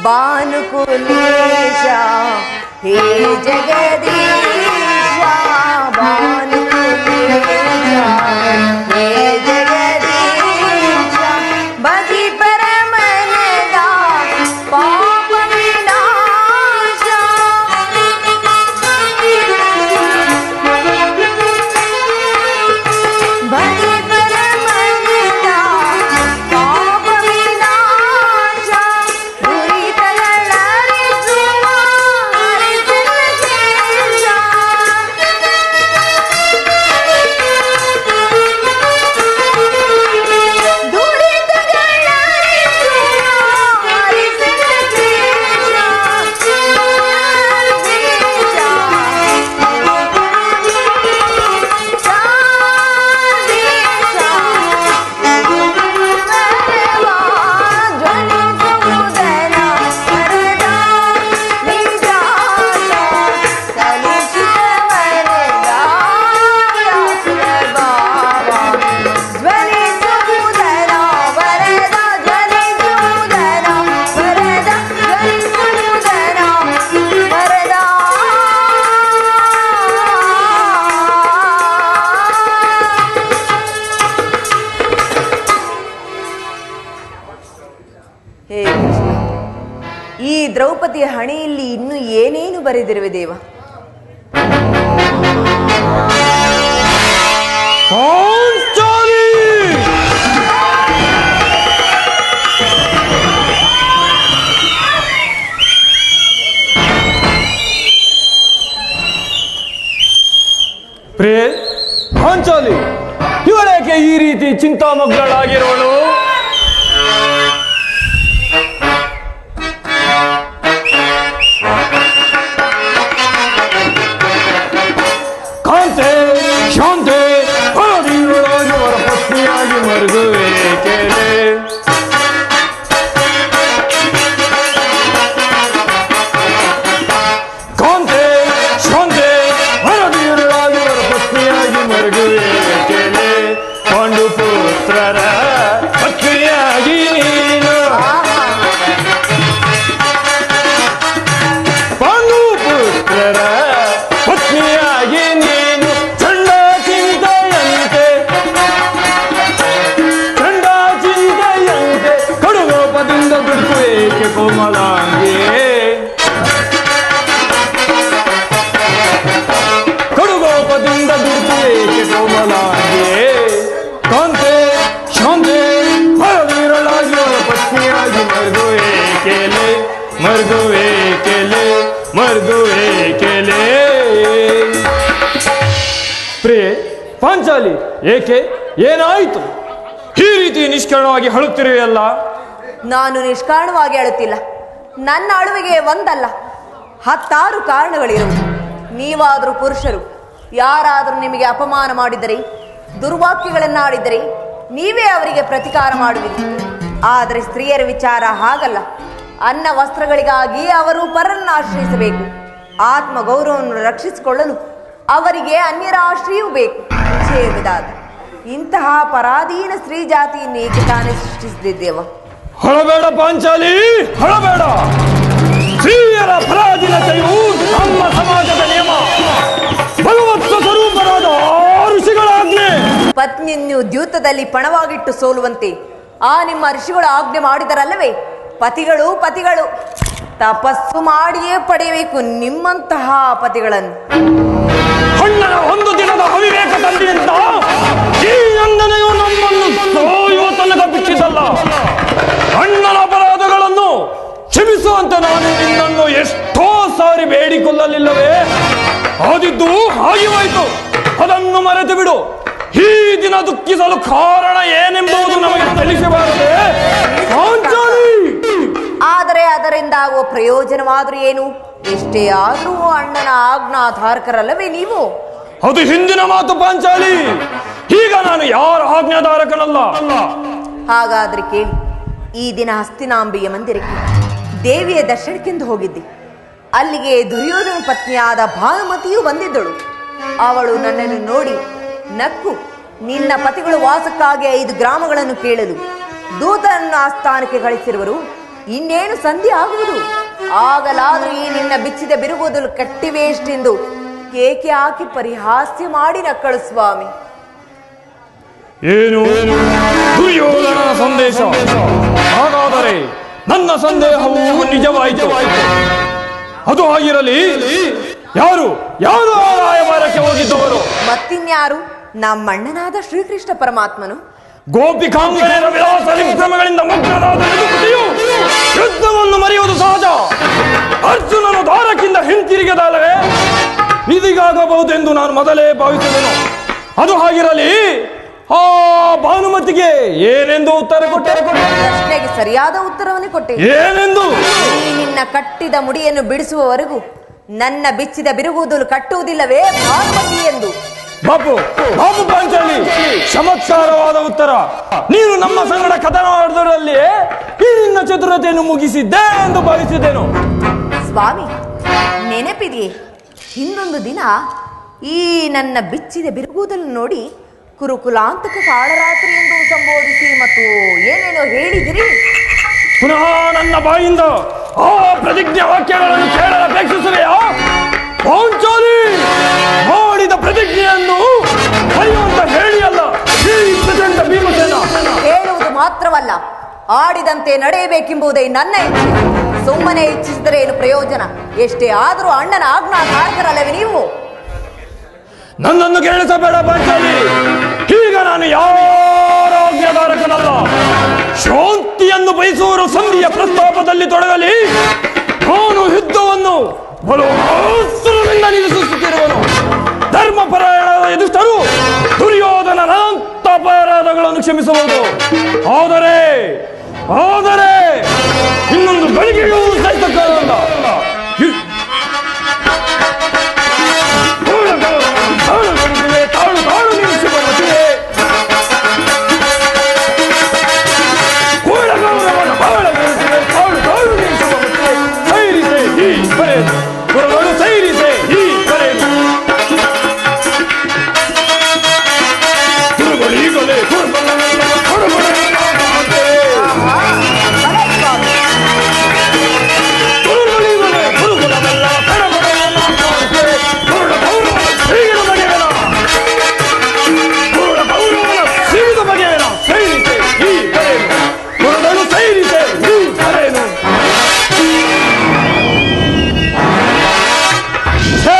ಭಾನುಕುಲೇಶ ಹೇ ಜಗದೀಶ ಭಾನುಕುಲೇಶ ಹೇ ಜಗದೀಶ ಬದಿ ಪರಮನದ ಪಾಪ ವಿನಾಶ ಬದಿ ಪರಮನದ ಪಾಪ ವಿನಾಶ ದುರಿತಗಳರಿಸುವ ಹರಿಸನ ಶೇಷ. ದುರಿತಗಳರಿಸುವ ಹರಿಸನ ಜ್ವಲಿಸುವುದರ ವರದ ಜ್ವಲಿಸುವುದರ ವರದ ಜ್ವಲಿಸುವುದರ ವರದ ಹೇ ಕೃಷ್ಣ ಈ ದ್ರೌಪದಿಯ ಹಣೆಯಲ್ಲಿ ಇನ್ನು ಏನೇನು ಬರೆದಿರುವೆ ದೇವ ಪಾಂಚಾಲಿ ಪ್ರಿಯೆ ಪಾಂಚಾಲಿ ಇವಳೇಕೆ ಈ ರೀತಿ ಚಿಂತಾಮಗ್ನಳಾಗಿರೋಳು ಕಾಂತೆ ಶಾಂತೆ ಹಳದಿರುಳಾಗಿ ಅವರ ಪತ್ನಿಯಾಗಿ ಮರುಗುವೆ ಕೇಳೆ ಕಾಂತೆ ಶಾಂತೆ ಹಳದಿರುಳಾಗಿ ಅವರ ಪತ್ನಿಯಾಗಿ ಮರುಗುವೆ ಕೇಳೆ ಪಾಂಡು ಪುತ್ರರ ಪತ್ನಿಯಾಗಿ ನೀನು ಪಾಂಡು ಪುತ್ರರ ಪತ್ನಿಯಾಗಿ ನೀನು ಚಂಡ ಚಿಂತೆಯಂತೆ ಚಂಡ ಚಿಂತೆಯಂತೆ ಕಡುಗೋಪದಿಂದ ದುಡುಕುವೇಕೆ ಕೋಮಲಾಂಗಿ ಕಡುಗೋಪದಿಂದ ದುಡುಕುವೇಕೆ ಕೋಮಲಾಂಗಿ ಕಾಂತೆ ಶಾಂತೆ ಹಳದಿರಲಾಗಿ ಅವರ ಪತ್ನಿಯಾಗಿ ಮರುಗುವೆ ಕೇಲೆ ಮರುಗುವೆ ಕೇಲೆ ಮರುಗುವೆ ಕೇಲೆ ಪ್ರಿಯೆ ಪಾಂಚಾಲಿ ಏಕೆ ಏನಾಯಿತು ಈ ರೀತಿ ನಿಷ್ಕರಣವಾಗಿ ಹಳುತ್ತಿರುವೆಯಲ್ಲ ನಾನು ನಿಷ್ಕಾರಣವಾಗಿ ಅಳುತ್ತಿಲ್ಲ ನನ್ನ ಅಳುವಿಗೆ ಒಂದಲ್ಲ ಹತ್ತಾರು ಕಾರಣಗಳಿರುವುದು ನೀವಾದರೂ ಪುರುಷರು ಯಾರಾದರೂ ನಿಮಗೆ ಅಪಮಾನ ಮಾಡಿದರೆ ದುರ್ವಾಕ್ಯಗಳನ್ನಾಡಿದರೆ ನೀವೇ ಅವರಿಗೆ ಪ್ರತಿಕಾರ ಮಾಡುವಿರಿ ಆದರೆ ಸ್ತ್ರೀಯರ ವಿಚಾರ ಹಾಗಲ್ಲ ಅನ್ನ ವಸ್ತ್ರಗಳಿಗಾಗಿ ಅವರು ಪರನ್ನ ಆಶ್ರಯಿಸಬೇಕು ಆತ್ಮ ಗೌರವವನ್ನು ರಕ್ಷಿಸಿಕೊಳ್ಳಲು ಅವರಿಗೆ ಅನ್ಯರ ಆಶ್ರಯವೂ ಬೇಕು ಛೇದದಾದ ಇಂತಹ ಪರಾಧೀನ ಸ್ತ್ರೀ ಜಾತಿಯನ್ನು ಏಕೆ ತಾನೇ ಸೃಷ್ಟಿಸಿದ್ದೇವ ಹೊಳಬೇಡ ಪಾಂಚಾಲಿ ಹೊಳಬೇಡ ಸ್ತ್ರೀಯರ ಪರಾಧೀನತೆಯು ನಮ್ಮ ಸಮಾಜದ ನಿಯಮ ಭಗವತ್ವ ಸ್ವರೂಪರಾದ ಆ ಋಷಿಗಳ ಆಜ್ಞೆ ಪತ್ನಿಯನ್ನು ದ್ಯೂತದಲ್ಲಿ ಪಣವಾಗಿಟ್ಟು ಸೋಲುವಂತೆ ಆ ನಿಮ್ಮ ಋಷಿಗಳು ಆಜ್ಞೆ ಮಾಡಿದರಲ್ಲವೇ ಪತಿಗಳು ಪತಿಗಳು ತಪಸ್ಸು ಮಾಡಿಯೇ ಪಡೆಯಬೇಕು ನಿಮ್ಮಂತಹ ಪತಿಗಳನ್ನು ಅಣ್ಣನ ಒಂದು ದಿನದ ಅವಿವೇಕ ತಂದೆಯಿಂದ ಈ ನಂದನೆಯು ನಮ್ಮನ್ನು ಸಾಯುವ ತನಕ ಬಿಟ್ಟಿದ್ದಲ್ಲ ಅಣ್ಣನ ಅಪರಾಧಗಳನ್ನು ಕ್ಷಮಿಸುವಂತೆ ನಾನು ನಿನ್ನನ್ನು ಎಷ್ಟೋ ಸಾರಿ ಬೇಡಿಕೊಳ್ಳಲಿಲ್ಲವೇ ಆದಿದ್ದು ಹಾಗೆ ಹೋಯಿತು ಅದನ್ನು ಮರೆತು ಬಿಡು ಈ ದಿನ ದುಃಖಿಸಲು ಕಾರಣ ಏನೆಂಬುದು ನಮಗೆ ತಿಳಿಸಬಾರದೆ ಪಾಂಚಾಲಿ ಆದರೆ ಅದರಿಂದ ಆಗುವ ಪ್ರಯೋಜನವಾದರೂ ಏನು ಎಷ್ಟೇ ಆದರೂ ಅಣ್ಣನ ಆಜ್ಞಾಧಾರಕರಲ್ಲವೇ ನೀವು ಅದು ಹಿಂದಿನ ಮಾತು ಪಾಂಚಾಲಿ ಈಗ ನಾನು ಯಾರ ಆಜ್ಞಾಧಾರಕನಲ್ಲ ಹಾಗಾದ್ರೆ ಕೇಳಿ ಈ ದಿನ ಹಸ್ತಿನಾಂಬಿಯ ಮಂದಿರಕ್ಕೆ ದೇವಿಯ ದರ್ಶನಕ್ಕೆಂದು ಹೋಗಿದ್ದೆ ಅಲ್ಲಿಗೆ ದುರ್ಯೋಧನ ಪತ್ನಿಯಾದ ಭಾನುಮತಿಯು ಬಂದಿದ್ದಳು ಅವಳು ನನ್ನನ್ನು ನೋಡಿ ನಕ್ಕು ನಿನ್ನ ಪತಿಗಳು ವಾಸಕ್ಕಾಗಿ ಐದು ಗ್ರಾಮಗಳನ್ನು ಕೇಳಲು ದೂತನನ್ನು ಆಸ್ಥಾನಕ್ಕೆ ಕಳಿಸಿರುವರು ಇನ್ನೇನು ಸಂಧಿ ಆಗುವುದು ಆಗಲಾದ್ರೂ ಈ ನಿನ್ನ ಬಿಚ್ಚಿದ ಬಿರುಗುವುದಲು ಕಟ್ಟಿವೆಷ್ಟೆಂದು ಕೇಕೆ ಹಾಕಿ ಪರಿಹಾಸ್ಯ ಮಾಡಿ ನಕ್ಕಳು ಸ್ವಾಮಿ ಏನು ದುರ್ಯೋಧನನ ಸಂದೇಶ ಹಾಗಾದರೆ ನನ್ನ ಸಂದೇಹವು ನಿಜವಾಯಿತು ಅದು ಆಗಿರಲಿ ಯಾರು ಯಾರು ಆ ರಾಯಭಾರಕ್ಕೆ ಹೋಗಿದ್ದವರು ಮತ್ತಿನ್ಯಾರು ನಮ್ಮಣ್ಣನಾದ ಶ್ರೀಕೃಷ್ಣ ಪರಮಾತ್ಮನು ಗೋಪಿಕಾಂಗನೆಯರ ವಿಲಾಸ ವಿಕ್ರಮಗಳಿಂದ ಮುಗ್ಧರಾದ ಯದುಕುಟಿಯು ಯುದ್ಧವನ್ನು ಮರೆಯುವುದು ಸಹಜ ಅರ್ಜುನನು ದ್ವಾರಕ್ಕಿಂತ ಹಿಂತಿರುಗದಲ್ಲವೇ ಇದೀಗಾಗಬಹುದೆಂದು ನಾನು ಮೊದಲೇ ಭಾವಿಸಿದೆನು ಅದು ಹಾಗಿರಲಿ ಆ ಭಾನುಮತಿಗೆ ಏನೆಂದು ಉತ್ತರ ಕೊಟ್ಟೆ ಪ್ರಶ್ನೆಗೆ ಸರಿಯಾದ ಉತ್ತರವನ್ನೇ ಕೊಟ್ಟೆ ಏನೆಂದು ಈ ನಿನ್ನ ಕಟ್ಟಿದ ಮುಡಿಯನ್ನು ಬಿಡಿಸುವವರೆಗೂ ನನ್ನ ಬಿಚ್ಚಿದ ಬಿರುಗುವುದಲು ಕಟ್ಟುವುದಿಲ್ಲವೇ ಭಾನುಮತಿ ಎಂದು ಬಾಪು ಬಾಪು ಪಾಂಚಾಲಿ ಚಮತ್ಕಾರವಾದ ಉತ್ತರ ನೀನು ನಮ್ಮ ಸಂಗಡ ಕಥನವಾಡದರಲ್ಲಿ ಈ ನಿನ್ನ ಚತುರತೆಯನ್ನು ಮುಗಿಸಿದ್ದೆ ಎಂದು ಭಾವಿಸಿದ್ದೇನು ಸ್ವಾಮಿ ನೆನಪಿದೆಯೇ ಹಿಂದೊಂದು ದಿನ ಈ ನನ್ನ ಬಿಚ್ಚಿದ ಬಿರುಗುವುದನ್ನು ನೋಡಿ ಕುರುಕುಲಾಂತಕ ಕಾಳರಾತ್ರಿ ಎಂದು ಸಂಬೋಧಿಸಿ ಮತ್ತು ಏನೇನೋ ಹೇಳಿದಿರಿ ಪುನಃ ನನ್ನ ಬಾಯಿಂದ ಆ ಪ್ರತಿಜ್ಞೆ ವಾಕ್ಯಗಳನ್ನು ಕೇಳಲು ಅಪೇಕ್ಷಿಸುವೆಯಾ ಪಾಂಚಾಲಿ ಮಾಡಿದ ಪ್ರತಿಜ್ಞೆಯನ್ನು ಕರೆಯುವಂತ ಹೇಳಿ ಅಲ್ಲ ಈ ಪ್ರಚಂಡ ಭೀಮಸೇನ ಹೇಳುವುದು ಮಾತ್ರವಲ್ಲ ಆಡಿದಂತೆ ನಡೆಯಬೇಕೆಂಬುದೇ ನನ್ನ ಇಚ್ಛೆ ಸುಮ್ಮನೆ ಇಚ್ಛಿಸಿದರೆ ಏನು ಪ್ರಯೋಜನ ಎಷ್ಟೇ ಆದರೂ ಅಣ್ಣನ ಆಜ್ಞಾಕಾರಕರಲ್ಲವೇ ನೀವು ನನ್ನನ್ನು ಕೇಳಿಸಬೇಡ ಪಾಂಚಾಲಿ ಈಗ ನಾನು ಯಾರ ಆಜ್ಞಾಧಾರಕನಲ್ಲ ಶಾಂತಿಯನ್ನು ಬಯಸುವವರು ಸಂಧಿಯ ಪ್ರಸ್ತಾಪದಲ್ಲಿ ತೊಡಗಲಿ ನಾನು ಯುದ್ಧವನ್ನು ಬಲು ಆಸುರದಿಂದ ನಿಲ್ಲಿಸುತ್ತಿರುವನು ಧರ್ಮಪರಾಯಣದ ಎದುಷ್ಟರು ದುರ್ಯೋಧನನ ಅನಂತ ಅಪರಾಧಗಳನ್ನು ಕ್ಷಮಿಸಬಹುದು ಆದರೆ ಆದರೆ ಇನ್ನೊಂದು ಗಳಿಗೆಯೂ ಸಹಿಸಕ್ಕಾಗಲ್ಲ ಇ- ತಾಳು ತಾಳು ತಾಳು ನಿಲ್ಲಿಸಿಕೊಳ್ಳುತ್ತಿದೆ ಕೂಡಗೌರವನ ಬಾಳಗೊಳಿಸಿದೆ ತಾಳು ತಾಳು ನಿಲ್ಲಿಸಿಕೊಳ್ಳುತ್ತಿದೆ ಸೈರಿಸೆ ಈ ಬರೆಯದು ಗುರುಗಳು ಸೈರಿಸೆ ಈ ಬರೆಯದು ಗುರುಗಳು ಈಗಲೇ ಗುರುಗಳನ್ನೆಲ್ಲ ಕೊಡುಗೊಡೆಯನ್ನು ಮಾಡುತ್ತೇವೆ. ಆಹಾ, ಬಲೆ ಸ್ವಾಮಿ. ಗುರುಗಳು ಈಗಲೇ ಗುರುಗಳನ್ನೆಲ್ಲ ಕೊಡುಗೊಡೆಯನ್ನು ಮಾಡುತ್ತೇವೆ. ಗುರುಳ ಗೌರವನ ಸಿಗಿದು ಬಗೆಯಲ್ಲ. ಗುರುಳ ಗೌರವನ ಸಿಗಿದು ಬಗೆಯಲ್ಲ. ಸೈರಿಸೆ ಈ ಬರೆಯದು ಗುರುಗಳು ಸೈರಿಸೆ ಈ ಬರೆಯದು ಛೇ!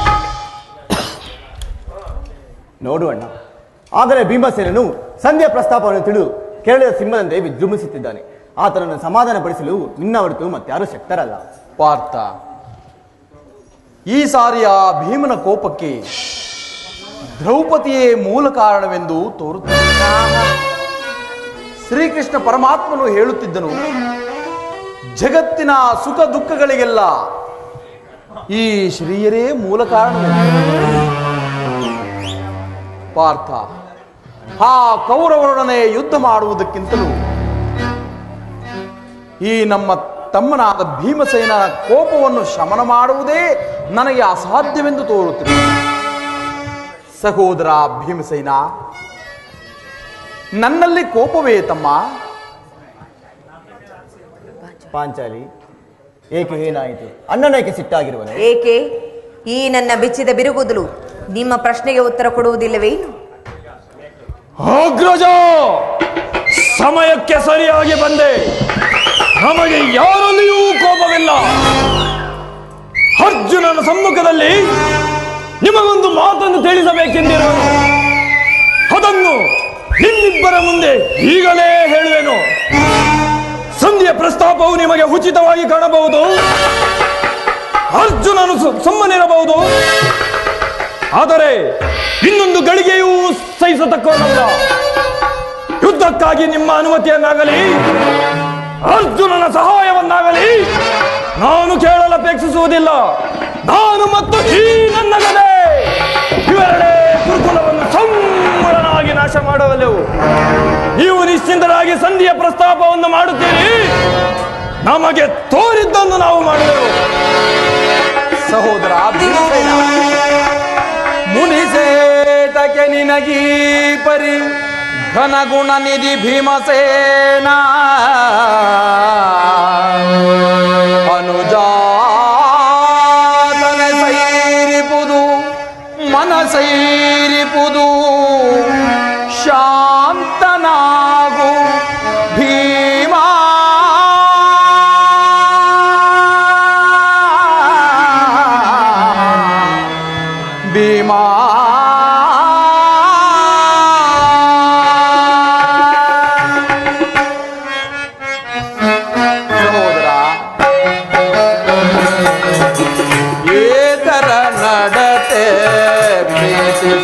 ನೋಡು ಅಣ್ಣ ಆದರೆ ಭೀಮಸೇನನು ಸಂಧ್ಯಾ ಪ್ರಸ್ತಾಪವನ್ನು ತಿಳಿದು ಕೇರಳದ ಸಿಂಹದಂತೆ ವಿಜೃಂಭಿಸುತ್ತಿದ್ದಾನೆ ಆತನನ್ನು ಸಮಾಧಾನಪಡಿಸಲು ನಿನ್ನ ಹೊರತು ಮತ್ತಾರೂ ಶಕ್ತರಲ್ಲ ಪಾರ್ಥ ಈ ಸಾರಿಯ ಭೀಮನ ಕೋಪಕ್ಕೆ ದ್ರೌಪದಿಯೇ ಮೂಲ ಕಾರಣವೆಂದು ತೋರುತ್ತದೆ ಶ್ರೀಕೃಷ್ಣ ಪರಮಾತ್ಮನು ಹೇಳುತ್ತಿದ್ದನು ಜಗತ್ತಿನ ಸುಖ ದುಃಖಗಳಿಗೆಲ್ಲ ಈ ಶ್ರೀಯರೇ ಮೂಲ ಕಾರಣವೆಂದು ಪಾರ್ಥ ಆ ಕೌರವರೊಡನೆ ಯುದ್ಧ ಮಾಡುವುದಕ್ಕಿಂತಲೂ ಈ ನಮ್ಮ ತಮ್ಮನಾದ ಭೀಮಸೇನ ಕೋಪವನ್ನು ಶಮನ ಮಾಡುವುದೇ ನನಗೆ ಅಸಾಧ್ಯವೆಂದು ತೋರುತ್ತಿದೆ ಸಹೋದರ ಭೀಮಸೇನ ನನ್ನಲ್ಲಿ ಕೋಪವೇ ತಮ್ಮ ಪಾಂಚಾಲಿ ಏಕೆ ಏನಾಯಿತು ಅಣ್ಣನೇಕೆ ಸಿಟ್ಟಾಗಿರುವನು ಏಕೆ ಈ ನನ್ನ ಬಿಚ್ಚಿದ ಬಿರುಗುದಲು ನಿಮ್ಮ ಪ್ರಶ್ನೆಗೆ ಉತ್ತರ ಕೊಡುವುದಿಲ್ಲವೇನು ಅಗ್ರಜ ಸಮಯಕ್ಕೆ ಸರಿಯಾಗಿ ಬಂದೆ ನಮಗೆ ಯಾರಲ್ಲಿಯೂ ಕೋಪವಿಲ್ಲ ಅರ್ಜುನನ ಸಮ್ಮುಖದಲ್ಲಿ ನಿಮಗೊಂದು ಮಾತನ್ನು ತಿಳಿಸಬೇಕೆಂದಿರುವನು ಅದನ್ನು ನಿಮ್ಮಿಬ್ಬರ ಮುಂದೆ ಈಗಲೇ ಹೇಳುವೆನು ಸಂಧಿಯ ಪ್ರಸ್ತಾಪವು ನಿಮಗೆ ಉಚಿತವಾಗಿ ಕಾಣಬಹುದು ಅರ್ಜುನನು ಸು- ಸುಮ್ಮನಿರಬಹುದು ಆದರೆ ಇನ್ನೊಂದು ಗಳಿಗೆಯೂ ಸಹಿಸತಕ್ಕವನಲ್ಲ ಯುದ್ಧಕ್ಕಾಗಿ ನಿಮ್ಮ ಅನುಮತಿಯನ್ನಾಗಲಿ ಅರ್ಜುನನ ಸಹಾಯವನ್ನಾಗಲಿ ನಾನು ಕೇಳಲು ಅಪೇಕ್ಷಿಸುವುದಿಲ್ಲ ನಾನು ಮತ್ತು ಈ ನನ್ನ ಗದೆ ಇವೆರಡೇ ಗುರುಕುಲವನ್ನು ಸಂಪೂರ್ಣವಾಗಿ ನಾಶ ಮಾಡಬಲ್ಲೆವು ನೀವು ನಿಶ್ಚಿಂತರಾಗಿ ಸಂಧಿಯ ಪ್ರಸ್ತಾಪವನ್ನು ಮಾಡುತ್ತೀರಿ ನಮಗೆ ತೋರಿದ್ದನ್ನು ನಾವು ಮಾಡುವೆವು ಸಹೋದರ ಭೀಮಸೇನ ಮುನಿಸೇತಕ್ಕೆ ನಿನಗೀ ಪರಿ ಘನಗುಣ ನಿಧಿ ಭೀಮಸೇನ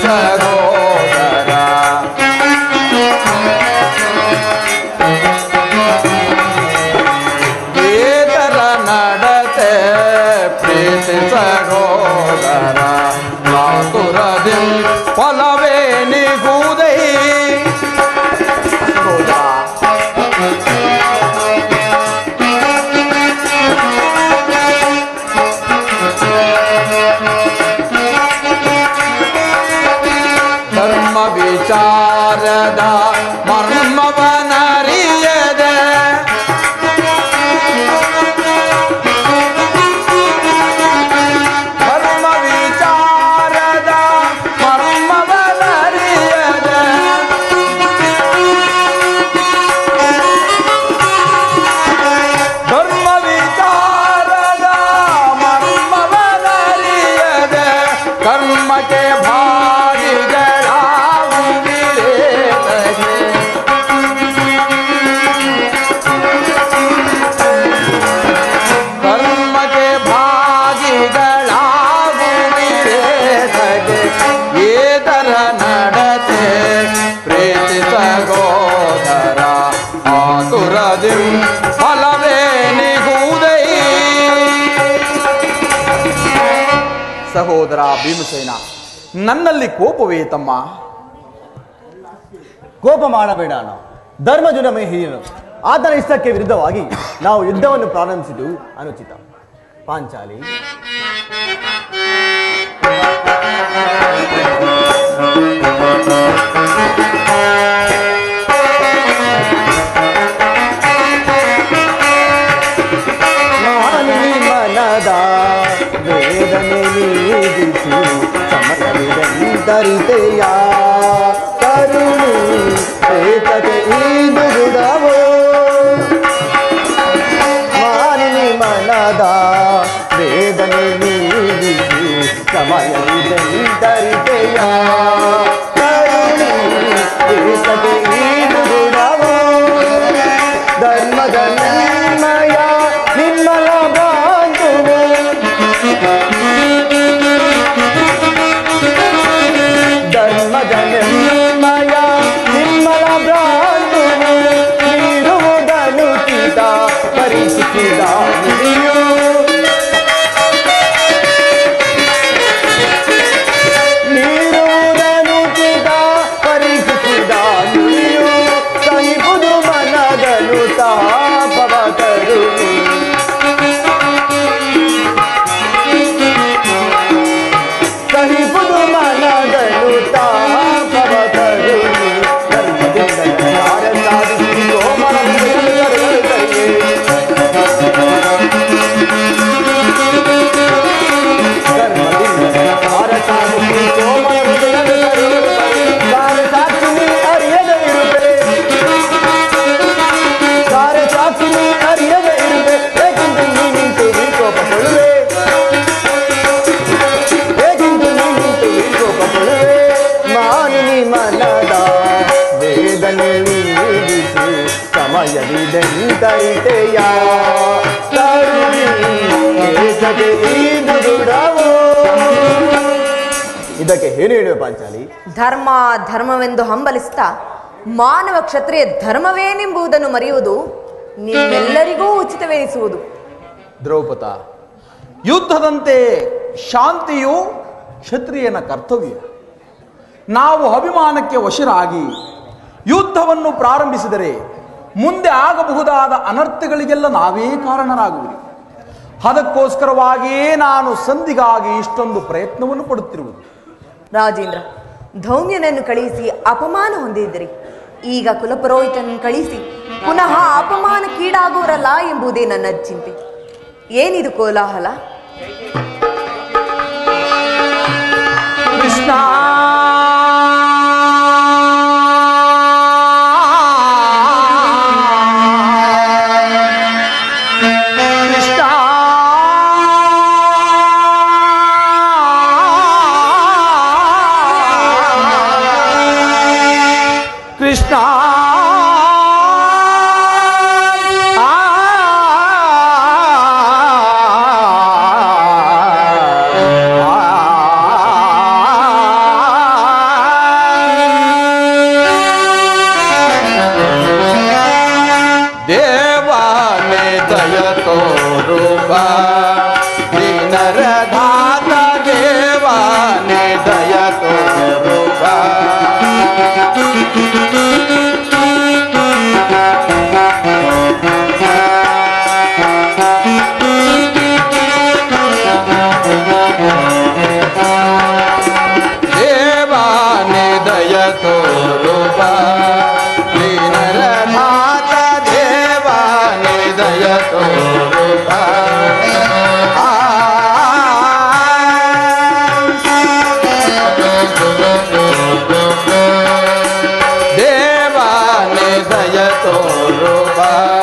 ಸಹೋದರ ವೇದರ ನಡತೆ ಪ್ರೀತಿ ಸಹೋದರ ಮಾತುರದಿ ಫಲವೇ ನಿಗುವುದೈ ಸಹೋದರ ಧರ್ಮ ವಿಚಾರದ ಮರ್ಮವನರಿಯದೆ ಧರ್ಮ ವಿಚಾರದ ಮರ್ಮವನರಿಯದೆ ಧರ್ಮ ವಿಚಾರದ ಮರ್ಮವನರಿಯದೆ ಕರ್ಮಕ್ಕೆ ಭಾಗಿಗಳಾಗುವಿರೇತಗೆ ಕರ್ಮಕ್ಕೆ ಭಾಗಿಗಳಾಗುವಿರೇತಗೆ ಏತರ ನಡತೆ ಪ್ರೀತಿ ಸಗೋದರ ಆತುರದಿ ಫಲವೇ ನಿಗುವುದೈ ಸಹೋದರ ಭೀಮಸೇನ ನನ್ನಲ್ಲಿ ಕೋಪವೇ ತಮ್ಮ ಕೋಪ ಮಾಡಬೇಡ ಅಣ್ಣ ಧರ್ಮಜು ನಮ್ಮ ಹಿರಿಯರು ಆತನ ಇಷ್ಟಕ್ಕೆ ವಿರುದ್ಧವಾಗಿ ನಾವು ಯುದ್ಧವನ್ನು ಪ್ರಾರಂಭಿಸಿದ್ದು ಅನುಚಿತ ಪಾಂಚಾಲಿ ಮಾನವಿ ಮನದ ವೇದನೆ ನೀಗಿಸಿ ಸಮಯವಿದಂತರಿತೆಯ ಕರುಣಿ ಏತಕ್ಕೆ ಈದು ಗುಡವೋ ಮಾನಿನಿ ಮನದ ವೇದನೆ ನೀಗಿಸಿ ಸಮಯವಿದಂತರಿತೆಯ ಕರುಣಿ ಏತಕ್ಕೆ ಈದು ಗುಡವೋ ಧರ್ಮದ ನನ್ಮಯ ನಿರ್ಮಲ ಬಾಂಧುವೆ ಧರ್ಮದ ನಿರ್ಮಯ ನಿರ್ಮಲ ಭ್ರಾಂತುವೆ ನೀರುವುದನು ಚಿತ ಪರಿಚಿತ ನುಡಿಯು ನೀರುವುದನು ಚಿತ ಪರಿಚಿತ ನುಡಿಯು ಸಹಿಬುದು ಮನದನು ತಾಪವ ಕರುಣಿ ಸಹಿಬುದು ಮನದನು ತಾಪವ ಕರುಣಿ ಧರ್ಮದಿಂದ ಜ್ಞಾನ ಸಾಧಿಸಿ ಸೋಮರ ಧರ್ಮದಿಂದ ಜ್ಞಾನ ಸಾಧಿಸಿ ಸೋಮರ ಸಾರ ಸಾಕ್ಷಿ ಅರಿಯದೆ ಇರುವೆ ಸಾರ ಸಾಕ್ಷಿ ಅರಿಯದೆ ಇರುವೆ ಏಕೆಂದು ನೀ ನಿಂತು ವಿಕೋಪಗೊಳ್ಳುವೆ ಹೇಗಿಂದು ನಿಂತು ವಿಕೋಪಗೊಳ್ಳುವೆ ಮಾನಿನಿ ಮನದ ವೇದನೆ ನೀಡಿಸಿ ಸಮಯವಿದೆಂತರಿತೆಯ ಕರುಣಿ ಏಸಗೆ ಈದು ದುಡವೋ ಇದಕ್ಕೆ ಏನು ಹೇಳುವೆ ಪಾಂಚಾಲಿ ಧರ್ಮ ಧರ್ಮವೆಂದು ಹಂಬಲಿಸ್ತಾ ಮಾನವ ಕ್ಷತ್ರಿಯ ಧರ್ಮವೇನೆಂಬುದನ್ನು ಮರೆಯುವುದು ನಿಮ್ಮೆಲ್ಲರಿಗೂ ಉಚಿತವೆನಿಸುವುದು ದ್ರೌಪದ ಯುದ್ಧದಂತೆ ಶಾಂತಿಯು ಕ್ಷತ್ರಿಯನ ಕರ್ತವ್ಯ ನಾವು ಅಭಿಮಾನಕ್ಕೆ ವಶರಾಗಿ ಯುದ್ಧವನ್ನು ಪ್ರಾರಂಭಿಸಿದರೆ ಮುಂದೆ ಆಗಬಹುದಾದ ಅನರ್ಥಗಳಿಗೆಲ್ಲ ನಾವೇ ಕಾರಣರಾಗುವಿರಿ ಅದಕ್ಕೋಸ್ಕರವಾಗಿಯೇ ನಾನು ಸಂಧಿಗಾಗಿ ಇಷ್ಟೊಂದು ಪ್ರಯತ್ನವನ್ನು ಪಡುತ್ತಿರುವುದು ರಾಜೇಂದ್ರ ಧೌಮ್ಯನನ್ನು ಕಳುಹಿಸಿ ಅಪಮಾನ ಹೊಂದಿದ್ರಿ ಈಗ ಕುಲಪುರೋಹಿತನನ್ನು ಕಳಿಸಿ ಪುನಃ ಅಪಮಾನಕ್ಕೀಡಾಗುವರಲ್ಲ ಎಂಬುದೇ ನನ್ನ ಚಿಂತೆ ಏನಿದು ಕೋಲಾಹಲ ಕೃಷ್ಣ ಕೃಷ್ಣ ಕೃಷ್ಣ ಆ ದಯ ತೋರುವ ದೀನರ ದಾತ ದೇವಾನೆ ದಯ ತೋರುವ ದೇವಾನೆ ದಯ ತೋರುವ ದೀನರ ಮಾತ ದೇವಾನೆ ದಯ ತೋರುವ ಆ ದೇವಾನೆ ದಯ ತೋರುವ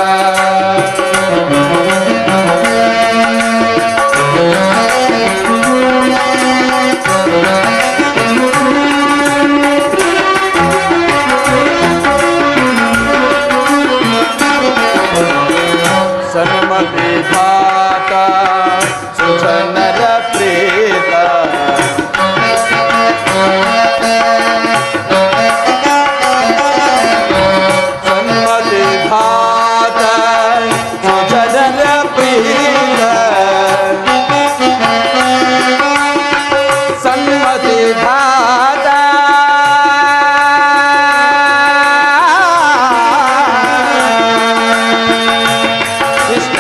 ಸನ್ಮತಿ ಧಾತ ಸುಜನರ ಪ್ರೇತ ಸನ್ಮತಿ ಧಾತ ಸುಜನರ ಪ್ರೇತ ಸನ್ಮತಿ ಧಾತ ಕೃಷ್ಣ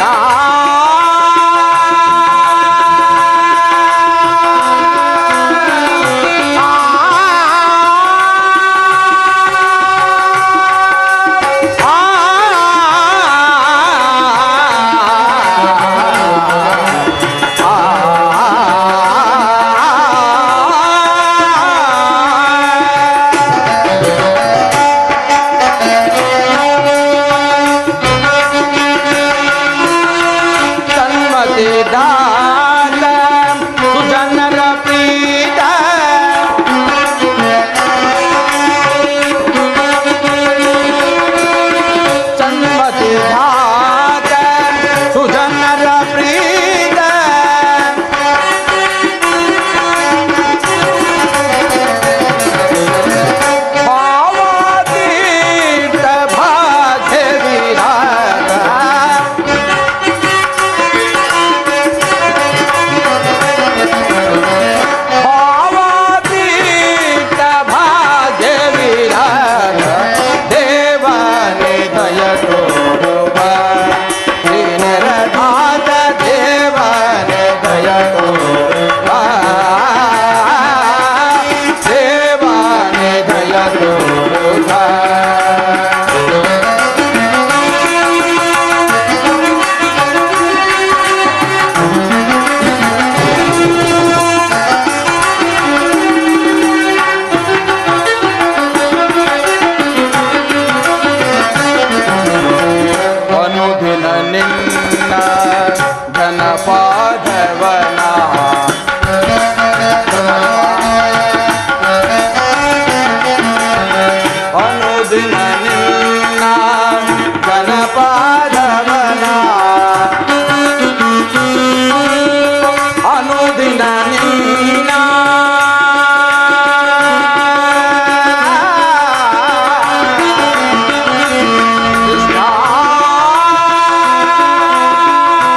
ಸನ್ಮತಿ ದಾನ ಸುಜನರ ಪ್ರೀತ ಸನ್ಮತಿ ಧಾತ ಸುಜನರ ಪ್ರೀತ ಭಾವಾತೀತ ಭಾಗ್ಯ ವಿರಾಗ ಭಾವಾತೀತ ಭಾಗ್ಯ ವಿರಾಗ ದೇವಾನೆ ದಯ ತೋರುವ ದೀನರ ದಾತ ದೇವಾನೆ ದಯ ತೋರುವ ದೇವಾನೆ ದಯ ತೋರುವ ಅನುದಿನ ನಿನ್ನ ಘನಪಾದವನ ಅನುದಿನ ನಿನ್ನ ಘನಪಾದವನ ಅನುದಿನ ನಿನ್ನ ಕೃಷ್ಣ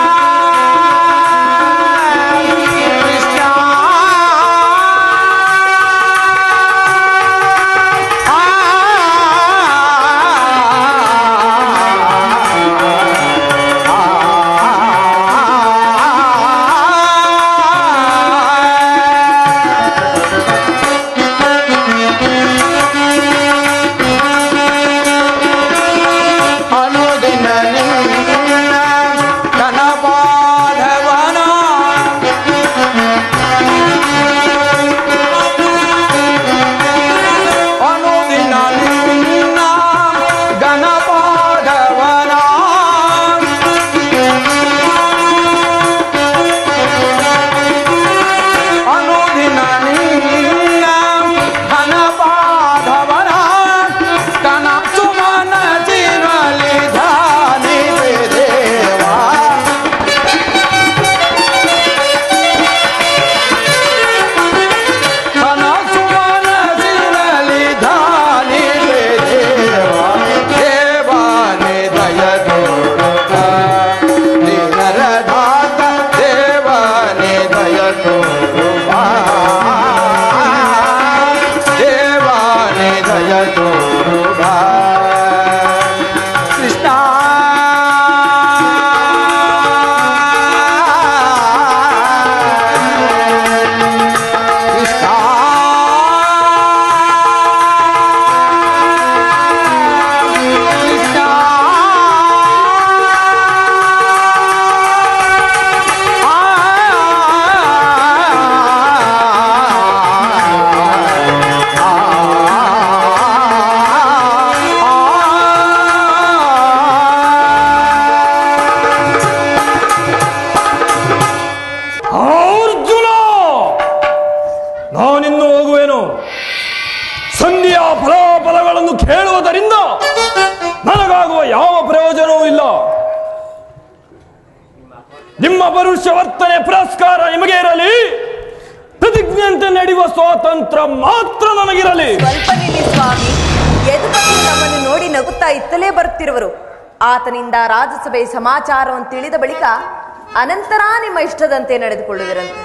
ಮನುಷ್ಯವರ್ತನೆ ಪುರಸ್ಕಾರ ನಿಮಗೆ ಇರಲಿ ಪ್ರತಿಜ್ಞೆಯಂತೆ ನಡೆಯುವ ಸ್ವಾತಂತ್ರ್ಯ ಮಾತ್ರ ನನಗಿರಲಿ ಸ್ವಲ್ಪ ನಿಲ್ಲಿ ಸ್ವಾಮಿ ಯದುಪತಿ ನಮ್ಮನ್ನು ನೋಡಿ ನಗುತ್ತಾ ಇತ್ತಲೇ ಬರುತ್ತಿರುವರು ಆತನಿಂದ ರಾಜ್ಯಸಭೆ ಸಮಾಚಾರವನ್ನು ತಿಳಿದ ಬಳಿಕ ಅನಂತರ ನಿಮ್ಮ ಇಷ್ಟದಂತೆ ನಡೆದುಕೊಳ್ಳುವಿರಂತೆ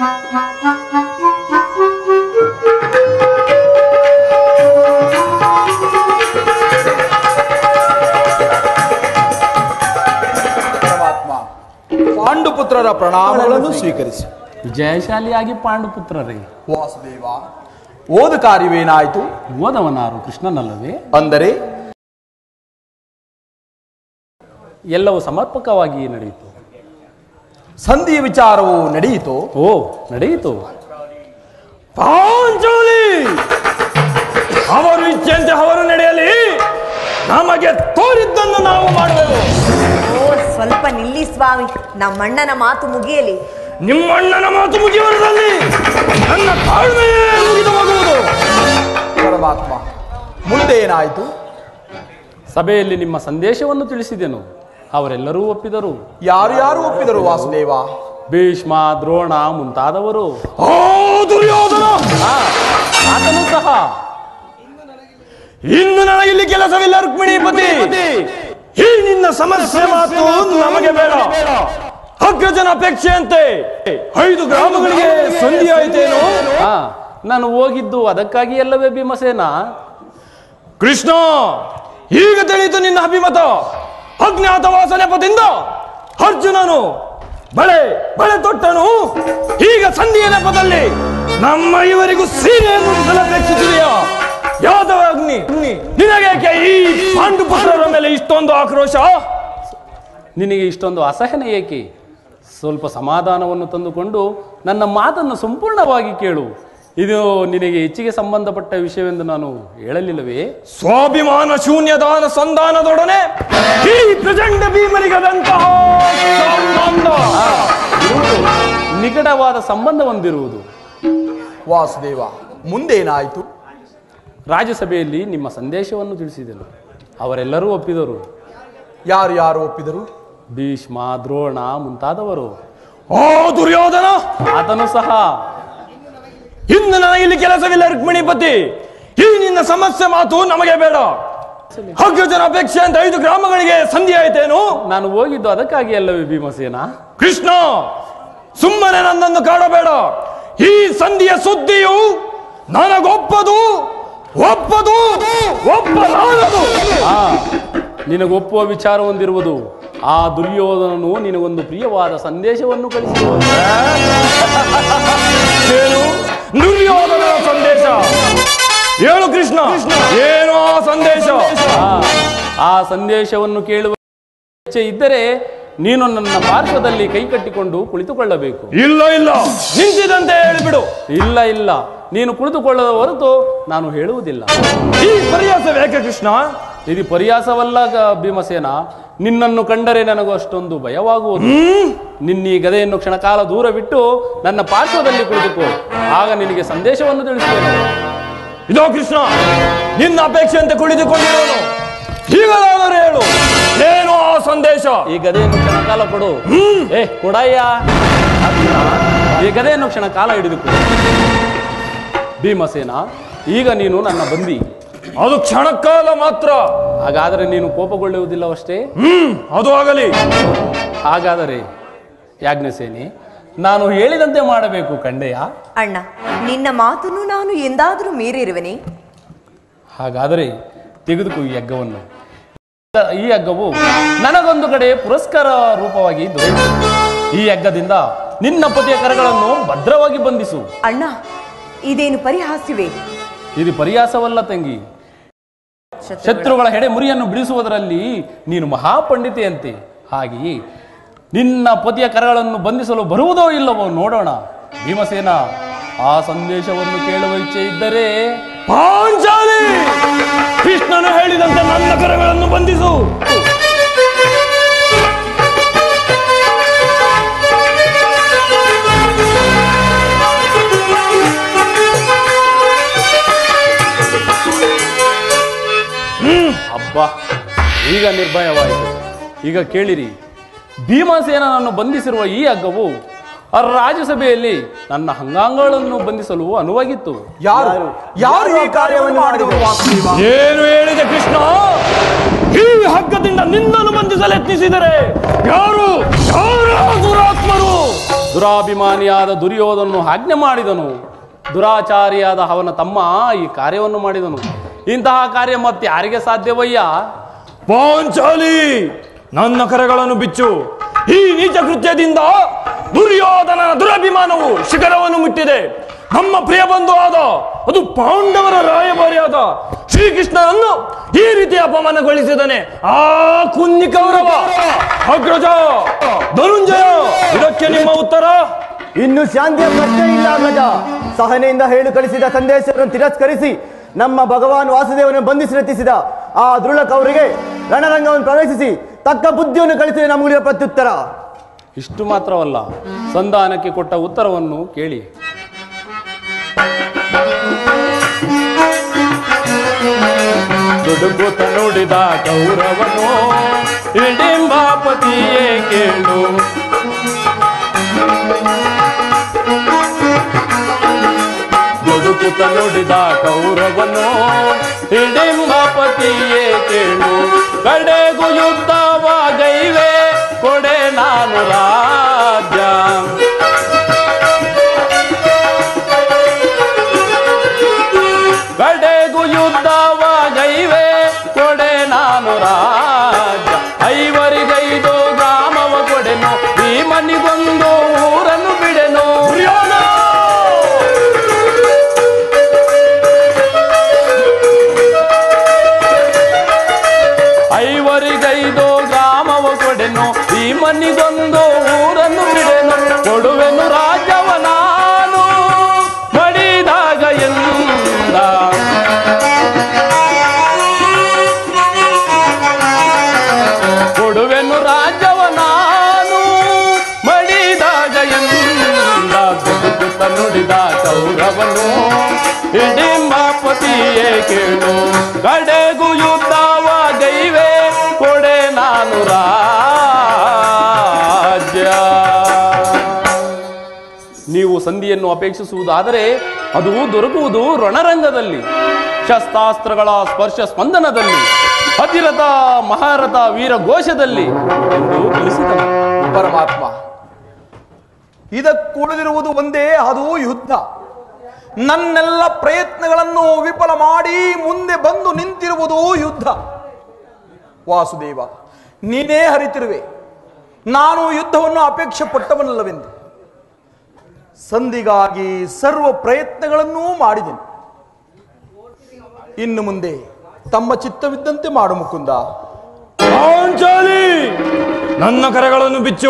ಪರಮಾತ್ಮ ಪಾಂಡುಪುತ್ರರ ಪ್ರಣಾಮಗಳನ್ನು ಸ್ವೀಕರಿಸಿ ಜಯಶಾಲಿಯಾಗಿ ಪಾಂಡುಪುತ್ರರೇ ವಾಸುದೇವ ಓದ ಕಾರ್ಯವೇನಾಯಿತು ಓದವನಾರು ಕೃಷ್ಣನಲ್ಲವೇ ಅಂದರೆ ಎಲ್ಲವೂ ಸಮರ್ಪಕವಾಗಿ ನಡೆಯಿತು ಸಂಧಿಯ ವಿಚಾರವು ನಡೆಯಿತು ಓ ನಡೆಯಿತು ಪಾಂಚಾಲಿ ಅವರು ಇಚ್ಛೆಯಂತೆ ಅವರು ನಡೆಯಲಿ ನಮಗೆ ತೋರಿದ್ದನ್ನು ನಾವು ಮಾಡುವೆವು ಓ ಸ್ವಲ್ಪ ನಿಲ್ಲಿ ಸ್ವಾಮಿ ನಮ್ಮಣ್ಣನ ಮಾತು ಮುಗಿಯಲಿ ನಿಮ್ಮಣ್ಣನ ಮಾತು ಮುಗಿಯುವುದರಲ್ಲಿ ನನ್ನ ತಾಳ್ಮೆಯೇ ಮುಗಿದು ಹೋಗುವುದು ಪರಮಾತ್ಮ ಮುಂದೆ ಏನಾಯಿತು ಸಭೆಯಲ್ಲಿ ನಿಮ್ಮ ಸಂದೇಶವನ್ನು ತಿಳಿಸಿದೆನು ಅವರೆಲ್ಲರೂ ಒಪ್ಪಿದರು ಯಾರು ಯಾರು ಒಪ್ಪಿದರು ವಾಸುದೇವ ಭೀಷ್ಮ ದ್ರೋಣ ಮುಂತಾದವರು ಓ ದುರ್ಯೋಧನ ಆ, ಆತನು ಸಹ ಇನ್ನು ನನಗಿಲ್ಲಿ ಕೆಲಸವಿಲ್ಲ ರುಕ್ಮಿಣೀಪತಿ ಈ ನಿನ್ನ ಸಮಸ್ಯೆ ಮಾತು ನಮಗೆ ಬೇಡ ಅಗ್ರಜನ ಅಪೇಕ್ಷೆಯಂತೆ ಐದು ಗ್ರಾಮಗಳಿಗೆ ಸಂಧಿ ಆಯ್ತೇನು ಆ, ನಾನು ಹೋಗಿದ್ದು ಅದಕ್ಕಾಗಿ ಅಲ್ಲವೇ ಭೀಮಸೇನ ಕೃಷ್ಣ ಈಗ ತಿಳಿಯಿತು ನಿನ್ನ ಅಭಿಮತ ಅಜ್ಞಾತವಾಸ ನೆಪದಿಂದ ಅರ್ಜುನನು ಬಳೆ ಬಳೆ ತೊಟ್ಟನು ಈಗ ಸಂಧಿಯ ನೆಪದಲ್ಲಿ ನಮ್ಮ ಇವರಿಗೂ ಸೀರೆ ಮುಡಿಸಲು ಅಪೇಕ್ಷಿಸಿದೆಯಾ ಯಾದವ ಅಗ್ನಿ ನಿನಗೇಕೆ ಈ ಪಾಂಡುಪುತ್ರರ ಮೇಲೆ ಇಷ್ಟೊಂದು ಆಕ್ರೋಶ ನಿನಗೆ ಇಷ್ಟೊಂದು ಅಸಹನೆ ಏಕೆ ಸ್ವಲ್ಪ ಸಮಾಧಾನವನ್ನು ತಂದುಕೊಂಡು ನನ್ನ ಮಾತನ್ನು ಸಂಪೂರ್ಣವಾಗಿ ಕೇಳು ಇದು ನಿನಗೆ ಹೆಚ್ಚಿಗೆ ಸಂಬಂಧಪಟ್ಟ ವಿಷಯವೆಂದು ನಾನು ಹೇಳಲಿಲ್ಲವೇ ಸ್ವಾಭಿಮಾನ ಶೂನ್ಯದಾನ ಸಂಧಾನದೊಡನೆ ಈ ಪ್ರಚಂಡ ಭೀಮರಿಗದಂತಹ ಸಂಬಂಧ ಇರುವುದು ನಿಕಟವಾದ ಸಂಬಂಧ ಹೊಂದಿರುವುದು ವಾಸುದೇವ ಮುಂದೇನಾಯಿತು ರಾಜ್ಯಸಭೆಯಲ್ಲಿ ನಿಮ್ಮ ಸಂದೇಶವನ್ನು ತಿಳಿಸಿದೆನು ಅವರೆಲ್ಲರೂ ಒಪ್ಪಿದರು ಯಾರು ಯಾರು ಒಪ್ಪಿದರು ಭೀಷ್ಮ ದ್ರೋಣ ಮುಂತಾದವರು ಓ ದುರ್ಯೋಧನ ಆತನು ಸಹ ಇನ್ನು ನನಗಿಲ್ಲಿ ಕೆಲಸವಿಲ್ಲ ರುಕ್ಮಿಣಿಪತಿ ಈ ನಿನ್ನ ಸಮಸ್ಯೆ ಮಾತು ನಮಗೆ ಬೇಡ ಅಗ್ರಜನ ಅಪೇಕ್ಷೆ ಅಂತ ಐದು ಗ್ರಾಮಗಳಿಗೆ ಸಂಧಿ ಆಯ್ತೇನು ನಾನು ಹೋಗಿದ್ದು ಅದಕ್ಕಾಗಿ ಅಲ್ಲವೇ ಭೀಮಸೇನ ಕೃಷ್ಣ ಸುಮ್ಮನೆ ನನ್ನನ್ನು ಕಾಡಬೇಡ ಈ ಸಂಧಿಯ ಸುದ್ದಿಯು ನನಗೊಪ್ಪದು ಒಪ್ಪದು ಒಪ್ಪಲಾರದು ಆ ನಿನಗೊಪ್ಪುವ ವಿಚಾರ ಹೊಂದಿರುವುದು ಆ ದುರ್ಯೋಧನನು ನಿನಗೊಂದು ಪ್ರಿಯವಾದ ಸಂದೇಶವನ್ನು ಕಳಿಸಿರುವನು ಏನು ದುರ್ಯೋಧನ ಸಂದೇಶ ಹೇಳು ಕೃಷ್ಣ ಏನು ಆ ಸಂದೇಶ ಆ, ಆ ಸಂದೇಶವನ್ನು ಕೇಳುವ ಇಚ್ಛೆ ಇದ್ದರೆ ನೀನು ನನ್ನ ಪಾರ್ಶ್ವದಲ್ಲಿ ಕೈ ಕಟ್ಟಿಕೊಂಡು ಕುಳಿತುಕೊಳ್ಳಬೇಕು ಇಲ್ಲ ಇಲ್ಲ ನಿಂತಿದಂತೆ ಹೇಳಿಬಿಡು ಇಲ್ಲ ಇಲ್ಲ ನೀನು ಕುಳಿತುಕೊಳ್ಳದ ಹೊರತು ನಾನು ಹೇಳುವುದಿಲ್ಲ ಈ ಪರ್ಯಾಸ ಬೇಕೆ ಕೃಷ್ಣ ಇದು ಪರ್ಯಾಸವಲ್ಲ ಗ- ಭೀಮಸೇನ ನಿನ್ನನ್ನು ಕಂಡರೆ ನನಗೂ ಅಷ್ಟೊಂದು ಭಯವಾಗುವುದು ನಿನ್ನೀ ಗದೆಯನ್ನು ಕ್ಷಣಕಾಲ ದೂರ ಬಿಟ್ಟು ನನ್ನ ಪಾರ್ಶ್ವದಲ್ಲಿ ಕುಳಿತುಕೋ ಆಗ ನಿನಗೆ ಸಂದೇಶವನ್ನು ತಿಳಿಸುತ್ತೇನೆ ಇದೋ ಕೃಷ್ಣ ನಿನ್ನ ಅಪೇಕ್ಷೆಯಂತೆ ಕುಳಿತುಕೊಂಡಿರೋನು ಈಗಲಾದರೂ ಹೇಳು ಏನು ಆ ಸಂದೇಶ ಈ ಗದೆಯನ್ನು ಕ್ಷಣಕಾಲ ಕೊಡು ಏ ಕೊಡಯ್ಯ ಅರ್ಜುನ, ಈ ಗದೆಯನ್ನು ಕ್ಷಣಕಾಲ ಹಿಡಿದುಕೊ ಭೀಮಸೇನ ಈಗ ನೀನು ನನ್ನ ಬಂದಿ ಅದು ಕ್ಷಣಕಾಲ ಮಾತ್ರ ಹಾಗಾದರೆ ನೀನು ಕೋಪಗೊಳ್ಳುವುದಿಲ್ಲವಷ್ಟೇ ಹ್ಮ್ ಅದು ಆಗಲಿ ಹಾಗಾದರೆ ಯಾಜ್ಞಸೇನೆ ನಾನು ಹೇಳಿದಂತೆ ಮಾಡಬೇಕು ಕಂಡೆಯ ಅಣ್ಣ ನಿನ್ನ ಮಾತನ್ನು ನಾನು ಎಂದಾದರೂ ಮೀರಿರುವೆನೆ ಹಾಗಾದರೆ ತೆಗೆದುಕೋ ಈ ಹಗ್ಗವನ್ನು ಈ ಹಗ್ಗವು ನನಗೊಂದು ಕಡೆ ಪುರಸ್ಕಾರ ರೂಪವಾಗಿ ದೊರೆಯಿತು ಈ ಹಗ್ಗದಿಂದ ನಿನ್ನ ಪತಿಯ ಕರಗಳನ್ನು ಭದ್ರವಾಗಿ ಬಂಧಿಸು ಅಣ್ಣ ಇದೇನು ಪರಿಹಾಸ್ಯವೇ ಇದು ಪರ್ಯಾಸವಲ್ಲ ತಂಗಿ ಶತ್ರುಗಳ ಹೆಡೆ ಮುರಿಯನ್ನು ಬಿಡಿಸುವುದರಲ್ಲಿ ನೀನು ಮಹಾಪಂಡಿತೆಯಂತೆ ಹಾಗೆಯೇ ನಿನ್ನ ಪತಿಯ ಕರಗಳನ್ನು ಬಂಧಿಸಲು ಬರುವುದೋ ಇಲ್ಲವೋ ನೋಡೋಣ ಭೀಮಸೇನ ಆ ಸಂದೇಶವನ್ನು ಕೇಳುವ ಇಚ್ಛೆ ಇದ್ದರೆ ಪಾಂಚಾಲಿ ಕೃಷ್ಣನು ಹೇಳಿದಂತೆ ನನ್ನ ಕರಗಳನ್ನು ಬಂಧಿಸು ಹಬ್ಬ ಈಗ ನಿರ್ಭಯವಾಯಿತು ಈಗ ಕೇಳಿರಿ ಭೀಮಸೇನನನ್ನು ಬಂಧಿಸಿರುವ ಈ ಹಗ್ಗವು ಆ ರಾಜ್ಯಸಭೆಯಲ್ಲಿ ನನ್ನ ಅಂಗಾಂಗಗಳನ್ನು ಬಂಧಿಸಲು ಅನುವಾಗಿತ್ತು ಯಾರು ಯಾರು ಈ ಕಾರ್ಯವನ್ನು ಮಾಡಿದವರು ವಾಸುದೇವ ಏನು ಹೇಳಿದೆ ಕೃಷ್ಣ ಈ ಹಗ್ಗದಿಂದ ನಿನ್ನನ್ನು ಬಂಧಿಸಲು ಯತ್ನಿಸಿದರೆ ಯಾರು ಯಾರು ದುರಾತ್ಮರು ದುರಾಭಿಮಾನಿಯಾದ ದುರ್ಯೋಧನನು ಆಜ್ಞೆ ಮಾಡಿದನು ದುರಾಚಾರಿಯಾದ ಅವನ ತಮ್ಮ ಈ ಕಾರ್ಯವನ್ನು ಮಾಡಿದನು ಇಂತಹ ಕಾರ್ಯ ಮತ್ತೆ ಯಾರಿಗೆ ಸಾಧ್ಯವಯ್ಯ ಪಾಂಚಾಲಿ ನನ್ನ ಕರೆಗಳನ್ನು ಬಿಚ್ಚು ಈ ನೀಚ ಕೃತ್ಯದಿಂದ ದುರ್ಯೋಧನನ ದುರಭಿಮಾನವು ಶಿಖರವನ್ನು ಮುಟ್ಟಿದೆ ನಮ್ಮ ಪ್ರಿಯ ಬಂಧು ಆದ ಅದು ಪಾಂಡವರ ರಾಯಭಾರಿಯಾದ ಶ್ರೀಕೃಷ್ಣನನ್ನು ಈ ರೀತಿ ಅಪಮಾನಗೊಳಿಸಿದನೆ ಆ ಕುನ್ನಿ ಕೌರವ ಅಗ್ರಜ ಧನುಂಜಯ ಇದಕ್ಕೆ ನಿಮ್ಮ ಉತ್ತರ ಇನ್ನು ಶಾಂತಿಯ ಪ್ರಶ್ನೆ ಇಲ್ಲ ಅಗ್ರಜ ಸಹನೆಯಿಂದ ಹೇಳು ಕಳಿಸಿದ ಸಂದೇಶವನ್ನು ತಿರಸ್ಕರಿಸಿ ನಮ್ಮ ಭಗವಾನ್ ವಾಸುದೇವನನ್ನು ಬಂಧಿಸಿ ರಚಿಸಿದ ಆ ದುರುಳಕ್ ಅವರಿಗೆ ರಣರಂಗವನ್ನು ಪ್ರವೇಶಿಸಿ ತಕ್ಕ ಬುದ್ಧಿಯನ್ನು ಕಳಿಸಿದ ನಮಗಿರುವ ಪ್ರತ್ಯುತ್ತರ ಇಷ್ಟು ಮಾತ್ರವಲ್ಲ ಸಂಧಾನಕ್ಕೆ ಕೊಟ್ಟ ಉತ್ತರವನ್ನು ಕೇಳಿ ದುಡುಕುತ ನುಡಿದ ಕೌರವನು ಹಿಡಿಂಬಾಪತಿಯೇ ಕೇಳು ದುಡುಕುತ ನುಡಿದ ಕೌರವನು ಹಿಡಿಂಬಾಪತಿಯೇ ಕೇಳು ಕಡೆಗೂ ಯುದ್ಧವಾಗೈವೆ ಕೊಡೆ ನಾನು ರಾಜ್ಯ ಕಡೆಗೂ ಯುದ್ಧವಾಗೈವೆ ಕೊಡೆ ನಾನು ರಾಜ ಐವರಿಗೈದು ಗ್ರಾಮವ ಕೊಡೆನು ಭೀಮನಿಗೊಂದು ಊರನ್ನು ಬಿಡೆನು ದುರ್ಯೋಧನ! ಐವರಿಗೈದು ಗ್ರಾಮವ ಕೊಡೆನು ಭೀಮನಿಗೊಂದು ಊರನ್ನು ಬಿಡೆನು ಕೊಡುವೆನು ರಾಜ್ಯವ ನಾನು ಮಡಿದಾಗ ಎಂದ ಕೊಡುವೆನು ರಾಜ್ಯವ ನಾನು ಮಡಿದಾಗ ಎಂದ ದುಡುಕುತ್ತ ನುಡಿದ ಕೌರವನು ಹಿಡಿಂಬಾಪತಿಯೇ ಕೇಳು ಕಡೆಗೂ ಯುದ್ಧವಾಗೈವೆ ಕೊಡೆ ನಾನು ರಾಜ್ಯ ನೀವು ಸಂಧಿಯನ್ನು ಅಪೇಕ್ಷಿಸುವುದಾದರೆ ಅದು ದೊರಕುವುದು ರಣರಂಗದಲ್ಲಿ ಶಸ್ತ್ರಾಸ್ತ್ರಗಳ ಸ್ಪರ್ಶ ಸ್ಪಂದನದಲ್ಲಿ ಅತಿರಥ ಮಹಾರಥ ವೀರ ಘೋಷದಲ್ಲಿ ಎಂದು ತಿಳಿಸಿದನು ಪರಮಾತ್ಮ ಇದಕ್ಕುಳಿದಿರುವುದು ಒಂದೇ ಅದು ಯುದ್ಧ ನನ್ನೆಲ್ಲ ಪ್ರಯತ್ನಗಳನ್ನು ವಿಫಲ ಮಾಡಿ ಮುಂದೆ ಬಂದು ನಿಂತಿರುವುದು ಯುದ್ಧ ವಾಸುದೇವ ನೀನೇ ಹರಿತಿರುವೆ ನಾನು ಯುದ್ಧವನ್ನು ಅಪೇಕ್ಷೆ ಪಟ್ಟವನಲ್ಲವೆಂದು ಸಂಧಿಗಾಗಿ ಸರ್ವ ಪ್ರಯತ್ನಗಳನ್ನೂ ಮಾಡಿದೆನು ಇನ್ನು ಮುಂದೆ ತಮ್ಮ ಚಿತ್ತವಿದ್ದಂತೆ ಮಾಡು ಮುಕುಂದ ಪಾಂಚಾಲಿ ನನ್ನ ಕರೆಗಳನ್ನು ಬಿಚ್ಚು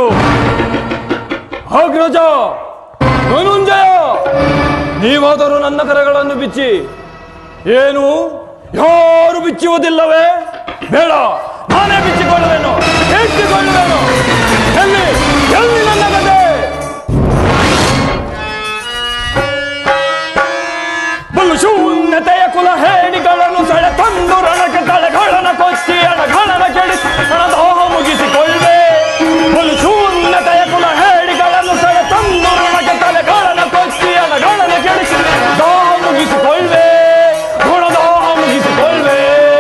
ಅಗ್ರಜ ಧನುಂಜಯ ನೀವಾದರೂ ನನ್ನ ಕರೆಗಳನ್ನು ಬಿಚ್ಚಿ ಏನು ಯಾರು ಬಿಚ್ಚುವುದಿಲ್ಲವೇ ಬೇಡ ನಾನೇ ಬಿಚ್ಚಿಕೊಳ್ಳುವೆನು ಹೆಚ್ಚಿಕೊಳ್ಳುವೆನು ಎಲ್ಲಿ ಎಲ್ಲಿ ನನ್ನ ಕತೆ ಬಲು ಶೂನ್ಯತೆಯ ಕುಲ ಹೇಡಿಗಳನ್ನು ಸೆಳೆ ತಂದು ರಣಕ್ಕೆ ತಲೆಗಳನ್ನ ಕೊಚ್ಚಿ ಅಣಗಳನ್ನ ಕೆಡಿಸಿ ರಣದಾಹ ಮುಗಿಸಿಕೊಳ್ಳೆ ಬಲು ಶೂನ್ಯತೆಯ ಕುಲ ಹೇಡಿಗಳನ್ನು ಸೆಳೆ ತಂದು ರಣಕ್ಕೆ ತಲೆಗಳನ್ನ ಕೊಚ್ಚಿ ಅಣಗಳನ್ನ ಕೆಡಿಸಿ ದಾಹ ಮುಗಿಸಿಕೊಳ್ಳೆ ಗುಣದಾಹ ಮುಗಿಸಿಕೊಳ್ಳೆ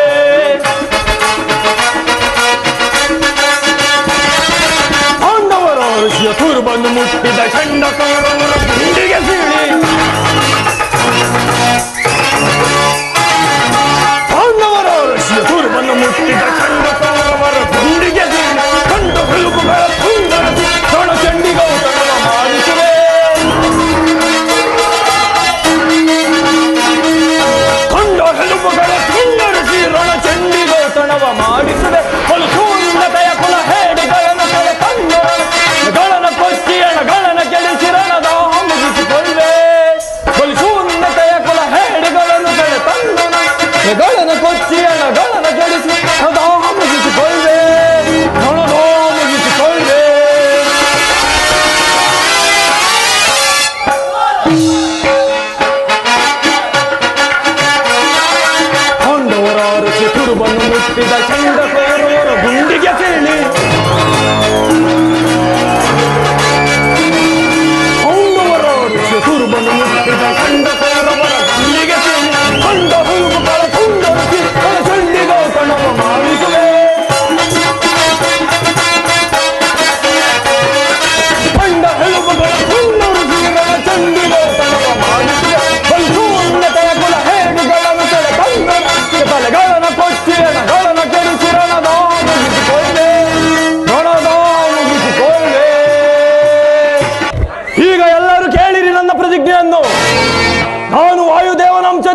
ಪಾಂಡವರ ಋಷಿಯ ತುರುಬನ್ನು ಮುಟ್ಟಿದ ಚಂಡ ಕೌರವರ ಗುಂಡಿಗೆ ಸೀಳಿ ಪಾಂಡವರ ಋಷಿಯ ತುರುಬನ್ನು ಮುಟ್ಟಿದ ಚಂಡ ಕೌರವರ ಗುಂಡಿಗೆ ಸೀಳಿ ಕಂಡು ಹುಳುಕುಗಳ ತುಂಗರಸಿ ಸೊಣ ಚಂಡಿಗೌತಣವ ಮಾಡಿಸುವೆ ಕಂಡ ಹೆಲುಬುಗಳ ತುಂಗರಿಸಿ ರಣ ಚಂಡಿಗೌತಣವ ಮಾಡಿಸುವೆ ಹೊಲು ಶೂನ್ಯತೆಯ ಕುಲ ಹೇಡಿಗಳನ್ನು ಸೆಳೆ ತಂದು ಗಳನ ಕೊಚ್ಚಿ ಗಳನ ಕೆಡಿಸಿ ರಣದ ಮುಗಿಸಿಕೊಳ್ಳೆ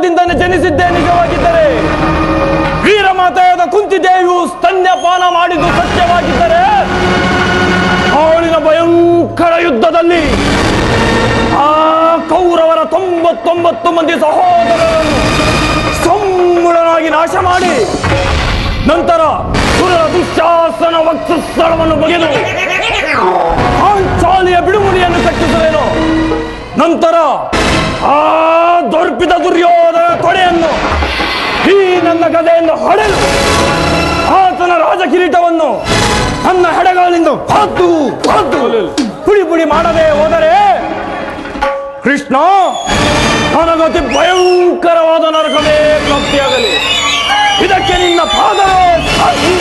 ಗರ್ಭದಿಂದನೇ ಜನಿಸಿದ್ದೇ ನಿಜವಾಗಿದ್ದರೆ ವೀರಮಾತೆಯಾದ ಕುಂತಿದೇವಿಯು ಸ್ತನ್ಯಪಾನ ಮಾಡಿದ್ದು ಸತ್ಯವಾಗಿದ್ದರೆ ಅವಳಿನ ಭಯಂಕರ ಯುದ್ಧದಲ್ಲಿ ಆ ಕೌರವರ ತೊಂಬತ್ತೊಂಬತ್ತು ಮಂದಿ ಸಹೋದರರನ್ನು ಸಂಗುಳನಾಗಿ ನಾಶ ಮಾಡಿ ನಂತರ ಸುರರ ದುಶ್ಯಾಸನ ವಕ್ಷಸ್ಥಳವನ್ನು ಬಗೆದು ಪಾಂಚಾಲಿಯ ಬಿಡುಮುಡಿಯನ್ನು ಕಟ್ಟಿಸುವೆನು ನಂತರ ಆ ದೊರ್ಪಿದ ದುರ್ಯೋಧನ ತೊಡೆಯನ್ನು ಈ ನನ್ನ ಗದೆಯನ್ನು ಹೊಡೆದು ಆತನ ರಾಜಕಿರೀಟವನ್ನು ನನ್ನ ಹೆಡಗಾಲಿಂದ ಹಾದು ಹಾದು ಪುಡಿ ಪುಡಿ ಮಾಡದೆ ಹೋದರೆ ಕೃಷ್ಣ ನನಗತಿ ಭಯಂಕರವಾದ ನರಕವೇ ಪ್ರಾಪ್ತಿಯಾಗಲಿ ಇದಕ್ಕೆ ನಿನ್ನ ಪಾದವೇ ಸಾಕ್ಷಿ.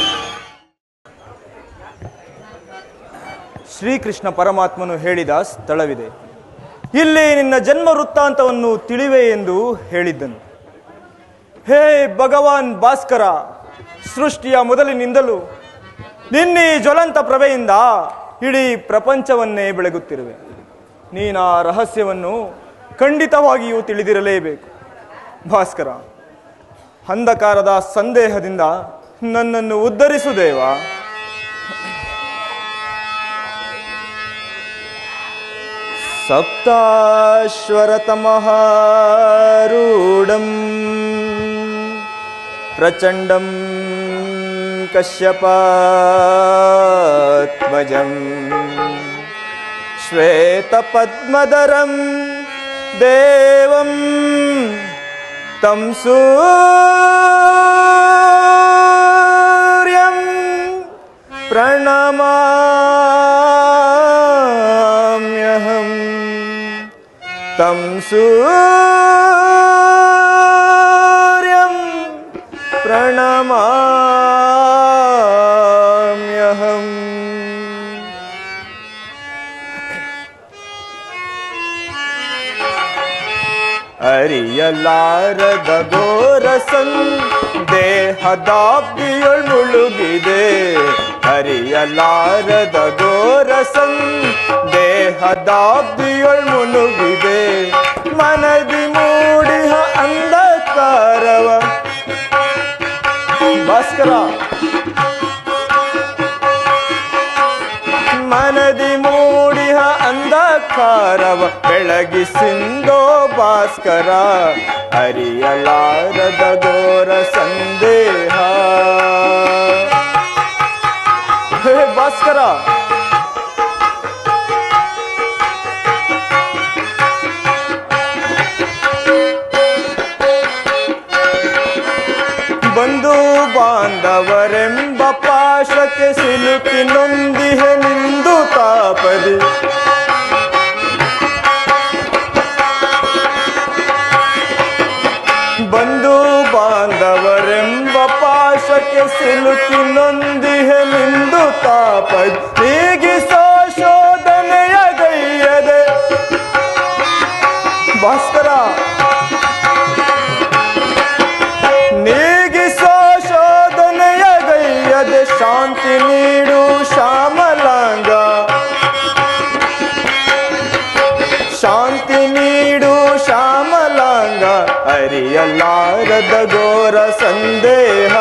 ಶ್ರೀಕೃಷ್ಣ ಪರಮಾತ್ಮನು ಹೇಳಿದ ಸ್ಥಳವಿದೆ ಇಲ್ಲಿ ನಿನ್ನ ಜನ್ಮ ವೃತ್ತಾಂತವನ್ನು ತಿಳಿವೆ ಎಂದು ಹೇಳಿದ್ದನು ಹೇ ಭಗವಾನ್ ಭಾಸ್ಕರ ಸೃಷ್ಟಿಯ ಮೊದಲಿನಿಂದಲೂ ನಿನ್ನೀ ಜ್ವಲಂತ ಪ್ರಭೆಯಿಂದ ಇಡೀ ಪ್ರಪಂಚವನ್ನೇ ಬೆಳಗುತ್ತಿರುವೆ ನೀನ ರಹಸ್ಯವನ್ನು ಖಂಡಿತವಾಗಿಯೂ ತಿಳಿದಿರಲೇಬೇಕು ಭಾಸ್ಕರ ಅಂಧಕಾರದ ಸಂದೇಹದಿಂದ ನನ್ನನ್ನು ಉದ್ಧರಿಸು ದೇವ सप्ताश्वरतमहारूढम् प्रचण्डं कश्यपात्मजम् श्वेतपद्मधरं देवं तं सूर्यं प्रणमाम्यहम् तं सूर्यं प्रणमाम्यहम् ಅರಿಯಲಾರದ ಘೋರಸನ್ ದೇಹದಾಬ್ದಿಯೊಳ್ ಮುಳುಗಿದೆ ಅರಿಯಲಾರದ ಘೋರಸನ್ ದೇಹದಾಬ್ದಿಯೊಳ್ ಮುಳುಗಿದೆ ಮನದಿ ಮೂಡಿಹ ಅಂಧಕಾರವ ಭಾಸ್ಕರ ಮನದಿ ಮೂಡಿಹ ಅಂಧಕಾರವ ಬೆಳಗಿಸಿಂದೋ ಭಾಸ್ಕರ ಅರಿಯಲಾರದ ಘೋರ ಸಂದೇಹ ಹೇ ಭಾಸ್ಕರ ಬಂಧು ಬಾಂಧವರೆಂಬ ಪಾಶಕ್ಕೆ ಸಿಲುಕಿ ನೊಂದಿಹೆ ನಿಂದು ತಾಪದಿ ಬಂಧು ಬಾಂಧವರೆಂಬ ಪಾಶಕ್ಕೆ ಸಿಲುಕಿ ನೊಂದಿಹೆ ನಿಂದು ತಾಪದಿ ಹೀಗಿಸೋ ಶೋಧನೆಯ ಗೈಯದೆ ಭಾಸ್ಕರ ನೀಗಿಸೋ ಶೋಧನೆಯ ಗೈಯದೆ ಶಾಂತಿ ನೀಡು ಶ್ಯಾಮಲಾಂಗ ಶಾಂತಿ ನೀಡು ಶ್ಯಾಮಲಾಂಗ ಅರಿಯಲಾರದ ಘೋರ ಸಂದೇಹ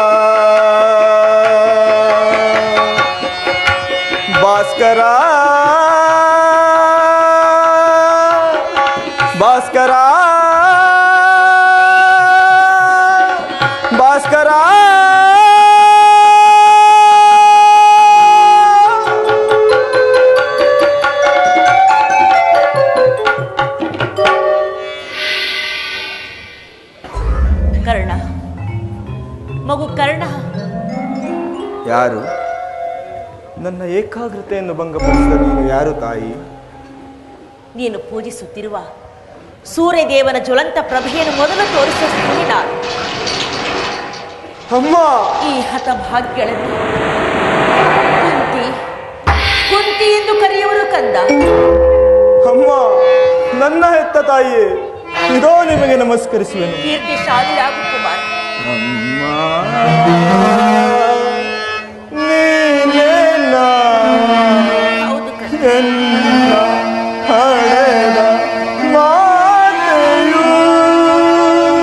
ಭಾಸ್ಕರ ಭಾಸ್ಕರ ಭಾಸ್ಕರ ಕರ್ಣ ಮಗು ಕರ್ಣ ಯಾರು ನನ್ನ ಏಕಾಗ್ರತೆಯನ್ನು ಭಂಗಪಡಿಸಿದ ನೀನು ಯಾರು ತಾಯಿ ನೀನು ಪೂಜಿಸುತ್ತಿರುವ ಸೂರ್ಯದೇವನ ಜ್ವಲಂತ ಪ್ರಭೆಯನ್ನು ಮೊದಲು ತೋರಿಸುವ ಸ್ತ್ರೀ ನಾನು ಅಮ್ಮ ಈ ಹತಭಾಗ್ಯಗಳನ್ನು ಕುಂತಿ ಕುಂತಿ ಎಂದು ಕರೆಯುವರು ಕಂದ ಅಮ್ಮ ನನ್ನ ಹೆತ್ತ ತಾಯಿಯೇ ಇದೋ ನಿಮಗೆ ನಮಸ್ಕರಿಸುವೆನು ಕೀರ್ತಿ ಶಾಲಿಯಾಗು ಕುಮಾರ ಅಮ್ಮ ನೀನೇ ನಾ ಹೌದು ಕಂದ ಎನ್ನ ಹಡೆದ ಮಾತೆಯು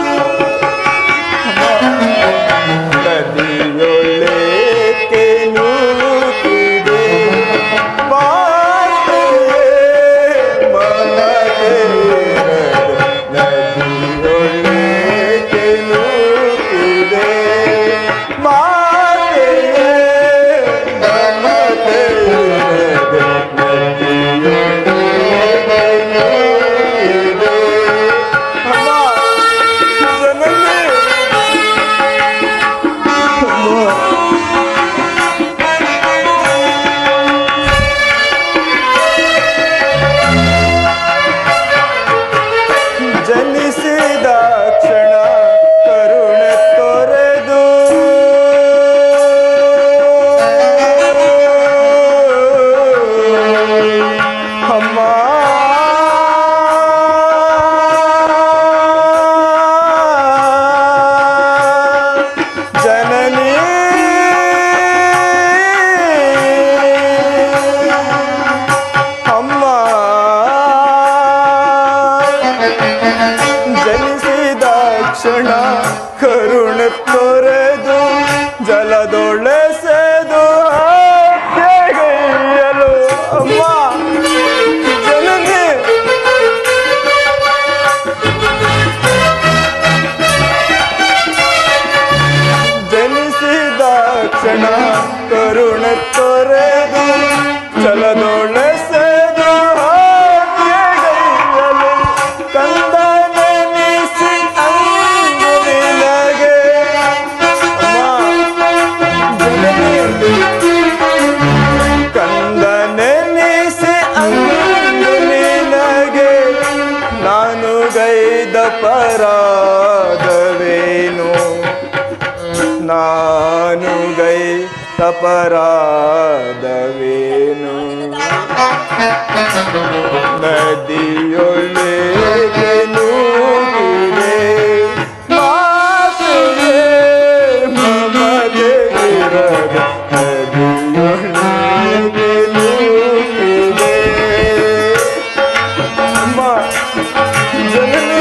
ತಪರಾಧವೇನು ನಾನು ಗೈ ತಪರಾಧವೇನು ನದಿಯೊಳಗೆ ನೂಕಿದೆ ಮಾತೆಯೇ ಮಮತೆ ಇರದ ನದಿಯೊಳಗೆ ನೂಕಿದೆ ಅಮ್ಮ ಜನನಿ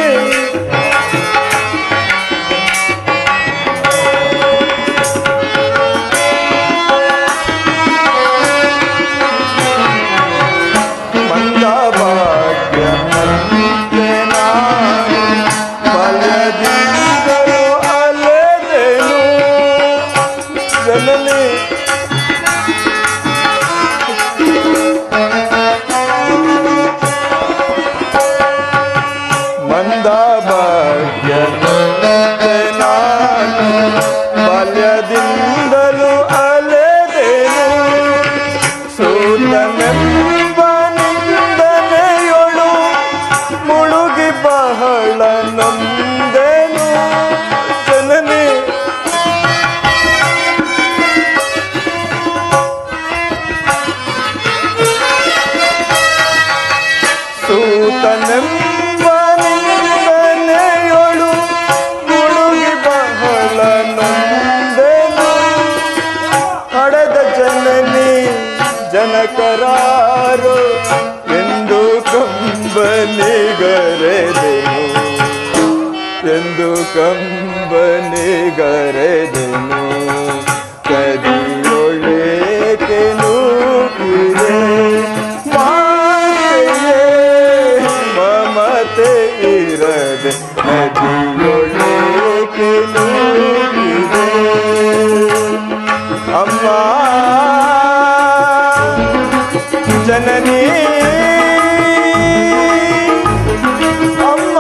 ಮಂದ ಭಾಗ್ಯ ಮಂತೆ ನಾನು ಫಲದಿಂದಲೂ ಅಲೆದೆನು ಜನನಿ ಮಂದ ಭಾಗ್ಯ ಮಂತೆ ನಾನು ಬಾಲ್ಯದಿಂದಲೂ ಅಲೆದೆನು ಸೋತನೆಂಬ ನಿಂದನೆಯೊಳು ಮುಳುಗಿ ಬಹಳ ನೊಂದೆನು ಜನನಿ ಸೂತನೆಂಬ ನಿಂದನೆಯೊಳು ಮುಳುಗಿ ಬಹಳ ನೊಂದೆನು ಹಡೆದ ಜನನಿ ಜನಕರಾರು ಎಂದು ಕಂಬನಿಗರೆದೆನು ಎಂದು ಕಂಬನಿಗರೆದೆನು ಕದಿಯೊಳೇಕೆ ನೂಕಿದೆ ಮಾತೆಯೇ ಮಮತೆ ಇರದೆ ನದಿಯೊಳೇಕೆ ನೂಕಿದೆ ಅಮ್ಮ ಜನನಿ ಅಮ್ಮ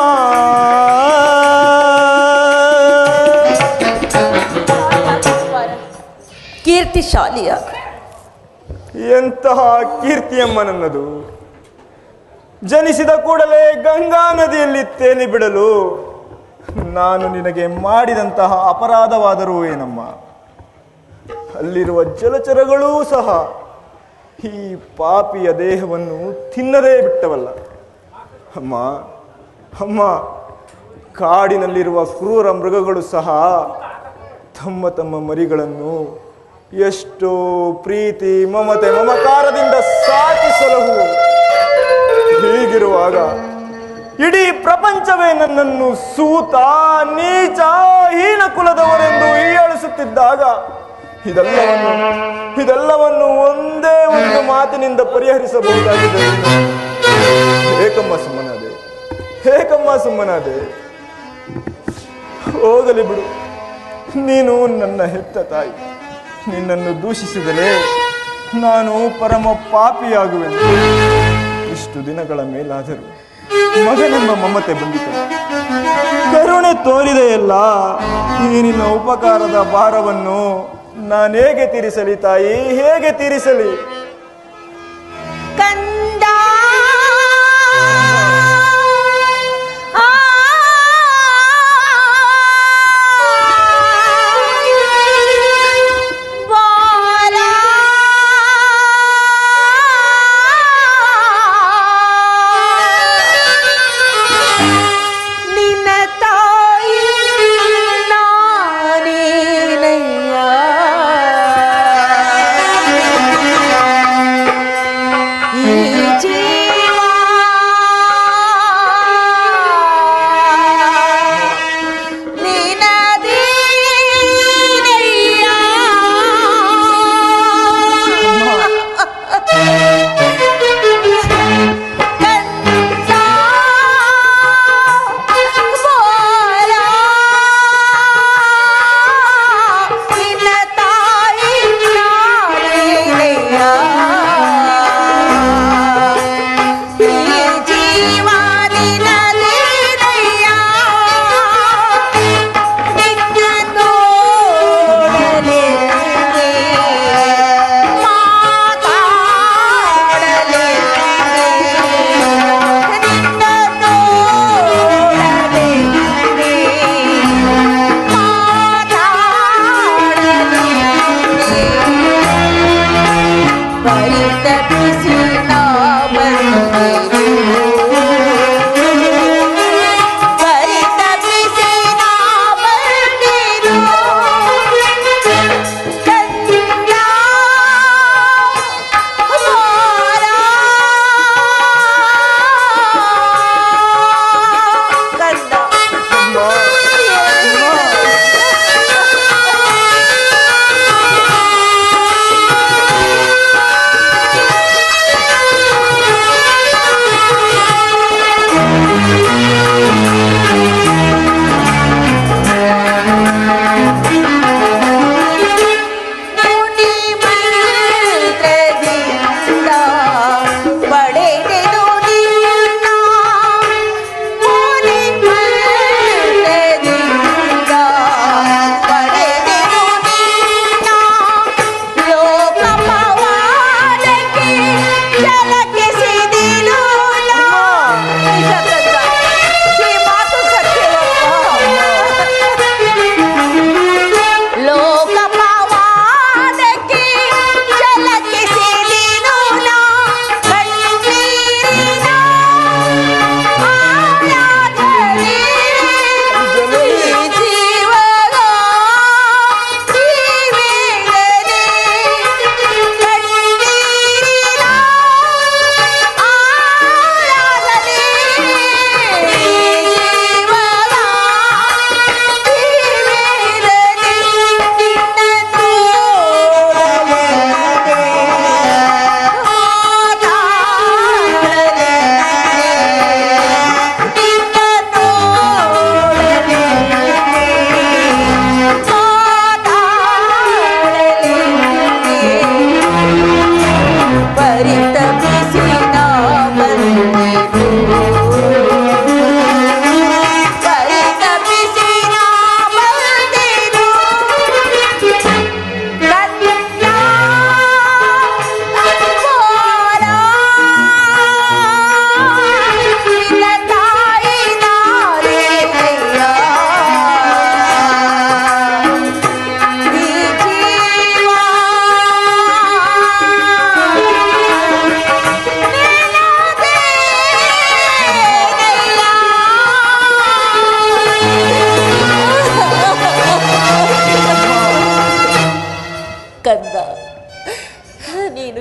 ಕೀರ್ತಿಶಾಲಿಯಾಗ ಎಂತಹ ಕೀರ್ತಿಯಮ್ಮ ನನ್ನದು ಜನಿಸಿದ ಕೂಡಲೇ ಗಂಗಾ ನದಿಯಲ್ಲಿ ತೇಲಿ ಬಿಡಲು ನಾನು ನಿನಗೆ ಮಾಡಿದಂತಹ ಅಪರಾಧವಾದರೂ ಏನಮ್ಮ ಅಲ್ಲಿರುವ ಜಲಚರಗಳೂ ಸಹ ಈ ಪಾಪಿಯ ದೇಹವನ್ನು ತಿನ್ನದೇ ಬಿಟ್ಟವಲ್ಲ ಅಮ್ಮ ಅಮ್ಮ ಕಾಡಿನಲ್ಲಿರುವ ಕ್ರೂರ ಮೃಗಗಳು ಸಹ ತಮ್ಮ ತಮ್ಮ ಮರಿಗಳನ್ನು ಎಷ್ಟೋ ಪ್ರೀತಿ ಮಮತೆ ಮಮಕಾರದಿಂದ ಸಾಕಿ ಸಲಹು ಹೀಗಿರುವಾಗ ಇಡೀ ಪ್ರಪಂಚವೇ ನನ್ನನ್ನು ಸೂತ ನೀಚ ಹೀನ ಕುಲದವರೆಂದು ಹೀಯಾಳಿಸುತ್ತಿದ್ದಾಗ ಇದೆಲ್ಲವನ್ನು ಇದೆಲ್ಲವನ್ನು ಒಂದೇ ಒಂದು ಮಾತಿನಿಂದ ಪರಿಹರಿಸಬಹುದಾಗಿದೆ ಏಕಮ್ಮ ಸುಮ್ಮನಾದೆ ಏಕಮ್ಮ ಸುಮ್ಮನಾದೆ ಹೋಗಲಿ ಬಿಡು ನೀನು ನನ್ನ ಹೆತ್ತ ತಾಯಿ ನಿನ್ನನ್ನು ದೂಷಿಸಿದರೆ ನಾನು ಪರಮ ಪಾಪಿಯಾಗುವೆನು ಇಷ್ಟು ದಿನಗಳ ಮೇಲಾದರೂ ಮಗನೆಂಬ ಮಮತೆ ಬಂದಿತು ಕರುಣೆ ತೋರಿದೆಯಲ್ಲ ಈ ನಿನ್ನ ಉಪಕಾರದ ಭಾರವನ್ನು ನಾನೇಗೆ ತೀರಿಸಲಿ ತಾಯಿ ಹೇಗೆ ತೀರಿಸಲಿ ಕಂದ ಆ ಬಾಲ ನಿನ್ನ ತಾಯಿ ನಾನೇನಯ್ಯ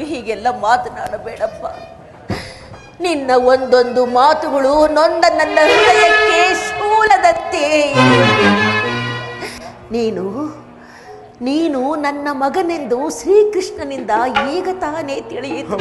ಹೀಗೆಲ್ಲ ಮಾತನಾಡಬೇಡಪ್ಪ ನಿನ್ನ ಒಂದೊಂದು ಮಾತುಗಳು ನೊಂದ ನನ್ನ ಹೃದಯಕ್ಕೆ ಶೂಲದಂತೆ ನೀನು ನೀನು ನನ್ನ ಮಗನೆಂದು ಶ್ರೀಕೃಷ್ಣನಿಂದ ಈಗ ತಾನೇ ತಿಳಿಯಿತು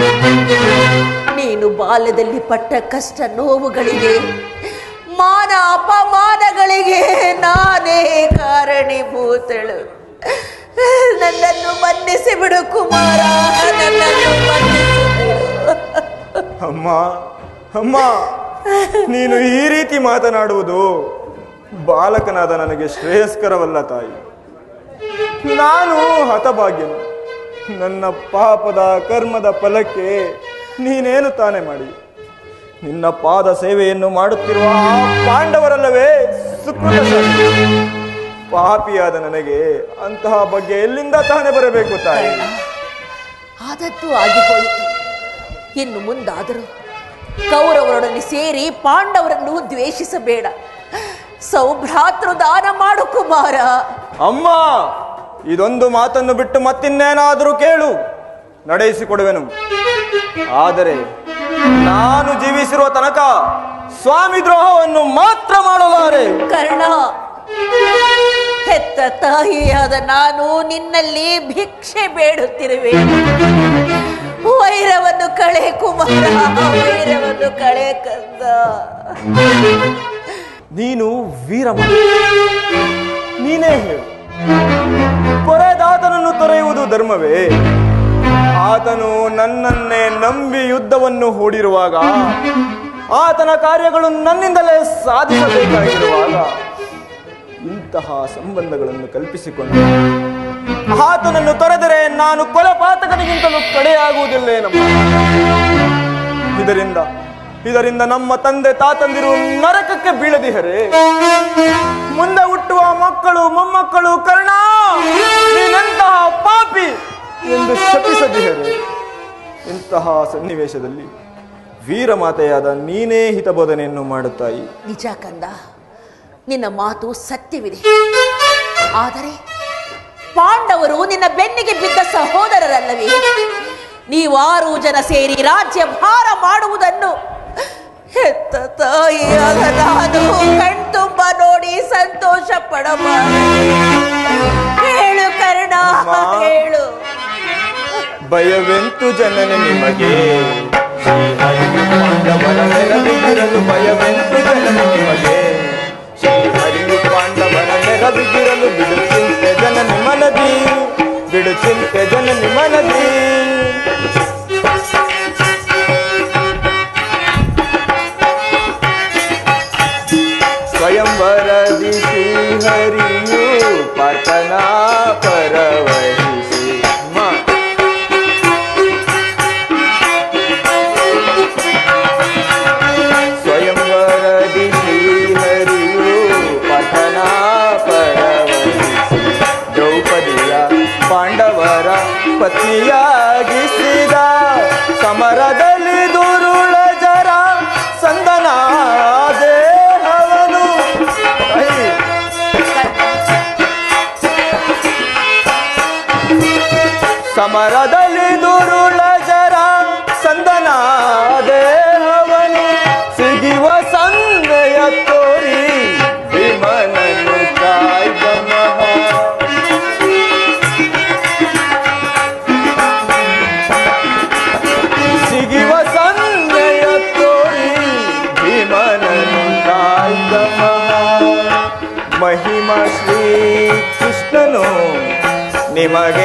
ನೀನು ಬಾಲ್ಯದಲ್ಲಿ ಪಟ್ಟ ಕಷ್ಟ ನೋವುಗಳಿಗೆ ಮಾನ ಅಪಮಾನಗಳಿಗೆ ನಾನೇ ಕಾರಣೀಭೂತಳು ನನ್ನನ್ನು ಮನ್ನಿಸಿ ಬಿಡು ಕುಮಾರ ನನ್ನನ್ನು ಮನ್ನಿಸಿ ಬಿಡು ಅಮ್ಮ ಅಮ್ಮ ನೀನು ಈ ರೀತಿ ಮಾತನಾಡುವುದು ಬಾಲಕನಾದ ನನಗೆ ಶ್ರೇಯಸ್ಕರವಲ್ಲ ತಾಯಿ ನಾನು ಹತಭಾಗ್ಯನು ನನ್ನ ಪಾಪದ ಕರ್ಮದ ಫಲಕ್ಕೆ ನೀನೇನು ತಾನೇ ಮಾಡಿ ನಿನ್ನ ಪಾದ ಸೇವೆಯನ್ನು ಮಾಡುತ್ತಿರುವ ಆ ಪಾಂಡವರಲ್ಲವೇ ಸುಕೃತಶಾಲಿ. ಪಾಪಿಯಾದ ನನಗೆ ಅಂತಹ ಬಗ್ಗೆ ಎಲ್ಲಿಂದ ತಾನೇ ಬರಬೇಕು ತಾಯಿ ಆದದ್ದು ಆಗಿ ಹೋಯಿತು ಇನ್ನು ಮುಂದಾದರೂ ಕೌರವರೊಡನೆ ಸೇರಿ ಪಾಂಡವರನ್ನು ದ್ವೇಷಿಸಬೇಡ ಸೌಭ್ರಾತೃ ದಾನ ಮಾಡು ಕುಮಾರ ಅಮ್ಮ ಇದೊಂದು ಮಾತನ್ನು ಬಿಟ್ಟು ಮತ್ತಿನ್ನೇನಾದರೂ ಕೇಳು ನಡೆಯಿಸಿಕೊಡುವೆನು ಆದರೆ ನಾನು ಜೀವಿಸಿರುವ ತನಕ ಸ್ವಾಮಿ ದ್ರೋಹವನ್ನು ಮಾತ್ರ ಮಾಡಲಾರೆ ಕರ್ಣ ಹೆತ್ತ ತಾಯಿಯಾದ ನಾನು ನಿನ್ನಲ್ಲಿ ಭಿಕ್ಷೆ ಬೇಡುತ್ತಿರುವೆ ವೈರವನ್ನು ಕಳೆ ಕುಮಾರ ವೈರವನ್ನು ಕಳೆ ಕಂದ ನೀನು ವೀರಮ ನೀನೇ ಹೇಳು ಕೊರೆದಾತನನ್ನು ತೊರೆಯುವುದು ಧರ್ಮವೇ ಆತನು ನನ್ನನ್ನೇ ನಂಬಿ ಯುದ್ಧವನ್ನು ಹೂಡಿರುವಾಗ ಆತನ ಕಾರ್ಯಗಳು ನನ್ನಿಂದಲೇ ಸಾಧಿಸಬೇಕಾಗಿರುವಾಗ ಇಂತಹ ಸಂಬಂಧಗಳನ್ನು ಕಲ್ಪಿಸಿಕೊಂಡು ಆತನನ್ನು ತೊರೆದರೆ ನಾನು ಕೊಲೆಪಾತಕನಿಗಿಂತಲೂ ಕಡೆಯಾಗುವುದಿಲ್ಲೇನಮ್ಮ ಇದರಿಂದ ಇದರಿಂದ ನಮ್ಮ ತಂದೆ ತಾತಂದಿರು ನರಕಕ್ಕೆ ಬೀಳದಿಹರೆ ಮುಂದೆ ಹುಟ್ಟುವ ಮಕ್ಕಳು ಮೊಮ್ಮಕ್ಕಳು ಕರ್ಣ ನೀನೆಂತಹ ಪಾಪಿ ಎಂದು ಶಪಿಸದಿಹರೆ ಇಂತಹ ಸನ್ನಿವೇಶದಲ್ಲಿ ವೀರಮಾತೆಯಾದ ನೀನೇ ಹಿತಬೋಧನೆಯನ್ನು ಮಾಡುತ್ತಾಯಿ ನಿಜ ಕಂದ ನಿನ್ನ ಮಾತು ಸತ್ಯವಿದೆ ಆದರೆ ಪಾಂಡವರು ನಿನ್ನ ಬೆನ್ನಿಗೆ ಬಿದ್ದ ಸಹೋದರರಲ್ಲವೇ ನೀವಾರು ಜನ ಸೇರಿ ರಾಜ್ಯ ಭಾರ ಮಾಡುವುದನ್ನು ಹೆತ್ತ ತಾಯಿಯಾದ ನಾನು ಕಣ್ತುಂಬ ನೋಡಿ ಸಂತೋಷ ಪಡಬಾರದು ಹೇಳು ಕರ್ಣ ಹೇಳು ಭಯವೆಂತು ಜನನೆ ನಿಮಗೆ ಶ್ರೀಹರಿಯು ಪಾಂಡವರ ನೆರವಿಗಿರಲು ಭಯವೆಂತು ಜನನೆ ನಿಮಗೆ ಶ್ರೀಹರಿಯು ಪಾಂಡವರ ನೆರವಿಗಿರಲು ಬಿಡು ಚಿಂತೆ ಜನನಿ ಮನದಿ ಬಿಡು ಚಿಂತೆ ಜನನಿ ಮನದಿ ಸ್ವಯಂವರದಿ ಶ್ರೀಹರಿಯು ಪತನ ಪರವಹಿಸಿ ಮಾ ಸ್ವಯಂವರದಿ ಶ್ರೀಹರಿಯು ಪಠನ ಪರವಹಿಸಿ ದ್ರೌಪದಿಯ ಪಾಂಡವರ ಪತಿಯಾಗಿಸಿದ ಸಮರದಲ್ಲಿ ದುರುಳ ಜರ ಸಂದನ ದೇಹವನು ಐ. ಸಮರದಲ್ಲಿ ದುರುಳ ಜರ ಸಂದನ ದೇಹವನು ಸಿಗಿವ ಸಂದೆಯ ತೋರಿ ವಿಮನನು ಕಾಯ್ದ ಮಹಾ ಸಿಗಿವ ಸಂದೆಯ ತೋರಿ ಭೀಮನನು ಕಾಯ್ದ ಮಹಾ ಮಹಿಮಾ ಶ್ರೀ ಕೃಷ್ಣನು ನಿಮಗೆ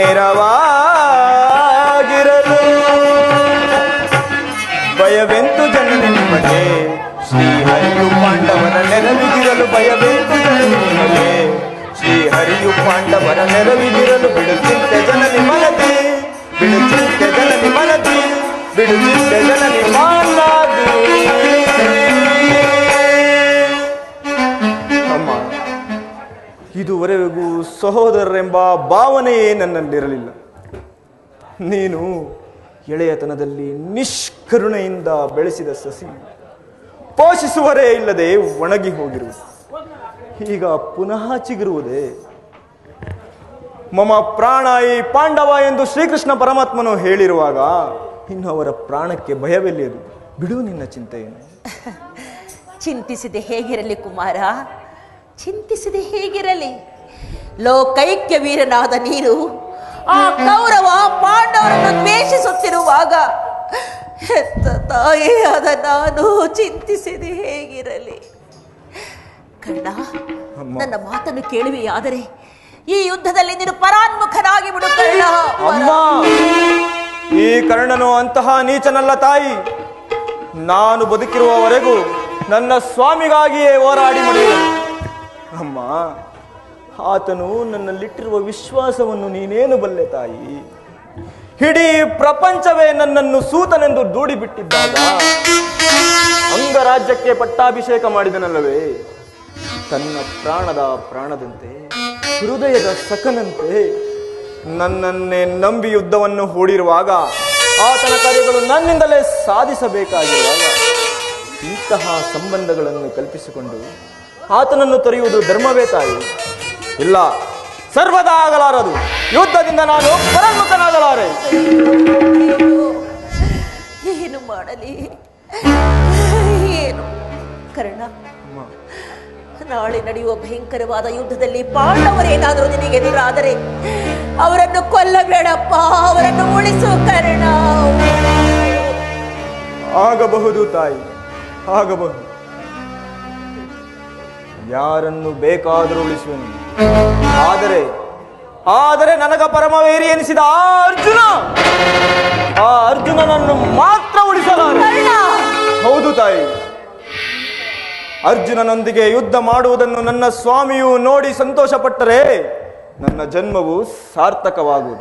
ನೆರವಾಗಿರಲು ಭಯವೆಂತು ಜನನಿ ನಿಮಗೆ ಶ್ರೀಹರಿಯು ಪಾಂಡವರ ನೆರವಿಗಿರಲು ಭಯವೆಂತು ಜನನಿ ನಿಮಗೆ ಶ್ರೀಹರಿಯು ಪಾಂಡವರ ನೆರವಿಗಿರಲು ಬಿಡುತ್ತಿದ್ದೆ ಜನನಿ ಮನದಿ ಬಿಡುತ್ತಿದ್ದೆ ಜನನಿ ಮನದಿ ಬಿಡುತ್ತಿದ್ದೆ ಜನನಿ ಮಾನದಿ ಅಮ್ಮ ಇದುವರೆಗೂ ಸಹೋದರರೆಂಬ ಭಾವನೆಯೇ ನನ್ನಲ್ಲಿರಲಿಲ್ಲ ನೀನು ಎಳೆಯತನದಲ್ಲಿ ನಿಷ್ಕರುಣೆಯಿಂದ ಬೆಳೆಸಿದ ಸಸಿ ಪೋಷಿಸುವರೇ ಇಲ್ಲದೆ ಒಣಗಿ ಹೋಗಿರುವುದು ಈಗ ಪುನಃ ಚಿಗುರುವುದೇ ಮಮ ಪ್ರಾಣ ಈ ಪಾಂಡವ ಎಂದು ಶ್ರೀಕೃಷ್ಣ ಪರಮಾತ್ಮನು ಹೇಳಿರುವಾಗ ಇನ್ನು ಅವರ ಪ್ರಾಣಕ್ಕೆ ಭಯವೆಲ್ಲಿಯದು ಬಿಡು ನಿನ್ನ ಚಿಂತೆಯನ್ನು ಚಿಂತಿಸಿದೆ ಹೇಗಿರಲಿ ಕುಮಾರ ಚಿಂತಿಸಿದೆ ಹೇಗಿರಲಿ ಲೋಕೈಕ್ಯ ವೀರನಾದ ನೀನು ಆ ಕೌರವ ಪಾಂಡವರನ್ನು ದ್ವೇಷಿಸುತ್ತಿರುವಾಗ ಹೆತ್ತ ತಾಯಿಯಾದ ನಾನು ಚಿಂತಿಸಿದೆ ಹೇಗಿರಲಿ ಕಣ್ಣ ನನ್ನ ಮಾತನ್ನು ಕೇಳುವೆಯಾದರೆ ಈ ಯುದ್ಧದಲ್ಲಿ ನೀನು ಪರಾನ್ಮುಖನಾಗಿ ಬಿಡು ಕರ್ಣ ಅಮ್ಮ ಈ ಕರ್ಣನು ಅಂತಹ ನೀಚನಲ್ಲ ತಾಯಿ ನಾನು ಬದುಕಿರುವವರೆಗೂ ನನ್ನ ಸ್ವಾಮಿಗಾಗಿಯೇ ಹೋರಾಡಿ ಮಡಿಯುವೆ ಅಮ್ಮ ಆತನು ನನ್ನಲ್ಲಿಟ್ಟಿರುವ ವಿಶ್ವಾಸವನ್ನು ನೀನೇನು ಬಲ್ಲೆ ತಾಯಿ ಇಡೀ ಪ್ರಪಂಚವೇ ನನ್ನನ್ನು ಸೂತನೆಂದು ದೂಡಿ ಬಿಟ್ಟಿದ್ದಾಗ ಅಂಗರಾಜ್ಯಕ್ಕೆ ಪಟ್ಟಾಭಿಷೇಕ ಮಾಡಿದನಲ್ಲವೇ ತನ್ನ ಪ್ರಾಣದ ಪ್ರಾಣದಂತೆ ಹೃದಯದ ಸಖನಂತೆ ನನ್ನನ್ನೇ ನಂಬಿ ಯುದ್ಧವನ್ನು ಹೂಡಿರುವಾಗ ಆತನ ಕಾರ್ಯಗಳು ನನ್ನಿಂದಲೇ ಸಾಧಿಸಬೇಕಾಗಿರುವಾಗ ಇಂತಹ ಸಂಬಂಧಗಳನ್ನು ಕಲ್ಪಿಸಿಕೊಂಡು ಆತನನ್ನು ತೊರೆಯುವುದು ಧರ್ಮವೇ ತಾಯಿ ಇಲ್ಲ ಸರ್ವದಾ ಆಗಲಾರದು ಯುದ್ಧದಿಂದ ನಾನು ಪರಮುಖನಾಗಲಾರೆ ಏನು ಮಾಡಲಿ ಏನು ಕರ್ಣ ನಾಳೆ ನಡೆಯುವ ಭಯಂಕರವಾದ ಯುದ್ಧದಲ್ಲಿ ಪಾಂಡವರೇನಾದರೂ ನಿನಗೆ ಎದುರಾದರೆ ಅವರನ್ನು ಕೊಲ್ಲಬೇಡಪ್ಪ ಅವರನ್ನು ಉಳಿಸು ಕರ್ಣ ಆಗಬಹುದು ತಾಯಿ ಆಗಬಹುದು ಯಾರನ್ನು ಬೇಕಾದರೂ ಉಳಿಸುವೆನು ಆದರೆ ಆದರೆ ನನಗ ಪರಮವೇರಿ ಎನಿಸಿದ ಆ ಅರ್ಜುನ ಆ ಅರ್ಜುನನನ್ನು ಮಾತ್ರ ಉಳಿಸಲಾರೆ ಹೌದು ತಾಯಿ ಅರ್ಜುನನೊಂದಿಗೆ ಯುದ್ಧ ಮಾಡುವುದನ್ನು ನನ್ನ ಸ್ವಾಮಿಯು ನೋಡಿ ಸಂತೋಷಪಟ್ಟರೆ ನನ್ನ ಜನ್ಮವು ಸಾರ್ಥಕವಾಗುವುದು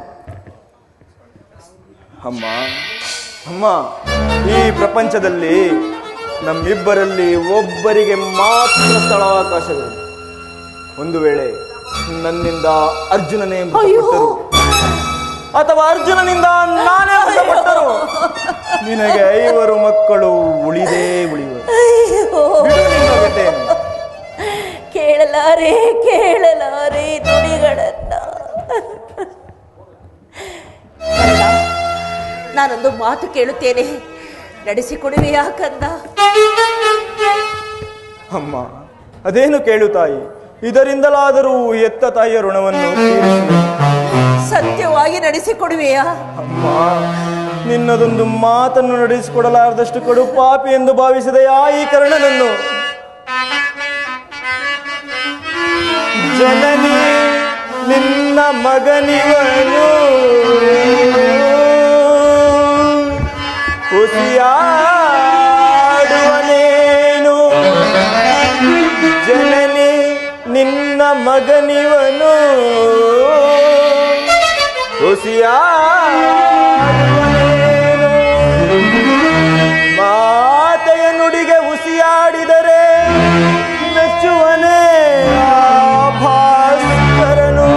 ಅಮ್ಮ ಅಮ್ಮ ಈ ಪ್ರಪಂಚದಲ್ಲಿ ನಮ್ಮಿಬ್ಬರಲ್ಲಿ ಒಬ್ಬರಿಗೆ ಮಾತ್ರ ಸ್ಥಳಾವಕಾಶವಿದೆ ಒಂದು ವೇಳೆ ನನ್ನಿಂದ ಅರ್ಜುನನೇ ಮೃತಪಟ್ಟರು ಅಥವಾ ಅರ್ಜುನನಿಂದ ನಾನೇ ಮೃತಪಟ್ಟರು ನಿನಗೆ ಐವರು ಮಕ್ಕಳು ಉಳಿದೇ ಉಳಿಯುವರು ಅಯ್ಯೋ ಬಿಡು ನಿನ್ನ ವ್ಯಥೆಯನ್ನು. ಕೇಳಲಾರೆ ಕೇಳಲಾರೆ ನುಡಿಗಳನ್ನ ಕರ್ಣ, ನಾನೊಂದು ಮಾತು ಕೇಳುತ್ತೇನೆ ನಡೆಸಿಕೊಡುವೆಯಾ ಕಂದ ಅಮ್ಮ ಅದೇನು ಕೇಳು ತಾಯಿ ಇದರಿಂದಲಾದರೂ ಎತ್ತ ತಾಯಿಯ ಋಣವನ್ನು ತೀರಿಸುವೆ. ಸತ್ಯವಾಗಿ ನಡೆಸಿಕೊಡುವೆಯಾ ಅಮ್ಮ ನಿನ್ನದೊಂದು ಮಾತನ್ನು ನಡೆಸಿಕೊಡಲಾರದಷ್ಟು ಕಡು ಪಾಪಿ ಎಂದು ಭಾವಿಸಿದೆಯಾ ಈ ಕರ್ಣನನ್ನು ಜನನಿ ನಿನ್ನ ಮಗನಿವನು ಹುಸಿಯಾಡುವನೇನು ಜನನಿ ನಿನ್ನ ಮಗನಿವನು ಹುಸಿಯಾಡುವನೇನು ಮಾತೆಯ ನುಡಿಗೆ ಹುಸಿಯಾಡಿದರೆ ಮೆಚ್ಚುವನೇ ಆ ಭಾಸ್ಕರನು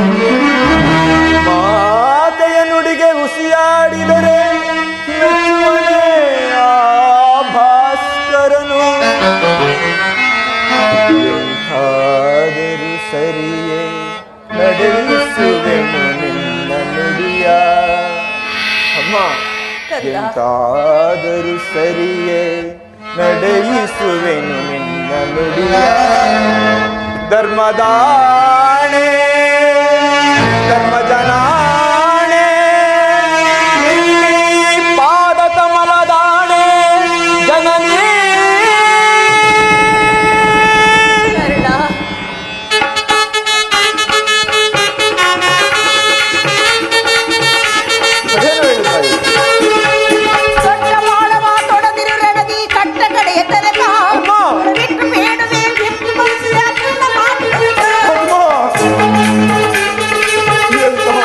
ಮಾತೆಯ ನುಡಿಗೆ ಹುಸಿಯಾಡಿದರೆ ಮೆಚ್ಚುವನೇ ಆ ಭಾಸ್ಕರನು ಎಂಥಾದರೂ ಸರಿಯೇ ನಡೆಸುವೆನು ನಿನ್ನ ನುಡಿಯ ಅಮ್ಮ ಕಂದ. ಎಂತಾದರೂ ಸರಿಯೇ ನಡೆಯಿಸುವೆನು ನಿನ್ನ ನುಡಿಯ ಧರ್ಮದಾಣೆ ಧರ್ಮಜನಾಣೆ ಇಲ್ಲಿ ಪಾದ ಕಮಲದಾಣೆ ಜನನೇ ಕರ್ಣ ಅದೇನು ಹೇಳ್ತಾರೆ ದೊಡ್ಡ ಮಾಡವ ತೊಡದಿರು ರಣದಿ ಕಟ್ಟ ಕಡೆಯ ತನಕ ಅಮ್ಮ. ಬಿಟ್ಟು ಬೇಡವೇ ಬಿಟ್ಟು ಬಯಸಿದ ನಿನ್ನ ಮಾತು ಅಮ್ಮ! ಎಂತಹ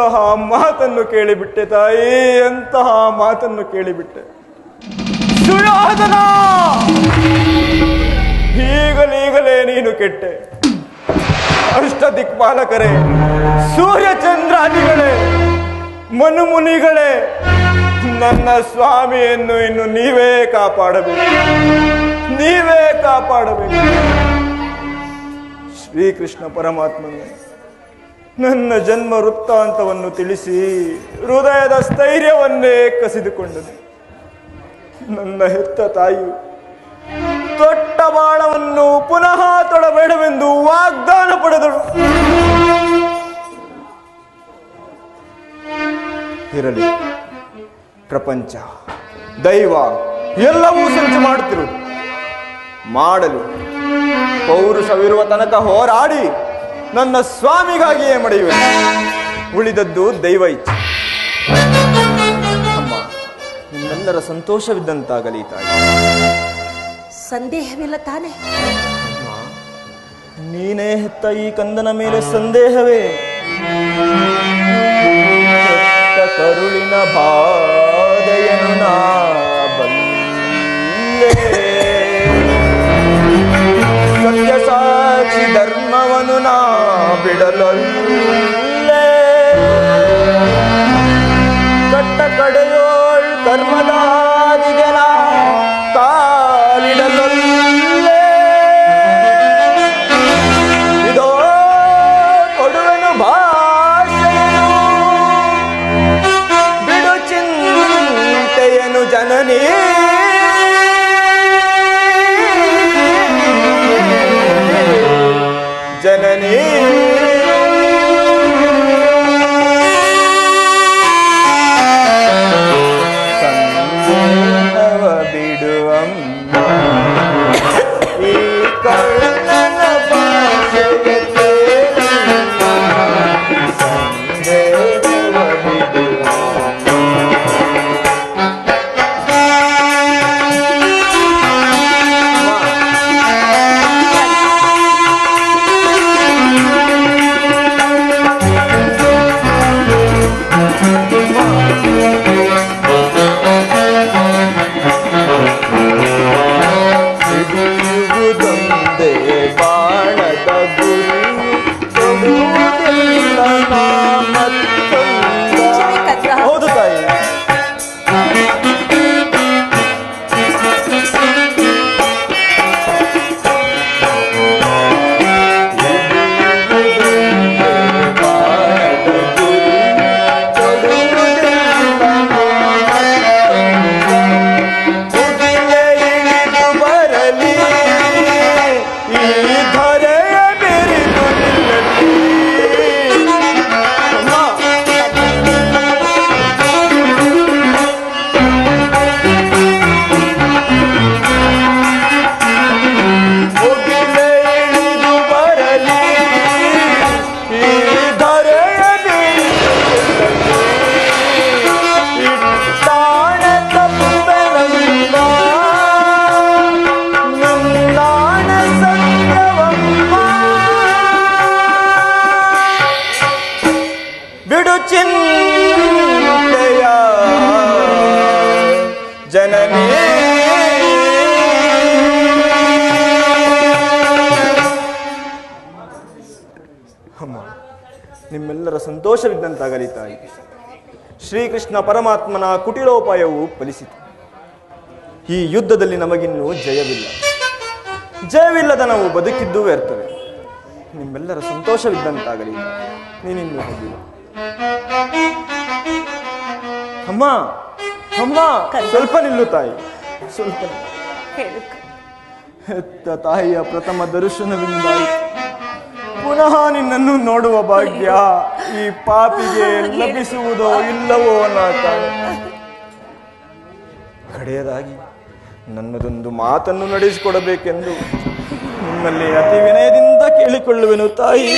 ಎಂತಹ ಮಾತನ್ನು ಕೇಳಿಬಿಟ್ಟೆ ತಾಯಿ ಎಂತಹ ಮಾತನ್ನು ಕೇಳಿಬಿಟ್ಟೆ ಸುಯೋಧನ ಈಗಲೀಗಲೇ ನೀನು ಕೆಟ್ಟೆ ಅಷ್ಟ ದಿಕ್ಪಾಲಕರೇ ಸೂರ್ಯ ಚಂದ್ರಾದಿಗಳೇ ಮನುಮುನಿಗಳೇ ನನ್ನ ಸ್ವಾಮಿಯನ್ನು ಇನ್ನು ನೀವೇ ಕಾಪಾಡಬೇಕು ನೀವೇ ಕಾಪಾಡಬೇಕು ಶ್ರೀಕೃಷ್ಣ ಪರಮಾತ್ಮನು ನನ್ನ ಜನ್ಮ ವೃತ್ತಾಂತವನ್ನು ತಿಳಿಸಿ ಹೃದಯದ ಸ್ಥೈರ್ಯವನ್ನೇ ಕಸಿದುಕೊಂಡನು ನನ್ನ ಹೆತ್ತ ತಾಯಿಯು ತೊಟ್ಟ ಬಾಣವನ್ನು ಪುನಃ ತೊಡಬೇಡವೆಂದು ವಾಗ್ದಾನ ಪಡೆದಳು ಇರಲಿ ಪ್ರಪಂಚ ದೈವ ಎಲ್ಲವೂ ಸಂಚು ಮಾಡುತ್ತಿರುವುದು ಮಾಡಲು ಪೌರುಷವಿರುವ ತನಕ ಹೋರಾಡಿ ನನ್ನ ಸ್ವಾಮಿಗಾಗಿಯೇ ಮಡೆಯುವೆ ಉಳಿದದ್ದು ದೈವ ಇಚ್ಛೆ ಅಮ್ಮ ನಿಮ್ಮೆಲ್ಲರ ಸಂತೋಷವಿದ್ದಂತಾಗಲಿ ತಾಯಿ ಸಂದೇಹವಿಲ್ಲ ತಾನೆ ನೀನೇ ಹೆತ್ತ ಈ ಕಂದನ ಮೇಲೆ ಸಂದೇಹವೇ ಹೆತ್ತ ಕರುಳಿನ ಬಾಧೆಯನು ನಾ ಬಲ್ಲೆ ಸತ್ಯ ಸಾಕ್ಷಿ ಧರ್ಮವನು ನಾ ಬಿಡಲೊಲ್ಲೆ ಕಟ್ಟ ಕಡೆಯೋಳ್ ಕರ್ಮದಾದಿಗೆ ನಾ ಕಾಲಿಡಲೊಲ್ಲೆ ಇದೋ ಕೊಡುವೆನು ಭಾಷೆಯನು ಬಿಡು ಚಿಂತೆಯನು ಜನನಿ ಜನನಿ ಸಂದೇಹವ ಬಿಡುವಮ್ಮ ಈ ಕಳ್ಳನ ಭಾಷೆಗೆ ಕೇಳಮ್ಮ. ಸಂದೇಹವ ಬಿಡುವಮ್ಮ. ಹಿಡಿಯುವುದೊಂದೇ ಬಾಣದ ಗುರಿ ಕೊಡುವುದಿಲ್ಲ ನಾ ಮತ್ತೊಂದ. ಹೌದು ತಾಯಿ ಬಾಣದ ಗುರಿ ಕೊಡುವುದಿಲ್ಲ ನಾ ಮುಗಿಲೆ ಇಳಿದು ಬರಲಿ ಈ ಧರೆಯ ಬೆರೆದು ನಿಲ್ಲಲಿ ಅಮ್ಮ, ಮುಗಿಲೆ ಇಳಿದು ಬರಲಿ ಈ ಧರೆಯ ಬೆರೆದು ನಿಲ್ಲಲಿ ಇಟ್ಟಾಣ ತಪ್ಪೆರಲ್ಲ ನಿನ್ನಾಣ ಸತ್ಯವಮ್ಮ ಬಿಡು ಚಿಂತೆಯ ಜನನಿ ಅಮ್ಮ ನಿಮ್ಮೆಲ್ಲರ ಸಂತೋಷವಿದ್ದಂತಾಗಲಿ ತಾಯಿ ಶ್ರೀಕೃಷ್ಣ ಪರಮಾತ್ಮನ ಕುಟಿಲೋಪಾಯವು ಫಲಿಸಿತು ಈ ಯುದ್ಧದಲ್ಲಿ ನಮಗಿನ್ನೂ ಜಯವಿಲ್ಲ ಜಯವಿಲ್ಲದ ನಾವು ಬದುಕಿದ್ದು ವ್ಯರ್ಥವೇ ನಿಮ್ಮೆಲ್ಲರ ಸಂತೋಷವಿದ್ದಂತಾಗಲಿ ನೀನಿನ್ನು ಹೋಗಿಲ್ಲ ಅಮ್ಮ ಅಮ್ಮ ಸ್ವಲ್ಪ ನಿಲ್ಲು ತಾಯಿ ಸ್ವಲ್ಪ ನಿಲ್ಲು. ಹೇಳು ಹೆತ್ತ ತಾಯಿಯ ಪ್ರಥಮ ದರ್ಶನವಿಂದಾಯಿತು ಪುನಃ ನಿನ್ನನ್ನು ನೋಡುವ ಭಾಗ್ಯ ಈ ಪಾಪಿಗೆ ಲಭಿಸುವುದೋ ಇಲ್ಲವೋ ನಾಥ ಕಡೆಯದಾಗಿ ನನ್ನದೊಂದು ಮಾತನ್ನು ನಡೆಸಿಕೊಡಬೇಕೆಂದು ನಿಮ್ಮಲ್ಲಿ ಅತಿ ವಿನಯದಿಂದ ಕೇಳಿಕೊಳ್ಳುವೆನು ತಾಯಿ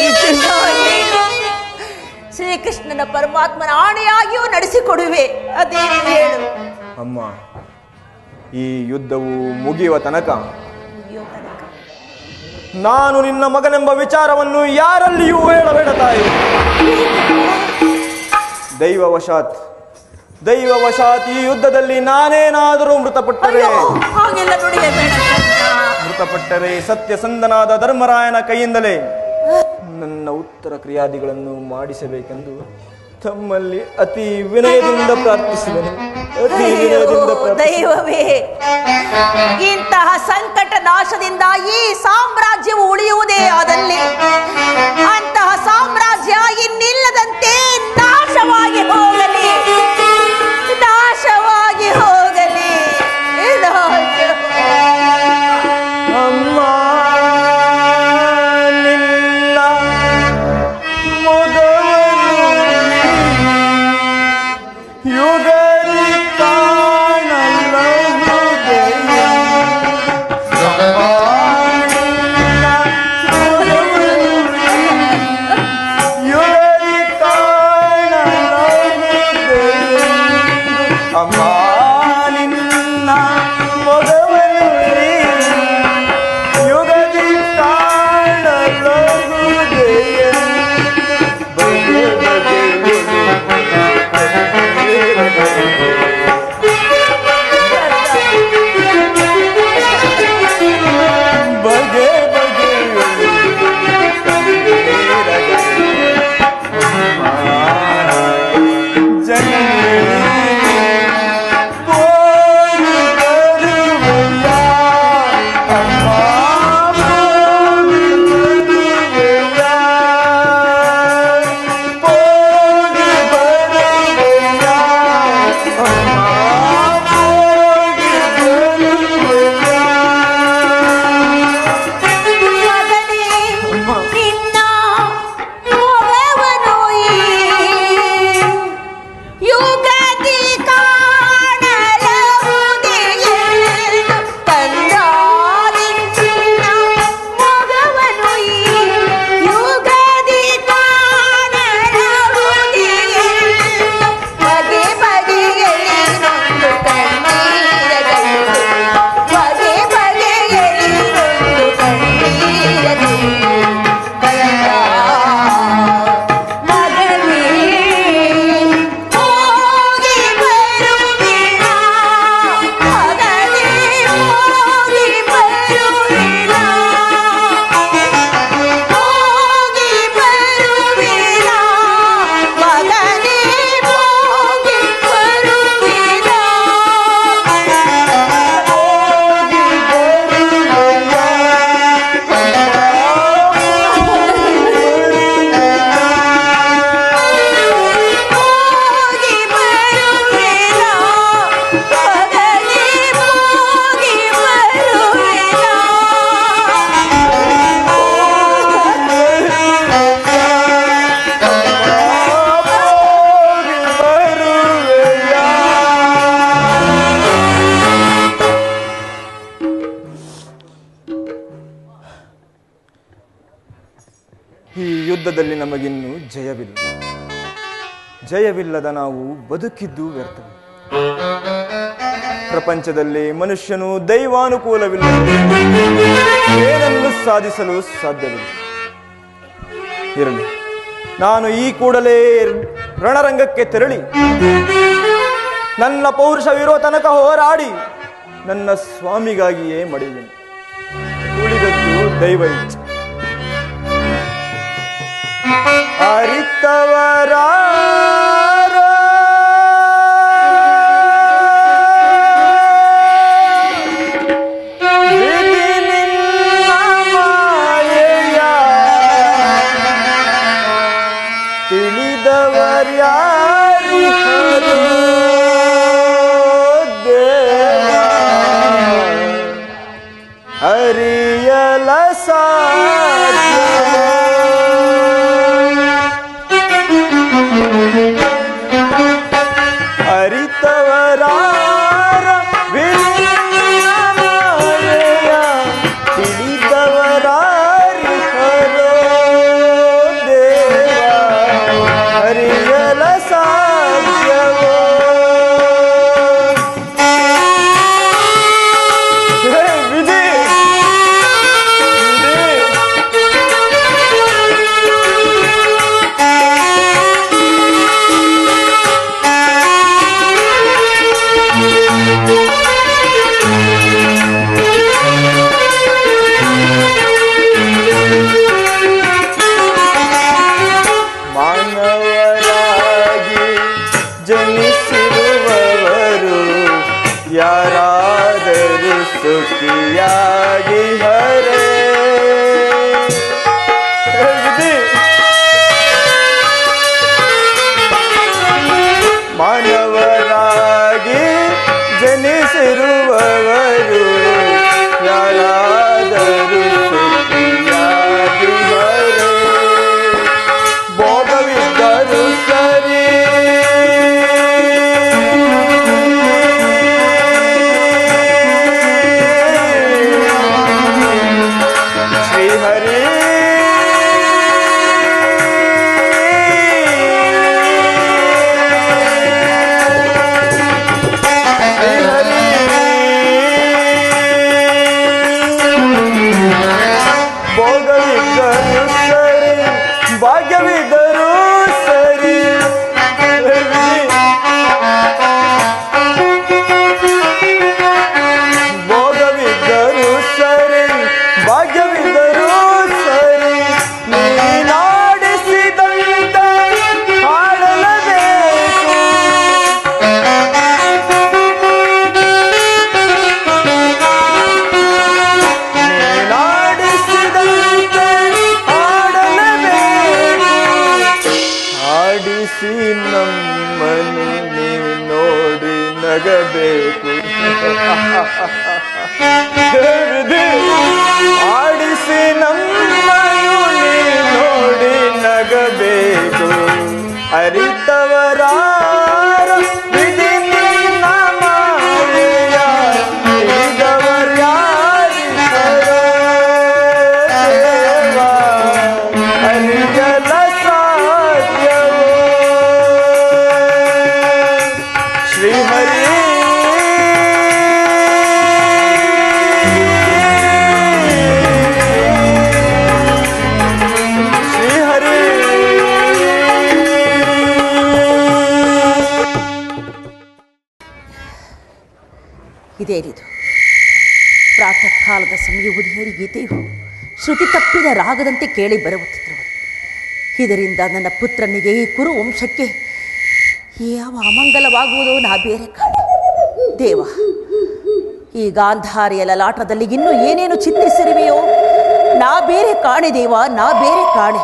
ಶ್ರೀಕೃಷ್ಣನ ಪರಮಾತ್ಮನ ಆಣೆಯಾಗಿಯೂ ನಡೆಸಿಕೊಡುವೆ ಅದೇನು ಹೇಳು ಅಮ್ಮ ಈ ಯುದ್ಧವು ಮುಗಿಯುವ ತನಕ ಅಯ್ಯೋ ತನಕ. ನಾನು ನಿನ್ನ ಮಗನೆಂಬ ವಿಚಾರವನ್ನು ಯಾರಲ್ಲಿಯೂ ಹೇಳಬೇಡ ತಾಯಿ ದೈವವಶಾತ್ ದೈವವಶಾತ್ ಈ ಯುದ್ಧದಲ್ಲಿ ನಾನೇನಾದರೂ ಮೃತಪಟ್ಟರೆ ಅಯ್ಯೋ ಹಾಗೆಲ್ಲ ನುಡಿಯಬೇಡ ಕೃಷ್ಣ. ಮೃತಪಟ್ಟರೆ ಸತ್ಯಸಂಧನಾದ ಧರ್ಮರಾಯನ ಕೈಯಿಂದಲೇ ನನ್ನ ಉತ್ತರ ಕ್ರಿಯಾದಿಗಳನ್ನು ಮಾಡಿಸಬೇಕೆಂದು ತಮ್ಮಲ್ಲಿ ಅತಿ ವಿನಯದಿಂದ ಪ್ರಾರ್ಥಿಸಿದನು ಅತಿ ವಿನಯದಿಂದ ಅಯ್ಯೋ, ಪ್ರಾರ್ಥಿಸಿದನು. ದೈವವೇ ಇಂತಹ ಸಂಕಟ ನಾಶದಿಂದ ಈ ಸಾಮ್ರಾಜ್ಯವು ಉಳಿಯುವುದೇ ಆದಲ್ಲಿ ಅಂತಹ ಸಾಮ್ರಾಜ್ಯ ಇನ್ನಿಲ್ಲದಂತೆ ನಾಶವಾಗಿ ಹೋಗಲಿ ನಾಶವಾಗಿ ಹೋಗಲಿ ನಾಶವಾಗಿ ಅಮ್ಮ ನಿನ್ನ ಮೊದಲು ಯುಗದಿ ಕಾಣಲ್ಲ ಹೃದಯ. ಅಮ್ಮ ನಿನ್ನ ಮೊದಲು ಯುಗದಿ ಕಾಣಲ್ಲ ಹೃದಯ. ಅಮ್ಮ ನಿನ್ನ ಮೊದಲು ಯುಗದಿ ಕಾಣಲು ಹೃದಯ ಬಗೆ ಬಗೆ ಬಗೆ ಜನನಿ ಕೋರಿ ಬರುವೆಯ ಅಮ್ಮ ಕೋರಿ ಬರುವೆಯ ಕೋರಿ ಬರುವೆಯ ಅಮ್ಮ ಕೋರಿ ಬರುವೆಯ ಮಗನೇ ನಿನ್ನ ಮೊಗವನು ಈ ಯುಗದಿ ಕಾಣಲಹುದೇ ಎಂದು ತಂದಾರಿನ್ನ ಮೊಗವನು ಈ ಯುಗದಿ ಕಾಣಲಹುದೇ ಎಂದು ಬಗೆ ಬಗೆಯಲ್ಲಿ ನೊಂದು ಕಣ್ಣೀರಗಳು ಬಗೆ ಬಗೆಯಲ್ಲಿ ನೊಂದು ಕಣ್ಣೀರಗಳು ಮಗನೇ ಹೋಗಿ ಬರುವಿನ ಮಗನೇ ಹೋಗಿ ಬರುವಿನ ಹೋಗಿ ಬರುವಿನ ಮಗನೇ ಹೋಗಿ ಬರುವಿನ ಹೋಗಿ ಬರುವಿನ ಮಗನೇ ಹೋಗಿ ಬರುವಿನ ಈ ಯುದ್ಧದಲ್ಲಿ ನಮಗಿನ್ನು ಜಯವಿಲ್ಲ ಜಯವಿಲ್ಲದ ನಾವು ಬದುಕಿದ್ದು ವ್ಯರ್ಥ ಪ್ರಪಂಚದಲ್ಲಿ ಮನುಷ್ಯನು ದೈವಾನುಕೂಲವಿಲ್ಲ ಏನನ್ನು ಸಾಧಿಸಲು ಸಾಧ್ಯವಿಲ್ಲ ಇರಲಿ ನಾನು ಈ ಕೂಡಲೇ ರಣರಂಗಕ್ಕೆ ತೆರಳಿ ನನ್ನ ಪೌರುಷವಿರೋ ತನಕ ಹೋರಾಡಿ ನನ್ನ ಸ್ವಾಮಿಗಾಗಿಯೇ ಮಡಿಯುವೆನು ಉಳಿದದ್ದು ದೈವ ಇಚ್ಛೆ ಅರಿತವರಾರೋ ವಿಧಿ ನಿನ್ನ ಮಾಯೆಯ ತಿಳಿದವರ್ಯಾರಿಹರು ದೇವ ಅರಿಯಲ ಸಾಧ್ಯವೋ ಅರಿತವರಾರ ವಿಲಿಯ ಮಾಯೆಯ ತಿಳಿದವರಾರಿಹರೋ ದೇವ ಅರಿಯಲ ಸಾಧ್ಯವೋ ಹೇ ವಿಧಿ ಸುಖಿಯಾಗಿ ಹರೇ ವಿಧಿ ಮಾನವರಾಗಿ ಜನಿಸಿರುವವರು ಯಾರಾದರೂ ಸುಖಿಯಾಗಿ ಹರೇ ಭೋಗವಿದ್ದರು ಸರಿ ಶ್ರೀಹರಿ ಶ್ರೀಹರಿ ಭೋಗವಿದ್ದರು ಸರಿ ಭಾಗ್ಯವಿದ್ದರೂ ಸರಿ ಭೋಗವಿದ್ದರೂ ಸರಿ ಭಾಗ್ಯವಿದ್ದರೂ ಸರಿ ನೀನಾಡಿಸಿದಂತೆ ಹಾಡಲೇಬೇಕು ನೀನಾಡಿಸಿದಂತೆ ಹಾಡಲೇಬೇಕು ಆಡಿಸಿ ನಮ್ಮನ್ನು ನೀ ನೋಡಿ ನಗಬೇಕು ವಿಧಿ ಆಡಿಸಿ ನಮ್ಮನ್ನು ನೀ ನೋಡಿ ನಗಬೇಕು ಅರಿತವರ ವಿಧಿ ನಿನ್ನ ಮಾಯೆಯ ತಿಳಿದವರ್ಯಾರಿಗರೋ ದೇವಾ, ಅರಿಯಲ ಸಾಧ್ಯವೋ ಶ್ರೀಹರಿ ಶ್ರೀಹರಿ ಇದೇನಿದು ಪ್ರಾತಃ ಕಾಲದ ಸಮಯವುದೇರಿ ಗೀತೆಯು ಶ್ರುತಿ ತಪ್ಪಿದ ರಾಗದಂತೆ ಕೇಳಿ ಬರುತ್ತಿದ್ದವು ಇದರಿಂದ ನನ್ನ ಪುತ್ರನಿಗೆ ಈ ಕುರು ವಂಶಕ್ಕೆ ಯಾವ ಅಮಂಗಲವಾಗುವುದೋ ನಾ ಬೇರೆ ಕಾಣೆ ದೇವ ಈ ಗಾಂಧಾರಿಯ ಲಲಾಟದಲ್ಲಿ ಇನ್ನೂ ಏನೇನು ಚಿತ್ರಿಸಿರುವೆಯೋ ನಾ ಬೇರೆ ಕಾಣೆ ದೇವ ನಾ ಬೇರೆ ಕಾಣೆ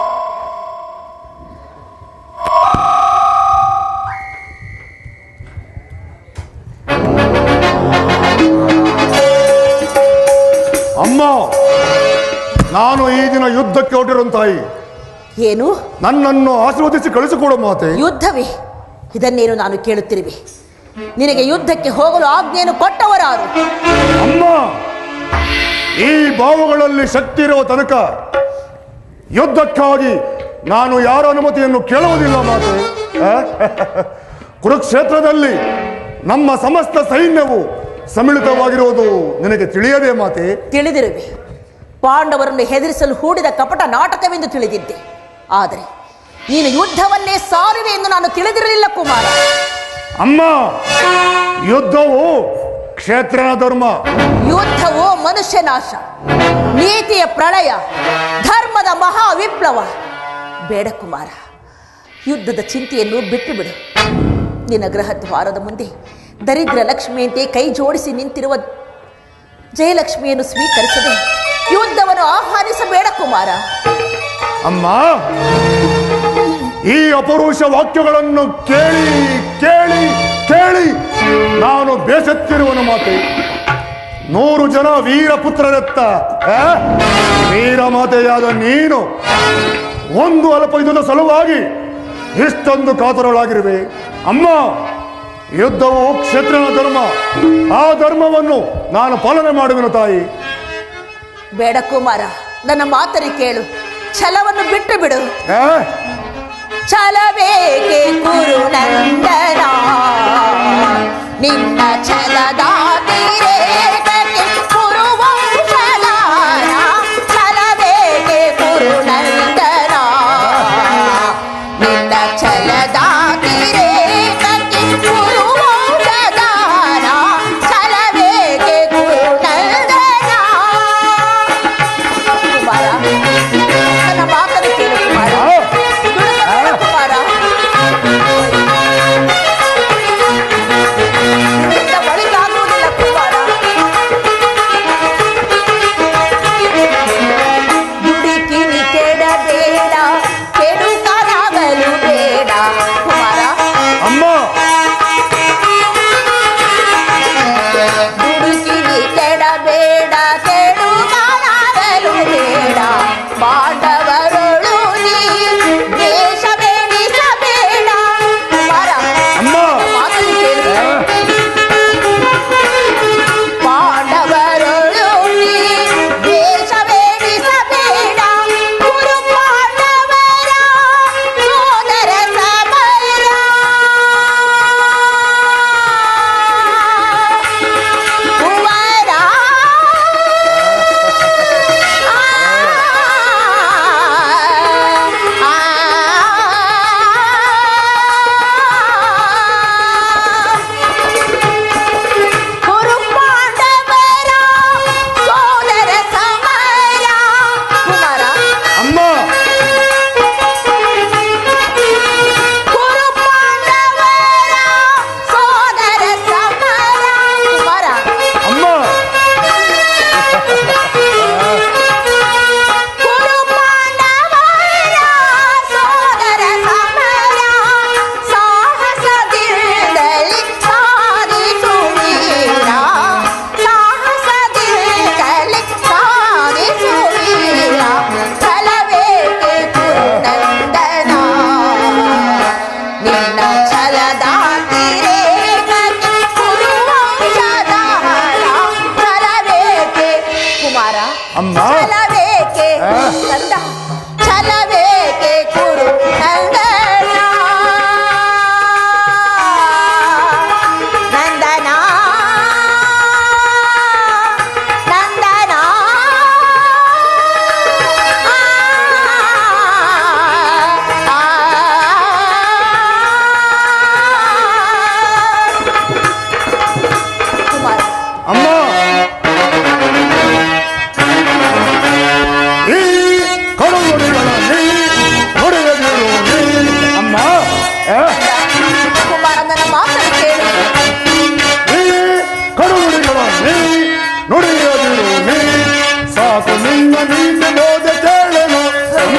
ಅಮ್ಮ ನಾನು ಈ ದಿನ ಯುದ್ಧಕ್ಕೆ ಹೊರಟಿರೋ ತಾಯಿ ಏನು ನನ್ನನ್ನು ಆಶೀರ್ವದಿಸಿ ಕಳಿಸಿಕೊಡು ಮಾತೆ ಯುದ್ಧವೇ ಇದನ್ನೇನು ನಾನು ಕೇಳುತ್ತಿರುವೆ ನಿನಗೆ ಯುದ್ಧಕ್ಕೆ ಹೋಗಲು ಆಜ್ಞೆಯನ್ನು ಕೊಟ್ಟವರಾರು ಅಮ್ಮ ಈ ಬಾವುಗಳಲ್ಲಿ ಶಕ್ತಿ ಇರುವ ತನಕ ಯುದ್ಧಕ್ಕಾಗಿ ನಾನು ಯಾರ ಅನುಮತಿಯನ್ನು ಕೇಳುವುದಿಲ್ಲ ಮಾತೆ ಆ? ಕುರುಕ್ಷೇತ್ರದಲ್ಲಿ ನಮ್ಮ ಸಮಸ್ತ ಸೈನ್ಯವು ಸಮ್ಮಿಳಿತವಾಗಿರುವುದು ನಿನಗೆ ತಿಳಿಯದೆ ಮಾತೆ ತಿಳಿದಿರುವೆ ಪಾಂಡವರನ್ನು ಹೆದರಿಸಲು ಹೂಡಿದ ಕಪಟ ನಾಟಕವೆಂದು ತಿಳಿದಿದ್ದೆ ಆದರೆ ನೀನು ಯುದ್ಧವನ್ನೇ ಸಾರುವೆ ಎಂದು ನಾನು ತಿಳಿದಿರಲಿಲ್ಲ ಕುಮಾರ ಅಮ್ಮ ಯುದ್ಧವು ಕ್ಷೇತ್ರನ ಧರ್ಮ ಯುದ್ಧವು ಮನುಷ್ಯ ನಾಶ ನೀತಿಯ ಪ್ರಳಯ ಧರ್ಮದ ಮಹಾ ವಿಪ್ಲವ ಬೇಡ ಕುಮಾರ ಯುದ್ಧದ ಚಿಂತೆಯನ್ನು ಬಿಟ್ಟು ಬಿಡು ನಿನ್ನ ಗೃಹ ದ್ವಾರದ ಮುಂದೆ ದರಿದ್ರ ಲಕ್ಷ್ಮಿಯಂತೆ ಕೈ ಜೋಡಿಸಿ ನಿಂತಿರುವ ಜಯಲಕ್ಷ್ಮಿಯನ್ನು ಸ್ವೀಕರಿಸದೆ ಯುದ್ಧವನ್ನು ಆಹ್ವಾನಿಸಬೇಡ ಕುಮಾರ ಅಮ್ಮ ಈ ಅಪರುಷ ವಾಕ್ಯಗಳನ್ನು ಕೇಳಿ ಕೇಳಿ ಕೇಳಿ ನಾನು ಬೇಸತ್ತಿರುವನು ಮಾತೆ ನೂರು ಜನ ವೀರಪುತ್ರರತ್ತ ಆ? ವೀರಮಾತೆಯಾದ ನೀನು ಒಂದು ಅಲ್ಪ ಯುದ್ಧದ ಸಲುವಾಗಿ ಇಷ್ಟೊಂದು ಕಾತರಳಾಗಿರುವೆ ಅಮ್ಮ ಯುದ್ಧವು ಕ್ಷೇತ್ರನ ಧರ್ಮ ಆ ಧರ್ಮವನ್ನು ನಾನು ಪಾಲನೆ ಮಾಡುವೆನು ತಾಯಿ ಬೇಡ ಕುಮಾರ ನನ್ನ ಮಾತರಿ ಕೇಳು ಛಲವನ್ನು ಬಿಟ್ಟು ಬಿಡು ಆ? ಛಲಬೇಕೆ ಕುರು ನಂದನ ನಿನ್ನ ಛಲದ ತೀರೇಟಕ್ಕೆ ಕುರುವಂಶಲಾರ ಛಲಬೇಕೆ ಕುರು ನಂದನ ನಿನ್ನ ಛಲದ ತೀರೇಟಕ್ಕೆ ಕುರುವಂಶದಾನ ಛಲಬೇಕೆ ಕುರು ನಂದನ ಕುಮಾರ ನನ್ನ ಮಾತನ್ನು ಕೇಳು ಕುಮಾರ ದುಡುಕಬೇಡ ಕುಮಾರ ನಿನ್ನಿಂದ ಒಳಿತಾಗುವುದೇ ಅಮ್ಮ. ಛಲವೇಕೆ ಕಂದ ಛಲವೇಕೆ ಕುರು ನಂದನ ನಂದನ ನಂದನ ಆ, ಆ. ಕುಮಾರ ಅಮ್ಮ ಈ ಕಡುಗೊಡಿಗಳಲ್ಲಿ ಹೊಡೆಯದಿರು ನೀ ಅಮ್ಮ ಏ, ಕುಮಾರ ನನ್ನ ಮಾತನ್ನು ಕೇಳು ಈ ಕಡುಗೊಡಿಗಳಲ್ಲಿ ನುಡಿಯದಿರು ನೀ ಸಾಕು ನಿನ್ನ ನೀತಿ ಬೋಧೆ ಕೇಳಲು ಅಮ್ಮ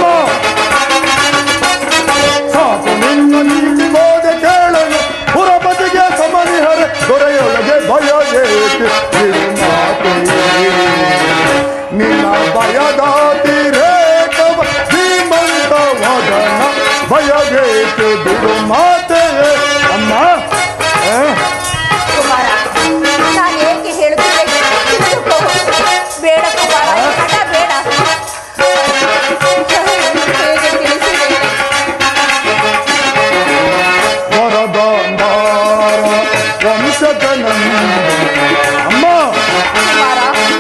ಸಾಕು ನಿನ್ನ ನೀತಿ ಬೋಧೆ ಕೇಳಲು ಪುರಪತಿಗೆ ಸಮನಿಹರೆ ದೊರೆಯೊಳಗೆ ಭಯ ಏಕೆ ಇರು ಮಾತೆಯೇ ನಿನ್ನ ಭಯದಾತಿರೇಕವ ಶ್ರೀಮಂತ ವದನ ಭಯವೇಕೆ ಬಿಡು ಮಾತೆಯೇ ಅಮ್ಮ ಏ? ಕುಮಾರ ನಾನು ಏಕೆ ಹೇಳುತ್ತಿದ್ದೆ ತಿಳಿದುಕೋ. ಬೇಡ ಕುಮಾರ ಈ ಹಠ ಬೇಡ ಹೇಗೆ ತಿಳಿಸಿದೆ ವರದಾಂಬಾರ ವಂಶಜನಂದ ಅಮ್ಮ ಕುಮಾರ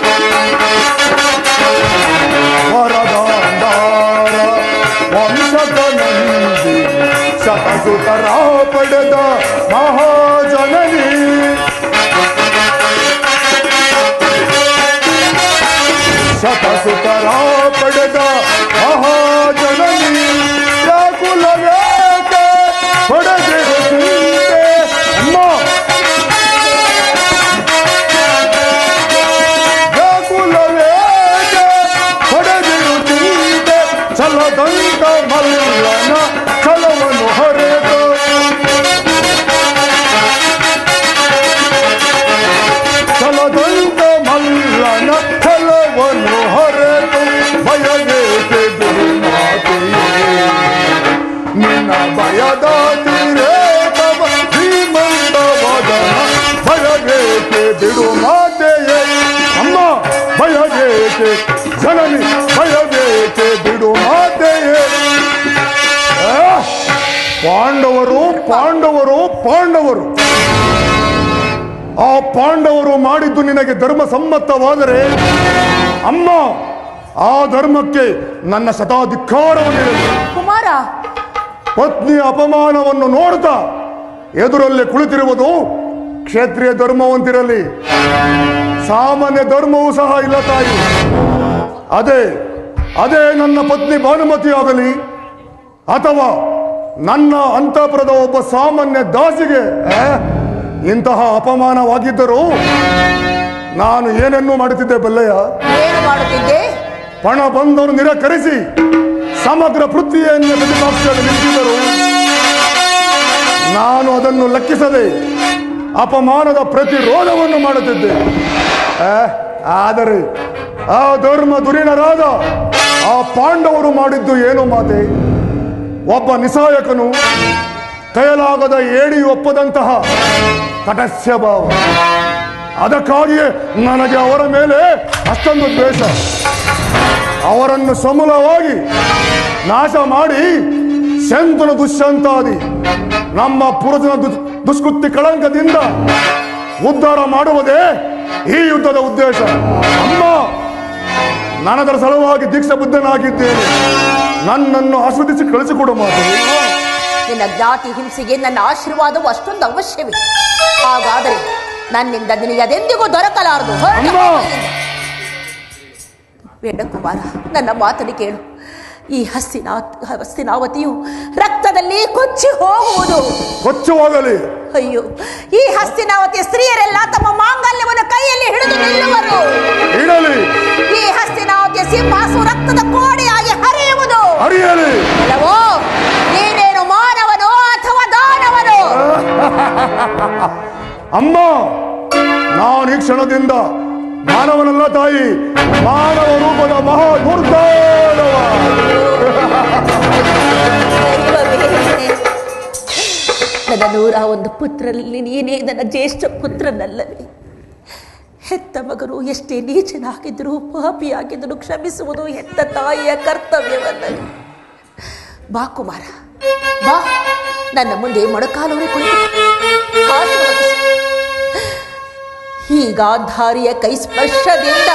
ವರದಾಂಬಾರ ವಂಶಜನಂದಿ ಶತಸುತರ ಪಡೆದ ಮಹಾಜನನಿ ಶತಸುತರ ಪಡೆದ ಮಹಾಜನನಿ ವ್ಯಾಕುಲವೇಕೆ ಪಡೆದಿರುತ್ತೇ ಅಮ್ಮ ವ್ಯಾಕುಲವೇಕೆ ಹೊಡೆದಿರುತ್ತೀದೆ ಛಲದಂತ ಮಲ್ಲನ ಛಲವನ್ನು ಹೊರೆದು ಛಲದಂತ ಮಲ್ಲನ ಛಲವನ್ನು ಹೊರೆದು ಭಯವೇಕೆ ಗುರುಮಾತೆಯೇ ನಿನ್ನ ಭಯದ ತಿರೇತವ ಶ್ರೀಮಂತವದನ ಭಯವೇಕೆ ಬಿಡು ಮಾತೆಯೇ ಅಮ್ಮ ಭಯವೇಕೆ ಜನನಿ ಭಯವೇಕೆ ಬಿಡು ಮಾತೆಯೇ ಆ, ಪಾಂಡವರು ಪಾಂಡವರು ಪಾಂಡವರು ಆ ಪಾಂಡವರು ಮಾಡಿದ್ದು ನಿನಗೆ ಧರ್ಮ ಸಮ್ಮತವಾದರೆ ಅಮ್ಮ ಆ ಧರ್ಮಕ್ಕೆ ನನ್ನ ಶತಾಧಿಕಾರವನ್ನು ಕುಮಾರ ಪತ್ನಿಯ ಅಪಮಾನವನ್ನು ನೋಡ್ತಾ ಎದುರಲ್ಲಿ ಕುಳಿತಿರುವುದು ಕ್ಷೇತ್ರೀಯ ಧರ್ಮವಂತಿರಲಿ ಸಾಮಾನ್ಯ ಧರ್ಮವೂ ಸಹ ಇಲ್ಲ ತಾಯಿ ಅದೇ ಅದೇ ನನ್ನ ಪತ್ನಿ ಭಾನುಮತಿ ಆಗಲಿ ಅಥವಾ ನನ್ನ ಅಂತಃಪುರದ ಒಬ್ಬ ಸಾಮಾನ್ಯ ದಾಸಿಗೆ ಆ, ಇಂತಹ ಅಪಮಾನವಾಗಿದ್ದರೂ ನಾನು ಏನನ್ನೂ ಮಾಡುತ್ತಿದ್ದೆ ಬಲ್ಲೆಯ ಏನು ಮಾಡುತ್ತಿದ್ದೆ ಪಣ ಬಂದವರು ನಿರಾಕರಿಸಿ ಸಮಗ್ರ ಪೃಥ್ವಿಯನ್ನು ಪ್ರತಿಪಾಕ್ಷಿಯಲ್ಲಿ ನಿಂತಿದ್ದರು ನಾನು ಅದನ್ನು ಲೆಕ್ಕಿಸದೆ ಅಪಮಾನದ ಪ್ರತಿರೋಧವನ್ನು ಮಾಡುತ್ತಿದ್ದೆ ಆ, ಆದರೆ ಆ ಧರ್ಮ ದುರಿಣರಾದ ಆ ಪಾಂಡವರು ಮಾಡಿದ್ದು ಏನು ಮಾತೆ ಒಬ್ಬ ನಿಸಾಯಕನು ಕೈಲಾಗದ ಏಡಿ ಒಪ್ಪದಂತಹ ಕಟಸ್ಯ ಭಾವ ಅದಕ್ಕಾಗಿಯೇ ನನಗೆ ಅವರ ಮೇಲೆ ಅಷ್ಟೊಂದು ದ್ವೇಷ ಅವರನ್ನು ಸಮೂಲವಾಗಿ ನಾಶ ಮಾಡಿ ಶಂತನು ದುಷ್ಯಂತಾದಿ ನಮ್ಮ ಪುರುಷನ ದುಸ್- ದುಷ್ಕೃತ್ಯ ಕಳಂಕದಿಂದ ಉದ್ಧಾರ ಮಾಡುವುದೇ ಈ ಯುದ್ಧದ ಉದ್ದೇಶ ಅಮ್ಮ ನಾನದರ ಸಲುವಾಗಿ ದೀಕ್ಷಾ ಬುದ್ಧನಾಗಿದ್ದೇನೆ ನನ್ನನ್ನು ಆಸ್ವಾದಿಸಿ ಕಳಿಸಿಕೊಡು ಮಾತು ನಿನ್ನ ಜ್ಞಾತಿ ಹಿಂಸೆಗೆ ನನ್ನ ಆಶೀರ್ವಾದವು ಅಷ್ಟೊಂದು ಅವಶ್ಯವೇ ಹಾಗಾದರೆ ನನ್ನಿಂದ ನಿನಗೆ ಅದೆಂದಿಗೂ ದೊರಕಲಾರದು ಹೊರಟು ಅಮ್ಮ! ಹೋಗು ಇಲ್ಲಿಂದ. ಬೇಡ ಕುಮಾರ ನನ್ನ ಮಾತನ್ನು ಕೇಳು ಈ ಹಸ್ತಿನಾ ಹಸ್ತಿನಾವತಿಯು ರಕ್ತದಲ್ಲಿ ಕೊಚ್ಚಿ ಹೋಗುವುದು ಕೊಚ್ಚುವಾಗಲಿ ಅಯ್ಯೋ ಈ ಹಸ್ತಿನಾವತಿಯ ಸ್ತ್ರೀಯರೆಲ್ಲ ತಮ್ಮ ಮಾಂಗಲ್ಯವನ್ನು ಕೈಯಲ್ಲಿ ಹಿಡಿದು ನಿಲ್ಲುವರು ಇಡಲಿ ಈ ಹಸ್ತಿನಾವತಿಯ ಸಿಂಹಾಸು ರಕ್ತದ ಕೋಣೆಯಾಗಿ ಹರಿಯುವುದು ಅರಿಯಲಿ ಅಲ್ಲವೋ ನೀನೇನು ಮಾನವನೋ ಅಥವಾ ದಾನವನೋ ಅಮ್ಮ ನಾನು ಈ ಕ್ಷಣದಿಂದ ಮಾನವನಲ್ಲ ತಾಯಿ ಮಾನವ ರೂಪದ ಮಹಾ ದುರ್ದಾನವ ದೈವವೇ. ನನ್ನ ನೂರ ಒಂದು ಪುತ್ರರಲ್ಲಿ ನೀನೇ ನನ್ನ ಜ್ಯೇಷ್ಠ ಪುತ್ರನಲ್ಲವೇ ಹೆತ್ತ ಮಗನು ಎಷ್ಟೇ ನೀಚನಾಗಿದ್ದರೂ ಪಾಪಿಯಾಗಿದ್ದರೂ ಕ್ಷಮಿಸುವುದು ಹೆತ್ತ ತಾಯಿಯ ಕರ್ತವ್ಯವಲ್ಲವೇ ಬಾ ಕುಮಾರ ಬಾ ನನ್ನ ಮುಂದೆ ಮೊಣಕಾಲೂರಿ ಕುಳಿತು ಆಶೀರ್ವದಿಸು. ಈ ಗಾಂಧಾರಿಯ ಕೈ ಸ್ಪರ್ಶದಿಂದ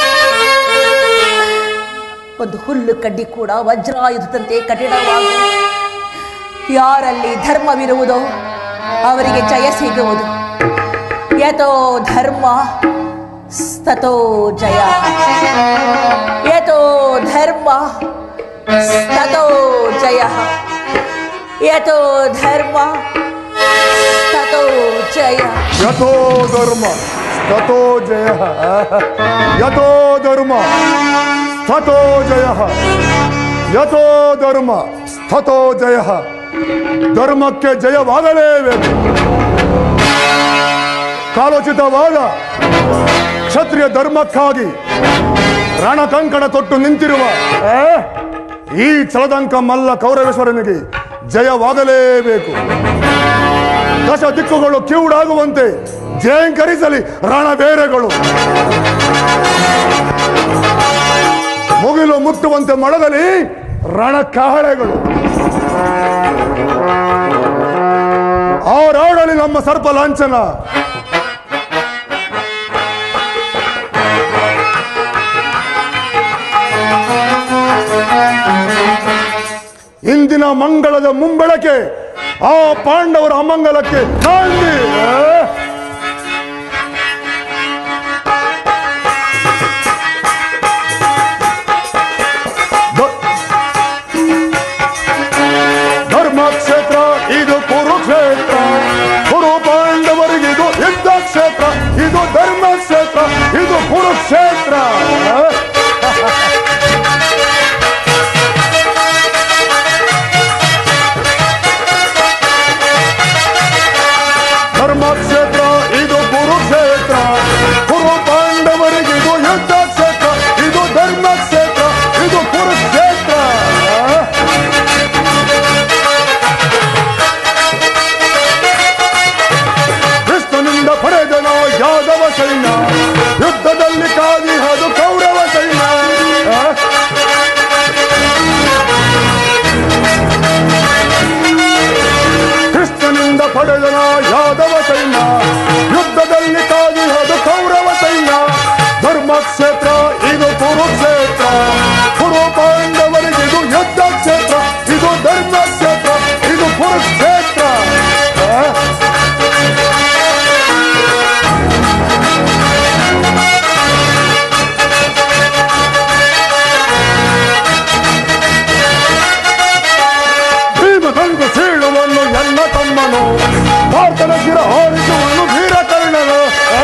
ಒಂದು ಹುಲ್ಲು ಕಡ್ಡಿ ಕೂಡ ವಜ್ರಾಯುಧದಂತೆ ಕಠಿಣವಾಗಿ ಯಾರಲ್ಲಿ ಧರ್ಮವಿರುವುದೋ ಅವರಿಗೆ ಜಯ ಸಿಗುವುದು ಯತೋ ಧರ್ಮ ತಥೋ ಜಯ ಯತೋ ಧರ್ಮ ತಥೋ ಜಯ ಯತೋ ಧರ್ಮ ತಥೋ ಜಯ ಯಥೋ ಧರ್ಮ ತಥೋ ಜಯ ಯಥೋ ಧರ್ಮ ಸ್ಥತೋ ಜಯ ಯಥೋ ಧರ್ಮ ಸ್ಥತೋ ಜಯ ಧರ್ಮಕ್ಕೆ ಜಯವಾಗಲೇಬೇಕು ಕಾಲೋಚಿತವಾದ ಕ್ಷತ್ರಿಯ ಧರ್ಮಕ್ಕಾಗಿ ರಣಕಂಕಣ ತೊಟ್ಟು ನಿಂತಿರುವ ಆ, ಈ ಚಲದಂಕ ಮಲ್ಲ ಕೌರವೇಶ್ವರನಿಗೆ ಜಯವಾಗಲೇಬೇಕು ದಶ ದಿಕ್ಕುಗಳು ಕಿವುಡಾಗುವಂತೆ ಜಯಂಕರಿಸಲಿ ರಣಬೇರೆಗಳು ಮುಗಿಲು ಮುಟ್ಟುವಂತೆ ಮೊಳಗಲಿ ರಣಕಾಹಳೆಗಳು ಅವರಾಡಲಿ ನಮ್ಮ ಸರ್ಪ ಲಾಂಛನ ಇಂದಿನ ಮಂಗಳದ ಮುಂಬೆಳಕೆ ಆ ಪಾಂಡವರ ಅಮಂಗಲಕ್ಕೆ ನಾಂದಿ ಆ? ಧ- ಧರ್ಮಕ್ಷೇತ್ರ ಇದು ಕುರುಕ್ಷೇತ್ರ ಕುರು ಪಾಂಡವರಿಗಿದು ಯುದ್ಧ ಕ್ಷೇತ್ರ ಇದು ಧರ್ಮಕ್ಷೇತ್ರ ಇದು ಕುರುಕ್ಷೇತ್ರ ಆ? ಧರ್ಮಕ್ಷೇತ್ರ ಇದು ಕುರುಕ್ಷೇತ್ರ ಕುರು ಪಾಂಡವರಿಗಿದು ಯುದ್ಧ ಕ್ಷೇತ್ರ ಇದು ಧರ್ಮಕ್ಷೇತ್ರ ಇದು ಕುರುಕ್ಷೇತ್ರ ಕೃಷ್ಣನಿಂದ ಪಡೆದನ ಯಾದವ ಸೈನ್ಯ ಯುದ್ಧದಲ್ಲಿ ಕಾದಿ ಅದು ಕೌರವ ಸೈನ್ಯ ಆ? ಕೃಷ್ಣನಿಂದ ಪಡೆದನ ಯಾದವ ಸೈನ್ಯ ಯುದ್ಧದಲ್ಲಿ ಕಾದಿ ಅದು ಕೌರವ ಸೈನ್ಯ ಧರ್ಮಕ್ಷೇತ್ರ ಇದು ಕುರುಕ್ಷೇತ್ರ ಕುರು ಪಾಂಡವರಿಗೆ ಇದು ಯುದ್ಧ ಕ್ಷೇತ್ರ ಇದು ಧರ್ಮಕ್ಷೇತ್ರ ಇದು ಕುರುಕ್ಷೇತ್ರ ಆ? ಭೀಮದಂಗ ಸೀಳುವನ್ನು ಎಲ್ಲ ತಮ್ಮನು ಭಾರತದ ಶಿರ ಹಾರಿಸುವನ್ನು ವೀರಕರ್ಣನು ಆ?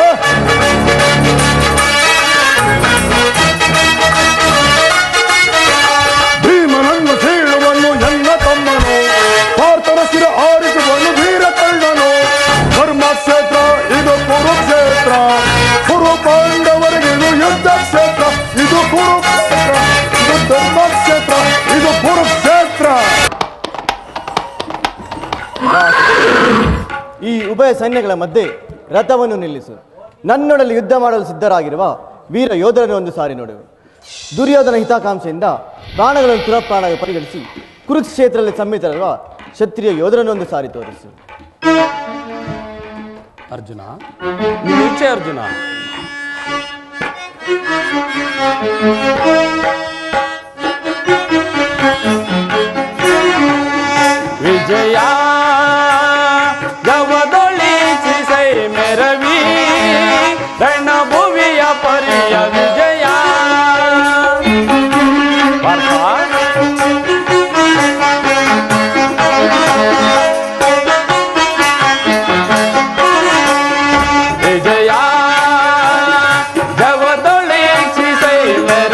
ಭೀಮನನ್ನು ಸೀಳುವನ್ನು ಎಲ್ಲ ತಮ್ಮನು ಭಾರತದ ಶಿರ ಆರಿಸುವನ್ನು ವೀರಕರ್ಣನು ಧರ್ಮಕ್ಷೇತ್ರ ಇದು ಕುರುಕ್ಷೇತ್ರ ಕುರು ಪಾಂಡವರಿಗೆ ಇದು ಯುದ್ಧ ಕ್ಷೇತ್ರ ಇದು ಕುರುಕ್ಷೇತ್ರ ಇದು ಧರ್ಮಕ್ಷೇತ್ರ ಇದು ಕುರುಕ್ಷೇತ್ರ ಈ ಉಭಯ ಸೈನ್ಯಗಳ ಮಧ್ಯೆ ರಥವನ್ನು ನಿಲ್ಲಿಸು ನನ್ನೊಡಲಿ ಯುದ್ಧ ಮಾಡಲು ಸಿದ್ಧರಾಗಿರುವ ವೀರ ಯೋಧರನ್ನು ಒಂದು ಸಾರಿ ನೋಡುವೆ ದುರ್ಯೋಧನ ಹಿತಾಕಾಂಕ್ಷೆಯಿಂದ ಪ್ರಾಣಗಳನ್ನು ತುರಪ್ರಾಣ ಪರಿಗಣಿಸಿ ಕುರುಕ್ಷೇತ್ರದಲ್ಲಿ ಸಮ್ಮಿತರಿರುವ ಕ್ಷತ್ರಿಯ ಯೋಧರನ್ನು ಒಂದು ಸಾರಿ ತೋರಿಸು ಅರ್ಜುನ ನೀನು ಈಚೆ ಅರ್ಜುನ ವಿಜಯ ಗವದೊಳಿಸಿ ಸೈ ಮೆರವಿ ರಣಭುವಿಯ ಪರಿಯ ವಿಜಯ ಪಾರ್ಥ ವಿಜಯ ಜವದೊಳಿಸಿ ಸೈ ಮೆರವಿ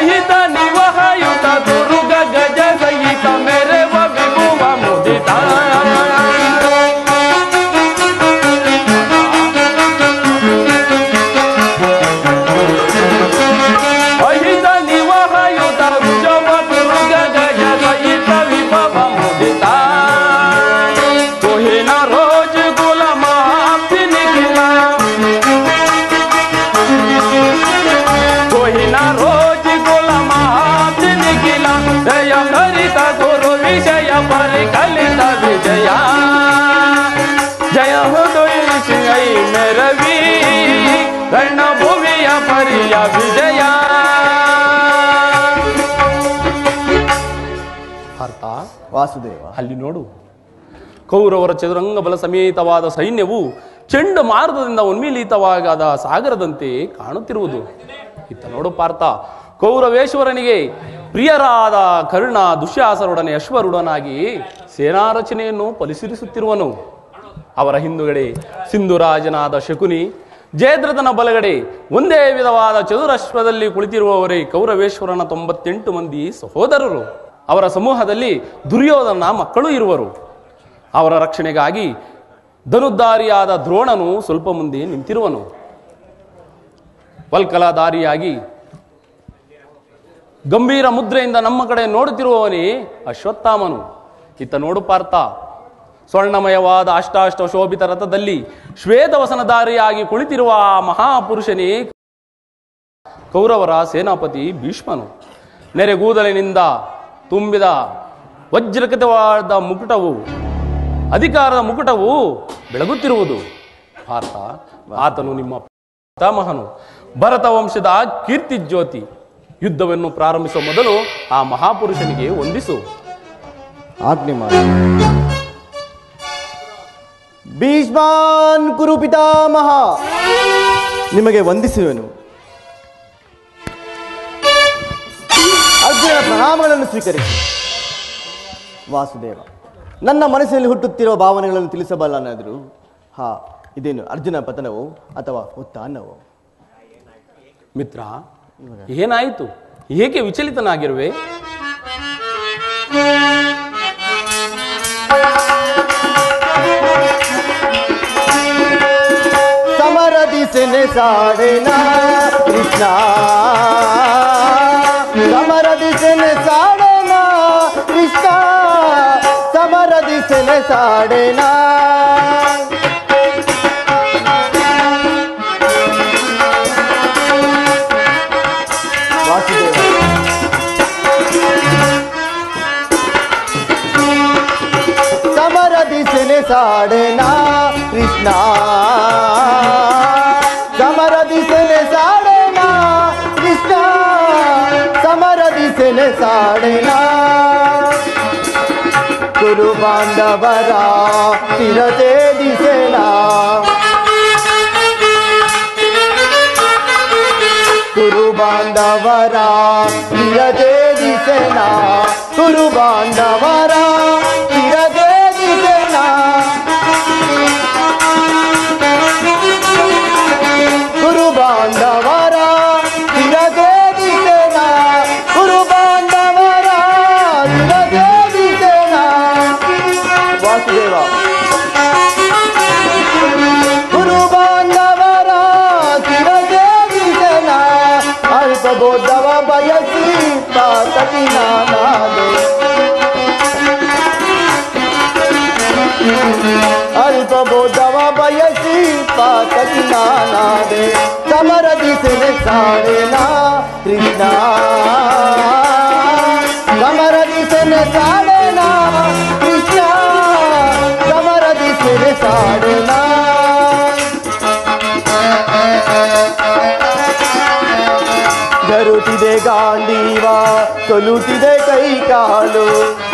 ಅಹಿತ ನಿವಹಯುತ ದುರುಗ ಗಜ ಸಹಿತ ಮೆರೆವ ವಿಭುವ ಮುದಿತ ಅಹಿತ ನಿವಹಯುತ ರುಜವ ದುರುಗ ಗಜ ಸಹಿತ ವಿಭವ ಮುದಿತ ತೋಹಿನ ರೋಜ ಗುಲ ಮಾಫಿ ನಿಖಿಲ ತೋಹಿನ ರೋಜ ಗುಲ ಮಾಫಿ ನಿಖಿಲ ಜಯ ಹರಿತ ಗುರು ವಿಷಯ ಪರಿಕಲಿತ ವಿಜಯ ಜಯ ಹೃದಯ ಸಿಂಗೈ ಮೆರವಿ ರಣ ಭುವಿಯ ಪರಿಯ ವಿಜಯ ಅರ್ಥ ವಾಸುದೇವ ಅಲ್ಲಿ ನೋಡು ಕೌರವರ ಚದುರಂಗ ಬಲ ಸಮೇತವಾದ ಸೈನ್ಯವು ಚೆಂಡು ಮಾರ್ಗದಿಂದ ಉನ್ಮೀಲಿತವಾದ ಸಾಗರದಂತೆ ಕಾಣುತ್ತಿರುವುದು ಇತ್ತ ನೋಡು ಪಾರ್ಥ ಕೌರವೇಶ್ವರನಿಗೆ ಪ್ರಿಯರಾದ ಕರ್ಣ ದುಶ್ಯಾಸರೊಡನೆ ಅಶ್ವರುಡನಾಗಿ ಸೇನಾ ರಚನೆಯನ್ನು ಪರಿಶೀಲಿಸುತ್ತಿರುವನು ಅವರ ಹಿಂದುಗಡೆ ಸಿಂಧುರಾಜನಾದ ಶಕುನಿ ಜಯದ್ರಥನ ಬಲಗಡೆ ಒಂದೇ ವಿಧವಾದ ಚದುರಶ್ವದಲ್ಲಿ ಕುಳಿತಿರುವವರೇ ಕೌರವೇಶ್ವರನ ತೊಂಬತ್ತೆಂಟು ಮಂದಿ ಸಹೋದರರು ಅವರ ಸಮೂಹದಲ್ಲಿ ದುರ್ಯೋಧನ ಮಕ್ಕಳು ಇರುವರು ಅವರ ರಕ್ಷಣೆಗಾಗಿ ಧನುದ್ದಾರಿಯಾದ ದ್ರೋಣನು ಸ್ವಲ್ಪ ಮುಂದೆ ನಿಂತಿರುವನು ವಲ್ಕಲಧಾರಿಯಾಗಿ ಗಂಭೀರ ಮುದ್ರೆಯಿಂದ ನಮ್ಮ ಕಡೆ ನೋಡುತ್ತಿರುವವನೇ ಅಶ್ವತ್ಥಾಮನು ಇತ್ತ ನೋಡು ಪಾರ್ಥ ಸ್ವರ್ಣಮಯವಾದ ಅಷ್ಟಾಷ್ಟ ಶೋಭಿತ ರಥದಲ್ಲಿ ಶ್ವೇತವಸನಧಾರಿಯಾಗಿ ಕುಳಿತಿರುವ ಆ ಮಹಾಪುರುಷನೇ ಕೌರವರ ಸೇನಾಪತಿ ಭೀಷ್ಮನು ನೆರೆಗೂದಲಿನಿಂದ ತುಂಬಿದ ವಜ್ರಕತವಾದ ಮುಕುಟವು ಅಧಿಕಾರದ ಮುಕುಟವು ಬೆಳಗುತ್ತಿರುವುದು ಪಾರ್ಥ ಆತನು ನಿಮ್ಮ ಪಿತಾಮಹನು ಭರತ ವಂಶದ ಕೀರ್ತಿ ಜ್ಯೋತಿ ಯುದ್ಧವನ್ನು ಪ್ರಾರಂಭಿಸುವ ಮೊದಲು ಆ ಮಹಾಪುರುಷನಿಗೆ ವಂದಿಸು ಆಜ್ಞೆ ಮಾಡಿ ಭೀಷ್ಮಾನ್ ಕುರು ಪಿತಾಮಹ ನಿಮಗೆ ವಂದಿಸುವೆನು ಅರ್ಜುನನ ಪ್ರಣಾಮಗಳನ್ನು ಸ್ವೀಕರಿಸಿ ವಾಸುದೇವ ನನ್ನ ಮನಸ್ಸಿನಲ್ಲಿ ಹುಟ್ಟುತ್ತಿರುವ ಭಾವನೆಗಳನ್ನು ತಿಳಿಸಬಲ್ಲನಾದರೂ ಹಾ ಇದೇನು ಅರ್ಜುನ ಪತನವೋ ಅಥವಾ ಉತ್ಥಾನವೋ ಮಿತ್ರ ಏನಾಯಿತು ಏಕೆ ವಿಚಲಿತನಾಗಿರುವೆ ಸಮರದಿ ಸೆನೆ ಸಾಡೆನ ಕೃಷ್ಣ ಸಮರದಿ ಸೆನೆ ಸಾಡೆನ ಕೃಷ್ಣ ಸಮರದಿ ಸೆನೆ ಸಾಡೆನ ವಾಸುದೇವ ಸಮರದಿ ಸೆನೆ ಸಾಡೆನ ಕೃಷ್ಣ ಸಮರದಿ ಸೆನೆ ಸಾಡೆನ ಕೃಷ್ಣ ಸಮರದಿ ಸೆನೆ ಸಾಡೆನ ಕುರು ಬಾಂಧವರ ಸ್ಥಿರತೆ ದಿಸೆನ ಕುರು ಬಾಂಧವರ ಸ್ಥಿರತೆ ದಿಸೆನ ಕುರು ಬಾಂಧವರ ಸ್ಥಿರತೆ ದಿಸೆನ ಕುರು ಬಾಂಧವರ ಸ್ಥಿರತೆ ದಿಸೆನ ಕುರು ಬಾಂಧವರ ಸ್ಥಿರತೆ ದಿಸೆನ ವಾಸುದೇವ ಗುರು ಬಾಂಧವರ ಶಿರಗೆ ದಿಸನ ಅಲ್ಪ ಬೋಧವ ಬಯಸಿ ಪಾತಕಿ ನಾನಾದೆ ಅಲ್ಪ ಬೋಧವ ಬಯಸಿ ಪಾತಕಿ ನಾನಾದೆ ಸಮರ ದಿಸನೆ ಸಾಡೆನ ಕೃಷ್ಣ ಸಮರ ದಿಸನೆ ಸಾಡೆನ ಕೃಷ್ಣ ಸಮರ ದಿಸನೆ ಸಾಡೆನ ಗರುತಿದೆ ಗಾಂಡೀವ ಸೊಲುತಿದೆ ಕೈ ಕಾಲು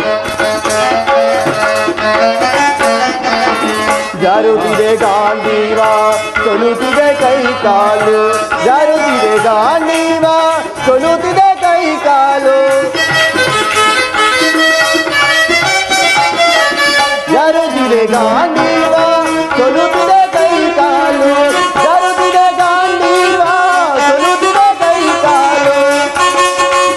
ಜರುತಿದೆ ಗಾಂಡೀವ ಸೊಲುತಿದೆ ಕೈ ಕಾಲು ಜರುತಿದೆ ಗಾಂಡೀವ ಸೊಲುತಿದೆ ಕೈ ಕಾಲು ಜರುತಿದೆ ಗಾಂಡೀವ ಸೊಲುತಿದೆ ಕೈ ಕಾಲು ಜರುತಿದೆ ಗಾಂಡೀವ ಸೊಲುತಿದೆ ಕೈ ಕಾಲು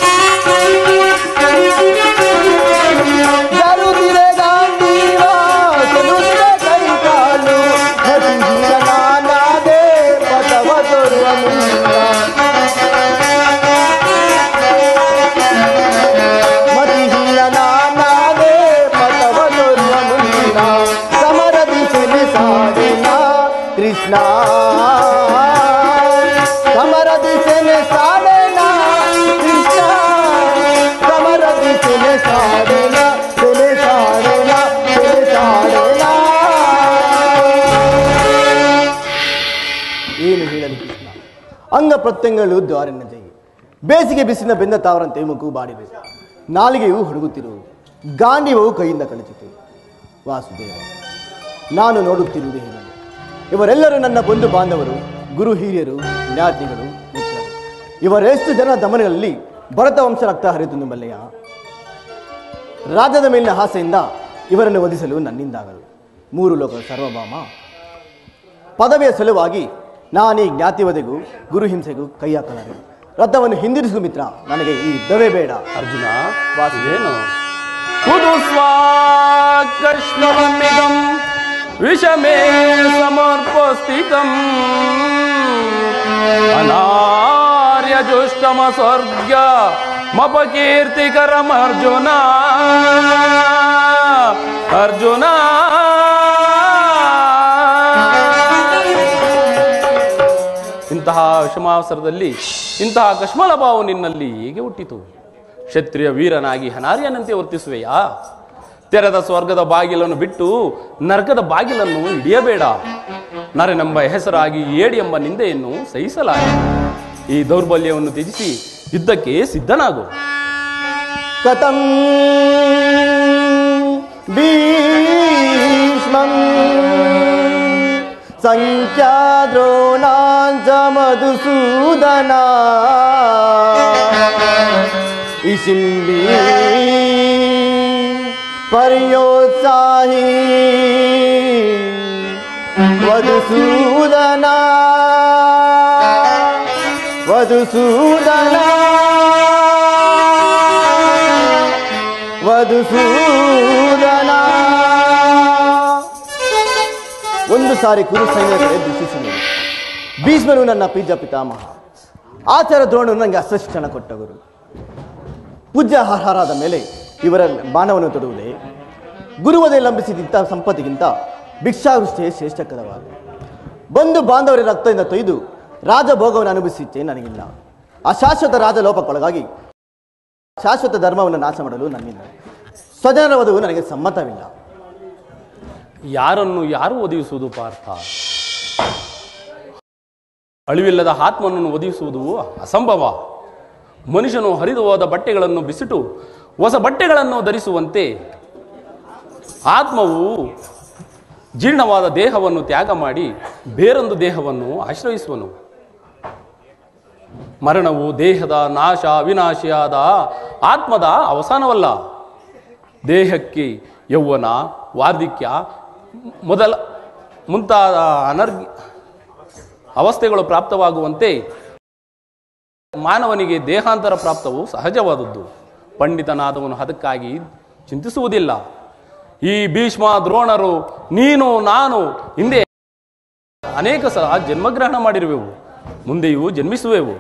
ಅಂಗ ಪ್ರತ್ಯಂಗಗಳು ದ್ವಾರಿನ ಜೈ ಬೇಸಿಗೆ ಬಿಸಿಲಿನ ಬೆಂದ ತಾವರಂತೆ ಮುಖು ಬಾಡಿವೆ ನಾಲಿಗೆಯು ಹುಡುಗುತ್ತಿರುವುದು ಗಾಂಡಿವವು ಕೈಯಿಂದ ಕಳಿಸಿತು ವಾಸುದೇವ ನಾನು ನೋಡುತ್ತಿರುವುದು ಏನನ್ನು ಇವರೆಲ್ಲರೂ ನನ್ನ ಬಂಧು ಬಾಂಧವರು ಗುರು ಹಿರಿಯರು ಜ್ಞಾತಿಗಳು ಮಿತ್ರರು ಇವರೆಷ್ಟು ಜನ ದಮನಗಳಲ್ಲಿ ಭರತ ವಂಶ ರಕ್ತ ಹರಿದು ನಿಮ್ಮಲ್ಲಯ್ಯ ರಾಜ್ಯದ ಮೇಲಿನ ಆಸೆಯಿಂದ ಇವರನ್ನು ವಧಿಸಲು ನನ್ನಿಂದಾಗದು ಮೂರು ಲೋಕದ ಸರ್ವಭಾಮ ಪದವಿಯ ಸಲುವಾಗಿ ನಾನೀ ಜ್ಞಾತಿವದೆಗೂ ಗುರು ಹಿಂಸೆಗೂ ಕೈ ಹಾಕಲಾರೆ ರಥವನ್ನು ಹಿಂದಿರಿಸು ಮಿತ್ರ ನನಗೆ ಈ ಯುದ್ಧವೇ ಬೇಡ ಅರ್ಜುನ ವಾಸುದೇನು ಕುದು ಸ್ವಾಕರ್ಷ್ಣವನ್ನಿದಂ ವಿಷಮೇ ಸಮರ್ಪಸ್ಥಿತಂ ಅನಾರ್ಯ ಜುಷ್ಟಮ ಸ್ವರ್ಗ ಮಪಕೀರ್ತಿಕರಂ ಅರ್ಜುನ ಅರ್ಜುನ ಇಂತಹ ವಿಷಮಾವಸರದಲ್ಲಿ ಇಂತಹ ಕಶ್ಮಲ ಭಾವ ನಿನ್ನಲ್ಲಿ ಹೇಗೆ ಹುಟ್ಟಿತು ಕ್ಷತ್ರಿಯ ವೀರನಾಗಿ ಹನಾರ್ಯನಂತೆ ವರ್ತಿಸುವೆಯಾ ತೆರೆದ ಸ್ವರ್ಗದ ಬಾಗಿಲನ್ನು ಬಿಟ್ಟು ನರಕದ ಬಾಗಿಲನ್ನು ಹಿಡಿಯಬೇಡ ನರನೆಂಬ ಹೆಸರಾಗಿ ಏಡಿ ಎಂಬ ನಿಂದೆಯನ್ನು ಸಹಿಸಲಾರೆ ಈ ದೌರ್ಬಲ್ಯವನ್ನು ತ್ಯಜಿಸಿ ಯುದ್ಧಕ್ಕೆ ಸಿದ್ಧನಾಗು ಕಥಂ ಭೀಷ್ಮಂ ಸಂಖ್ಯಾದ್ರೋಣಾಂಚ ಮಧುಸೂದನ ಇಶಿಂಬಿ ಪರ್ಯೋತ್ಸಾಹಿ ವಧುಸೂದನ ವಧುಸೂದನ ವಧುಸೂದನ ಒಂದು ಸಾರಿ ಕುರು ಸೈನ್ಯದ ಕಡೆ ದೃಷ್ಟಿಸಿದರು ಭೀಷ್ಮನು ನನ್ನ ಪಿಜ್ಜ ಪಿತಾಮಹ ಆಚಾರ ದ್ರೋಣನು ನನಗೆ ಅಸ್ತ್ರಶಿಕ್ಷಣ ಕೊಟ್ಟವರು ಪೂಜ್ಯ ಆಹಾರಾದ ಮೇಲೆ ಇವರ ಬಾಣವನ್ನು ತೊಡುವುದೇ ಗುರುವದೇ ಲಂಬಿಸಿದಂಥ ಸಂಪತ್ತಿಗಿಂತ ಭಿಕ್ಷಾವೃಷ್ಟಿಯೇ ಶ್ರೇಷ್ಠಕರವಾದ ಬಂದು ಬಾಂಧವರ ರಕ್ತದಿಂದ ತೊಯ್ದು ರಾಜಭೋಗವನ್ನು ಅನುಭವಿಸಿದ್ದೆ ನನಗಿಲ್ಲ ಅಶಾಶ್ವತ ರಾಜಲೋಪಕ್ಕೊಳಗಾಗಿ ಶಾಶ್ವತ ಧರ್ಮವನ್ನು ನಾಶ ಮಾಡಲು ನನ್ನಿಂದ ಸ್ವಜನರ ವಧುವು ನನಗೆ ಸಮ್ಮತವಿಲ್ಲ ಯಾರನ್ನು ಯಾರು ಒದಗಿಸುವುದು ಪಾರ್ಥ ಅಳಿವಿಲ್ಲದ ಆತ್ಮನನ್ನು ಒದಗಿಸುವುದು ಅಸಂಭವ ಮನುಷ್ಯನು ಹರಿದು ಹೋದ ಬಟ್ಟೆಗಳನ್ನು ಬಿಸಿಟು ಹೊಸ ಬಟ್ಟೆಗಳನ್ನು ಧರಿಸುವಂತೆ ಆತ್ಮವು ಜೀರ್ಣವಾದ ದೇಹವನ್ನು ತ್ಯಾಗ ಮಾಡಿ ಬೇರೊಂದು ದೇಹವನ್ನು ಆಶ್ರಯಿಸುವನು ಮರಣವು ದೇಹದ ನಾಶ ಅವಿನಾಶಿಯಾದ ಆತ್ಮದ ಅವಸಾನವಲ್ಲ ದೇಹಕ್ಕೆ ಯೌವನ ವಾರ್ಧಿಕ್ಯ ಮೊದಲ ಮುಂತಾದ ಅನರ್ಘ್ಯ ಅವಸ್ಥೆಗಳು ಪ್ರಾಪ್ತವಾಗುವಂತೆ ಮಾನವನಿಗೆ ದೇಹಾಂತರ ಪ್ರಾಪ್ತವು ಸಹಜವಾದದ್ದು ಪಂಡಿತನಾದವನು ಅದಕ್ಕಾಗಿ ಚಿಂತಿಸುವುದಿಲ್ಲ ಈ ಭೀಷ್ಮ ದ್ರೋಣರು ನೀನು ನಾನು ಹಿಂದೆ ಅನೇಕ ಸಲ ಜನ್ಮಗ್ರಹಣ ಮಾಡಿರುವೆವು ಮುಂದೆಯೂ ಜನ್ಮಿಸುವೆವು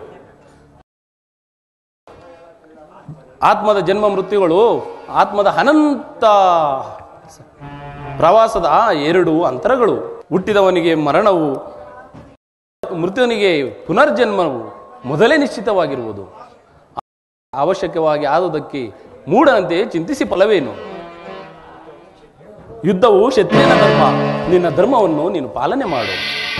ಆತ್ಮದ ಜನ್ಮ ಮೃತ್ಯುಗಳು ಆತ್ಮದ ಅನಂತ ಪ್ರವಾಸದ ಎರಡು ಅಂತರಗಳು ಹುಟ್ಟಿದವನಿಗೆ ಮರಣವು ಮೃತ್ಯುವನಿಗೆ ಪುನರ್ಜನ್ಮವು ಮೊದಲೇ ನಿಶ್ಚಿತವಾಗಿರುವುದು ಅವಶ್ಯಕವಾಗಿ ಆದುದಕ್ಕೆ ಮೂಢನಂತೆ ಚಿಂತಿಸಿ ಫಲವೇನು ಯುದ್ಧವು ಕ್ಷತ್ರಿಯನ ಧರ್ಮ ನಿನ್ನ ಧರ್ಮವನ್ನು ನೀನು ಪಾಲನೆ ಮಾಡು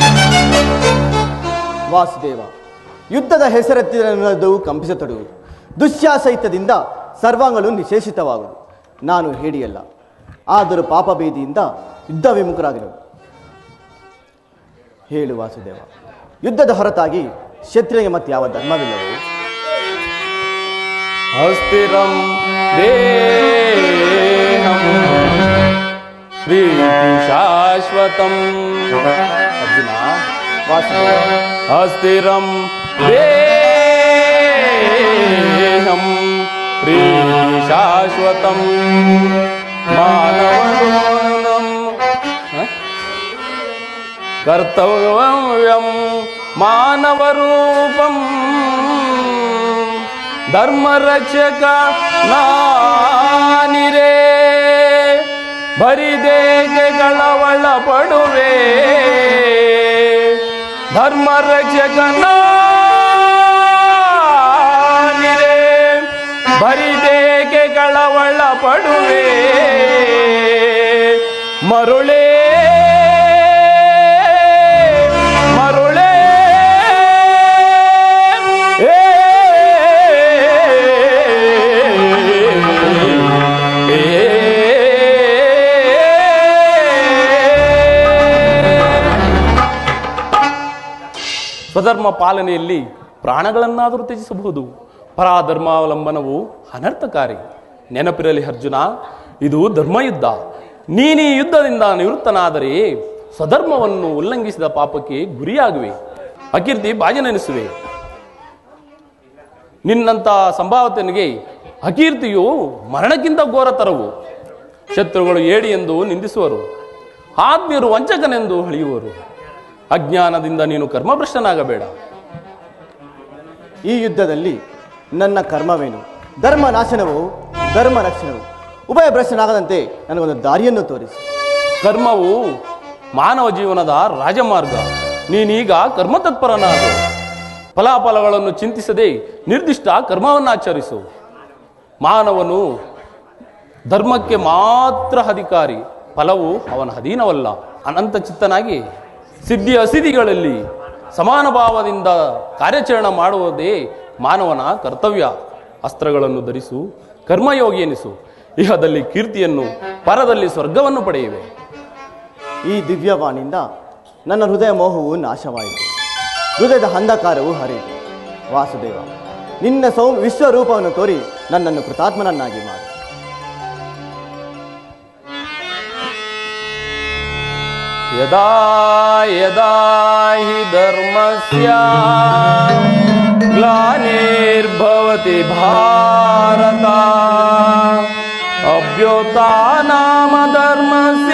ವಾಸುದೇವ ಯುದ್ಧದ ಹೆಸರೆತ್ತಿದವು ಕಂಪಿಸತೊಡಗುವುದು ದುಶ್ಯಾಸಹಿತದಿಂದ ಸರ್ವಾಂಗಲು ನಿಶೇಷಿತವಾಗುವುದು ನಾನು ಹೇಳಿಯಲ್ಲ ಆದರೂ ಪಾಪ ಭೇದಿಯಿಂದ ಯುದ್ಧ ವಿಮುಖರಾಗಿರುವುದು ಹೇಳು ವಾಸುದೇವ ಯುದ್ಧದ ಹೊರತಾಗಿ ಕ್ಷತ್ರಿಯಗೆ ಮತ್ತೆ ಯಾವ ಧರ್ಮವಿಲ್ಲವೋ ಅಸ್ಥಿರಂ ದೇಹಂ ಪ್ರೀತಿ ಶಾಶ್ವತಂ ಅರ್ಜುನ ವಾಸುದೇವ ಅಸ್ಥಿರಂ ದೇಹಂ ಪ್ರೀತಿ ಶಾಶ್ವತಂ ಮಾನವಂ ಕರ್ತವ್ಯಂ ಮಾನವರೂಪಂ ಧರ್ಮರಕ್ಷಕ ನಾನಿರೇ ಬರಿದೇಗೆ ಗಳವಳ ಪಡುವೆ ಧರ್ಮರಕ್ಷಕ ನಾನಿರೇ ಬರಿದೇಗೆ ಗಳವಳ ಪಡುವೆ ಮರುಳೇ ಮರುಳೇ ಸ್ವಧರ್ಮ ಪಾಲನೆಯಲ್ಲಿ ಪ್ರಾಣಗಳನ್ನಾದರೂ ತ್ಯಜಿಸಬಹುದು ಪರಾಧರ್ಮಾವಲಂಬನವು ಅನರ್ಥಕಾರಿ ನೆನಪಿರಲಿ ಅರ್ಜುನ ಇದು ಧರ್ಮಯುದ್ಧ ನೀನೀ ಯುದ್ಧದಿಂದ ನಿವೃತ್ತನಾದರೆ ಸ್ವಧರ್ಮವನ್ನು ಉಲ್ಲಂಘಿಸಿದ ಪಾಪಕ್ಕೆ ಗುರಿಯಾಗುವೆ ಅಕೀರ್ತಿ ಬಾಜನೆನಿಸುವೆ ನಿನ್ನಂಥ ಸಂಭಾವತನಿಗೆ ಅಕೀರ್ತಿಯು ಮರಣಕ್ಕಿಂತ ಘೋರತರವು ಶತ್ರುಗಳು ಏಡಿ ಎಂದು ನಿಂದಿಸುವರು ಆತ್ಮೀಯರು ವಂಚಕನೆಂದು ಹಳಿಯುವರು ಅಜ್ಞಾನದಿಂದ ನೀನು ಕರ್ಮಭ್ರಷ್ಟನಾಗಬೇಡ ಈ ಯುದ್ಧದಲ್ಲಿ ನನ್ನ ಕರ್ಮವೇನು ಧರ್ಮ ನಾಶನವು ಧರ್ಮ ರಕ್ಷಣವು ಉಭಯ ಭ್ರಷ್ಟನಾಗದಂತೆ ನನಗೊಂದು ದಾರಿಯನ್ನು ತೋರಿಸಿ ಕರ್ಮವು ಮಾನವ ಜೀವನದ ರಾಜಮಾರ್ಗ ನೀನೀಗ ಕರ್ಮತತ್ಪರನಾಗು ಫಲಾಫಲಗಳನ್ನು ಚಿಂತಿಸದೆ ನಿರ್ದಿಷ್ಟ ಕರ್ಮವನ್ನು ಆಚರಿಸು ಮಾನವನು ಧರ್ಮಕ್ಕೆ ಮಾತ್ರ ಅಧಿಕಾರಿ ಫಲವು ಅವನ ಅಧೀನವಲ್ಲ ಅನಂತ ಚಿತ್ತನಾಗಿ ಸಿದ್ಧಿ ಅಸಿದ್ಧಿಗಳಲ್ಲಿ ಸಮಾನ ಭಾವದಿಂದ ಕಾರ್ಯಾಚರಣೆ ಮಾಡುವುದೇ ಮಾನವನ ಕರ್ತವ್ಯ ಅಸ್ತ್ರಗಳನ್ನು ಧರಿಸು ಕರ್ಮಯೋಗಿ ಎನಿಸು ಇಹದಲ್ಲಿ ಕೀರ್ತಿಯನ್ನು ಪರದಲ್ಲಿ ಸ್ವರ್ಗವನ್ನು ಪಡೆಯುವೆ ಈ ದಿವ್ಯವಾಣಿಯಿಂದ ನನ್ನ ಹೃದಯ ಮೋಹವು ನಾಶವಾಯಿತು ಹೃದಯದ ಅಂಧಕಾರವು ಹರಿಯಿತು ವಾಸುದೇವ ನಿನ್ನ ಸೌ ವಿಶ್ವರೂಪವನ್ನು ತೋರಿ ನನ್ನನ್ನು ಕೃತಾತ್ಮನನ್ನಾಗಿ ಮಾಡು ಯದಾ ಯದಾ ಹಿ ಧರ್ಮಸ್ಯ ಗ್ಲಾನಿರ್ಭವತಿ ಭಾರತ ಅಭ್ಯುತ್ಥಾನಾಮ ಧರ್ಮಸ್ಯ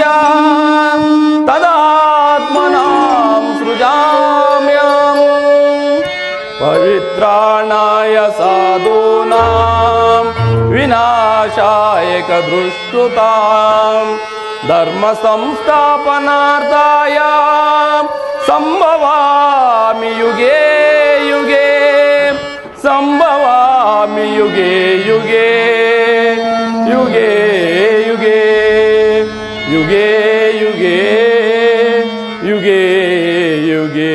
ತದಾತ್ಮನಾಂ ಸೃಜಾಮ್ಯಹಂ ಪವಿತ್ರಾಣಾಯ ಸಾಧೂನಾಂ ವಿನಾಶಾಯ ದೃಷ್ಟುತಾಂ ಧರ್ಮ ಸಂಸ್ಥಾಪನಾರ್ಥಾಯ ಸಂಭವಾಮಿ ಯುಗೇ ಯುಗೇ ಸಂಭವಾಮಿ ಯುಗೇ ಯುಗೇ ಯುಗೇ ಯುಗೇ ಯುಗೇ ಯುಗೇ ಯುಗೇ ಯುಗೇ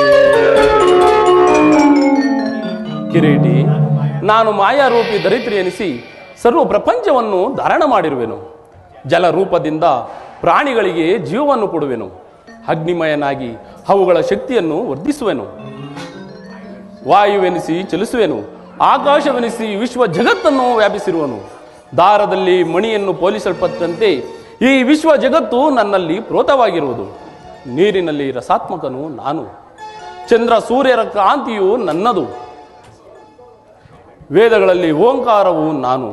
ಕಿರೀಟಿ ನಾನು ಮಾಯಾರೂಪಿ ದರಿದ್ರಿ ಎನಿಸಿ ಸರ್ವ ಪ್ರಪಂಚವನ್ನು ಧಾರಣ ಮಾಡಿರುವೆನು ಜಲ ರೂಪದಿಂದ ಪ್ರಾಣಿಗಳಿಗೆ ಜೀವವನ್ನು ಕೊಡುವೆನು ಅಗ್ನಿಮಯನಾಗಿ ಅವುಗಳ ಶಕ್ತಿಯನ್ನು ವರ್ಧಿಸುವೆನು ವಾಯುವೆನಿಸಿ ಚಲಿಸುವೆನು ಆಕಾಶವೆನಿಸಿ ವಿಶ್ವ ಜಗತ್ತನ್ನು ವ್ಯಾಪಿಸಿರುವನು ದಾರದಲ್ಲಿ ಮಣಿಯನ್ನು ಪೋಲಿಸಲ್ಪಟ್ಟಂತೆ ಈ ವಿಶ್ವ ಜಗತ್ತು ನನ್ನಲ್ಲಿ ಪ್ರೋತವಾಗಿರುವುದು ನೀರಿನಲ್ಲಿ ರಸಾತ್ಮಕನು ನಾನು ಚಂದ್ರ ಸೂರ್ಯರ ಕಾಂತಿಯು ನನ್ನದು ವೇದಗಳಲ್ಲಿ ಓಂಕಾರವು ನಾನು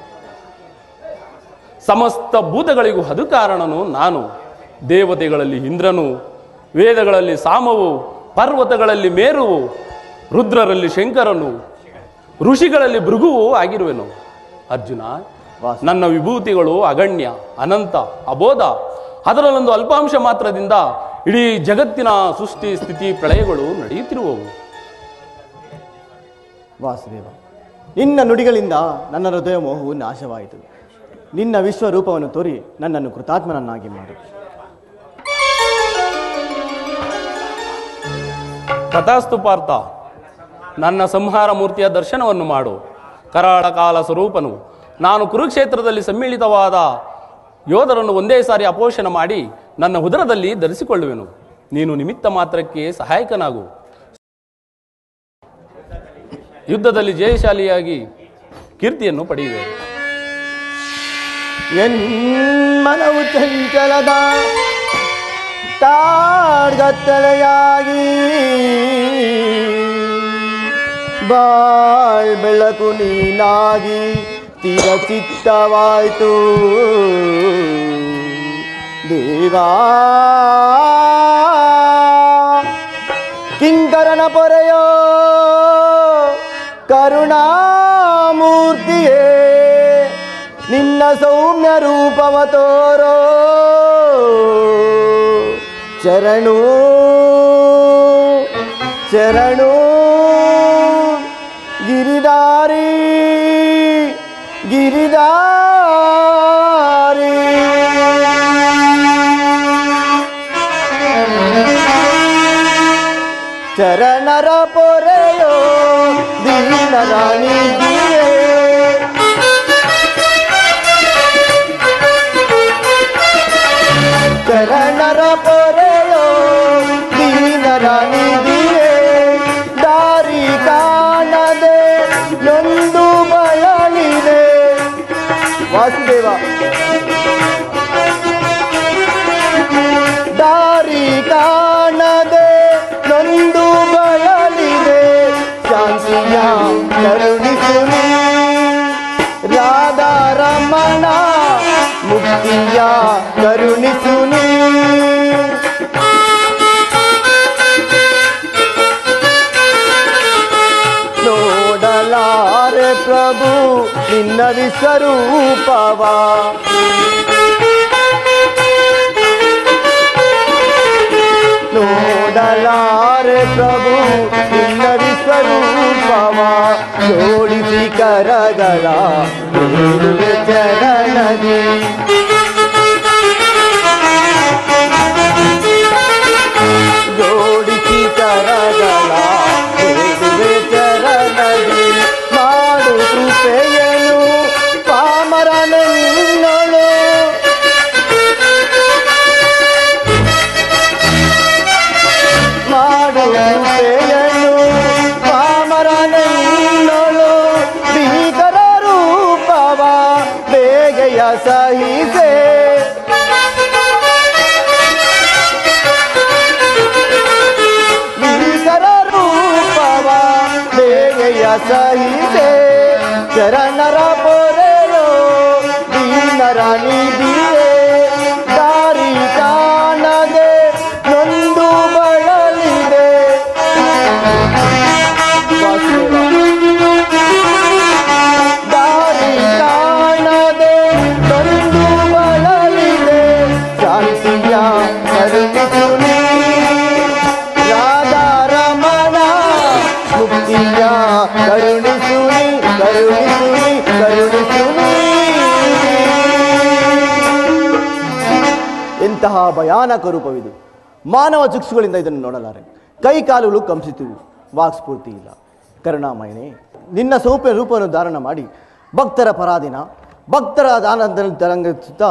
ಸಮಸ್ತ ಭೂತಗಳಿಗೂ ಅದು ಕಾರಣನು ನಾನು ದೇವತೆಗಳಲ್ಲಿ ಇಂದ್ರನು ವೇದಗಳಲ್ಲಿ ಸಾಮವು ಪರ್ವತಗಳಲ್ಲಿ ಮೇರುವು ರುದ್ರರಲ್ಲಿ ಶಂಕರನು ಋಷಿಗಳಲ್ಲಿ ಭೃಗುವು ಆಗಿರುವೆನು ಅರ್ಜುನ ವಾಸ. ನನ್ನ ವಿಭೂತಿಗಳು ಅಗಣ್ಯ ಅನಂತ ಅಬೋಧ ಅದರಲ್ಲೊಂದು ಅಲ್ಪಾಂಶ ಮಾತ್ರದಿಂದ ಇಡೀ ಜಗತ್ತಿನ ಸೃಷ್ಟಿ ಸ್ಥಿತಿ ಪ್ರಳಯಗಳು ನಡೆಯುತ್ತಿರುವವು ವಾಸುದೇವ ನಿನ್ನ ನುಡಿಗಳಿಂದ ನನ್ನ ಹೃದಯ ಮೋಹವು ನಾಶವಾಯಿತು ನಿನ್ನ ವಿಶ್ವರೂಪವನ್ನು ತೋರಿ ನನ್ನನ್ನು ಕೃತಾತ್ಮನನ್ನಾಗಿ ಮಾಡು ತಥಾಸ್ತು ಪಾರ್ಥ ನನ್ನ ಸಂಹಾರ ಮೂರ್ತಿಯ ದರ್ಶನವನ್ನು ಮಾಡು ಕರಾಳ ಕಾಲ ಸ್ವರೂಪನು ನಾನು ಕುರುಕ್ಷೇತ್ರದಲ್ಲಿ ಸಮ್ಮಿಳಿತವಾದ ಯೋಧರನ್ನು ಒಂದೇ ಸಾರಿ ಅಪೋಷಣ ಮಾಡಿ ನನ್ನ ಉದರದಲ್ಲಿ ಧರಿಸಿಕೊಳ್ಳುವೆನು ನೀನು ನಿಮಿತ್ತ ಮಾತ್ರಕ್ಕೆ ಸಹಾಯಕನಾಗು ಯುದ್ಧದಲ್ಲಿ ಜಯಶಾಲಿಯಾಗಿ ಕೀರ್ತಿಯನ್ನು ಪಡೆಯುವೆ ಎನ್ ಮನವು ಚಂಚಲದ ತಾಡ್ಗತ್ತಲೆಯಾಗಿ ಬಾಳ್ ಬೆಳಕು ನೀನಾಗಿ ತೀರ ಚಿತ್ತವಾಯ್ತು ದೇವಾ ಕಿಂಕರನ ಪೊರೆಯೋ ಕರುಣಾಮೂರ್ತಿಯೇ ನಿನ್ನ ಸೌಮ್ಯ ರೂಪವ ತೋರೋ ಚರಣು ಚರಣು ಗಿರಿದಾರಿ ಗಿರಿದಾರಿ ಚರಣರ ಪೊರೆಯೋ ದೀನ ರಾಣಿ ಚರಣರ ಪೊರೆಯೋ ದೀನ ರಾಣಿ ರಾಧಾರಮಣ ಮುಕ್ತಿಯ ಕರುಣಿಸು ನೀ ನೋಡಲಾರೆ ಪ್ರಭು ನಿನ್ನ ವಿಶ್ವರೂಪವ ನೋಡಲಾರೆ ಪ್ರಭು ನಿನ್ನ ವಿಶ್ವರೂಪವ ಜೋಡಿಸಿ ಕರಗಳ ಬೇಡುವೆ ಚರಣದಿ ಜೋಡಿಸಿ ಕರಗಳ ಬೇಡುವೆ ಚರಣದಿ ಮಾಡು ಕೃಪೆಯನು ಪಾಮರನನ್ನಳು ಮಾಡು ಕೃಪೆಯನು ಪಾಮರನನ್ನಳು ಭೀಕರ ರೂಪವ ಬೇಗೆಯ ಸಹಿಸೆ ಭೀಕರ ರೂಪವ ಬೇಗೆಯ ಸಹಿಸೆ ಶರಣರ ಪೊರೆಯೋ ದೀನರ ನಿಧಿಯೇ ದಾರಿ ಕಾಣದೆ ನೊಂದು ಬಳಲಿದೆ ದಾರಿ ಕಾಣದೆ ನೊಂದು ಬಳಲಿದೆ ಶಾಂತಿಯ ಕರುಣಿಸು ನೀ ರಾಧಾರಮಣ ಮುಕ್ತಿಯ ಕರುಣಿಸು ನೀ ಕರುಣಿಸು ನೀ ಕರುಣಿಸು ನೀ ಎಂತಹ ಭಯಾನಕ ರೂಪವಿದು ಮಾನವ ಚುಕ್ಷುಗಳಿಂದ ಇದನ್ನು ನೋಡಲಾರೆ ಕೈ ಕಾಲುಗಳು ಕಂಪಿಸಿತು ವಾಕ್ಸ್ಫೂರ್ತಿ ಇಲ್ಲ ಕರುಣಾಮಯನೇ ನಿನ್ನ ಸೌಪ್ಯ ರೂಪವನ್ನು ಧಾರಣ ಮಾಡಿ ಭಕ್ತರ ಪರಾಧೀನ ಭಕ್ತರ ಆನಂದ ತರಂಗಿಸುತ್ತಾ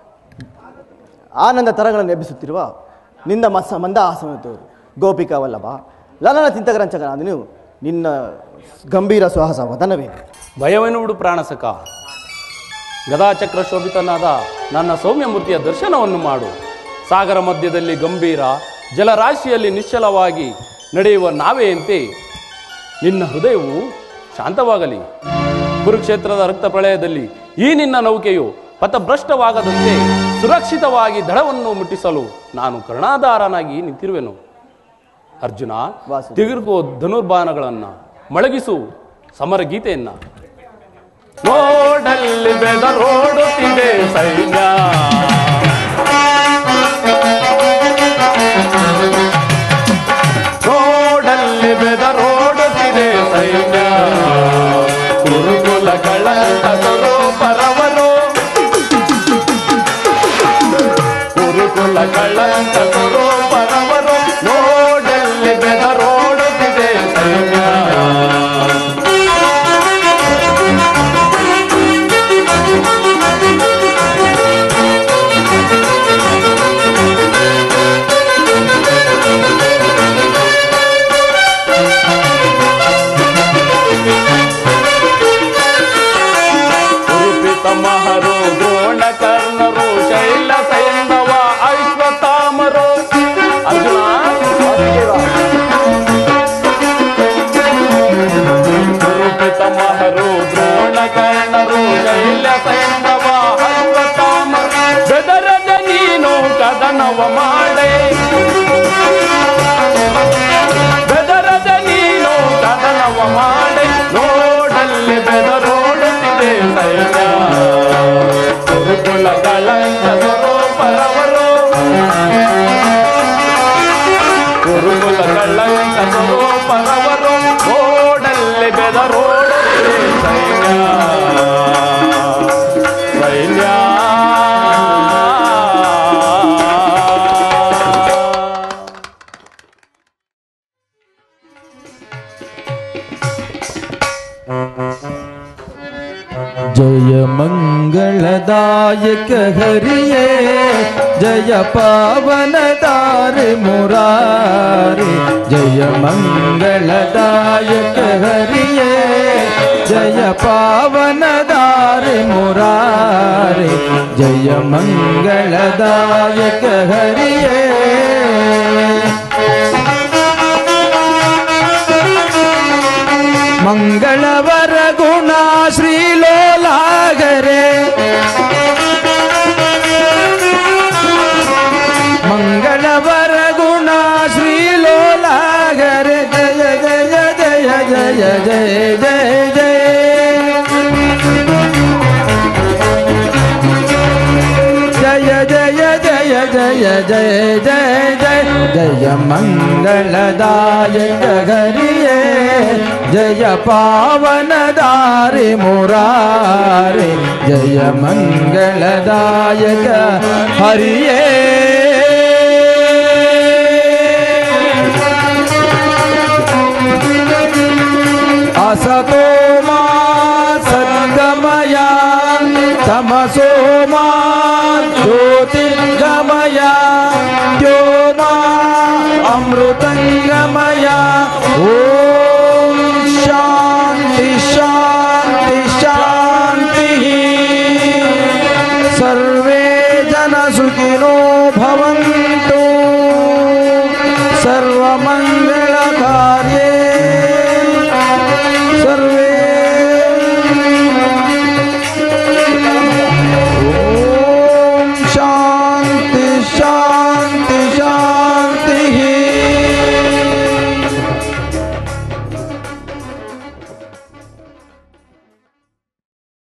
ಆನಂದ ತರಗಳನ್ನು ಎಬ್ಬಿಸುತ್ತಿರುವ ನಿನ್ನ ಮಸ ಮಂದಹಾಸವನ್ನು ತೋರು ಗೋಪಿಕಾ ವಲ್ಲಭ ಲಲನ ಚಿಂತಕರಂಚಕನ ನೀವು ನಿನ್ನ ಗಂಭೀರ ಸುಹಾಸ ವದನವೇ ಭಯವೇನು ಬಿಡು ಪ್ರಾಣಸಕ ಗದಾಚಕ್ರ ಶೋಭಿತನಾದ ನನ್ನ ಸೌಮ್ಯಮೂರ್ತಿಯ ದರ್ಶನವನ್ನು ಮಾಡು ಸಾಗರ ಮಧ್ಯದಲ್ಲಿ ಗಂಭೀರ ಜಲರಾಶಿಯಲ್ಲಿ ನಿಶ್ಚಲವಾಗಿ ನಡೆಯುವ ನಾವೆಯಂತೆ ನಿನ್ನ ಹೃದಯವು ಶಾಂತವಾಗಲಿ ಕುರುಕ್ಷೇತ್ರದ ರಕ್ತ ಪ್ರಳಯದಲ್ಲಿ ಈ ನಿನ್ನ ನೌಕೆಯು ಪಥಭ್ರಷ್ಟವಾಗದಂತೆ ಸುರಕ್ಷಿತವಾಗಿ ದಡವನ್ನು ಮುಟ್ಟಿಸಲು ನಾನು ಕರುಣಾಧಾರನಾಗಿ ನಿಂತಿರುವೆನು ಅರ್ಜುನ ವಾಸುದೇವ. ತಿರುಗೋ ಧನುರ್ಬಾಣಗಳನ್ನ ಮೊಳಗಿಸು ಸಮರ ಗೀತೆಯನ್ನ ನೋಡಲ್ಲಿ ಬೆದರೋಡುತ್ತಿದೆ ಸೈನ್ಯ ನೋಡಲ್ಲಿ ಬೆದರೋಡುತ್ತಿದೆ ಸೈನ್ಯ ಕುರುಕುಲಗಳ ಸರೋಪರವನು ಕುರುಕುಲಗಳ ಸರೋಪರವನು ನೋಡಲ್ಲಿ ಬೆದರೋಡುತ್ತಿದೆ ಸೈನ್ಯ ಕುರುಪಿತ ಮಹರು ದ್ರೋಣ ಕರ್ಣರು ಶೈಲ ಸೈಂಧವ ಐಶ್ವತಾಮರು ಅರ್ಜುನ ಕುರುಪಿತ ಮಹರು ದ್ರೋಣ ಕರ್ಣರು ಶೈಲ ಸೈಂಧವ ಐಶ್ವತಾಮರು ಬೆದರದ ನೀನು ಕದನವ ಮಾಡೆ ಬೆದರದ ನೀನು ಕದನವ ಮಾಡೆ ನೋಡಲ್ಲಿ ಬೆದರೋಡುತ್ತಿದೆ ಸೈನ್ಯ ಕುರುಕುಲಗಳ ಸರೋಪರವರು ಕುರುಕುಲಗಳ ಸರೋಪರವರು ನೋಡಲ್ಲಿ ಬೆದರೋಡುತ್ತಿದೆ ಸೈನ್ಯ ಸೈನ್ಯ जय मंगलदायक हरिये जय पावनदार मुरारे जय मंगलदायक हरिये जय पावनदार मुरारे जय मंगलदायक हरिये ಮಂಗಳವರ ಗುಣ ಶ್ರೀಲೋಲ जय जय जय जय जय मंगलदायक हरिये जय पावनदारि मुरारे जय मंगलदायक हरिये असतो मा सद्गमया तमसो मा ज्योतिर्गमया द्योमा अमृतङ्गमया ॐ शान्ति शान्ति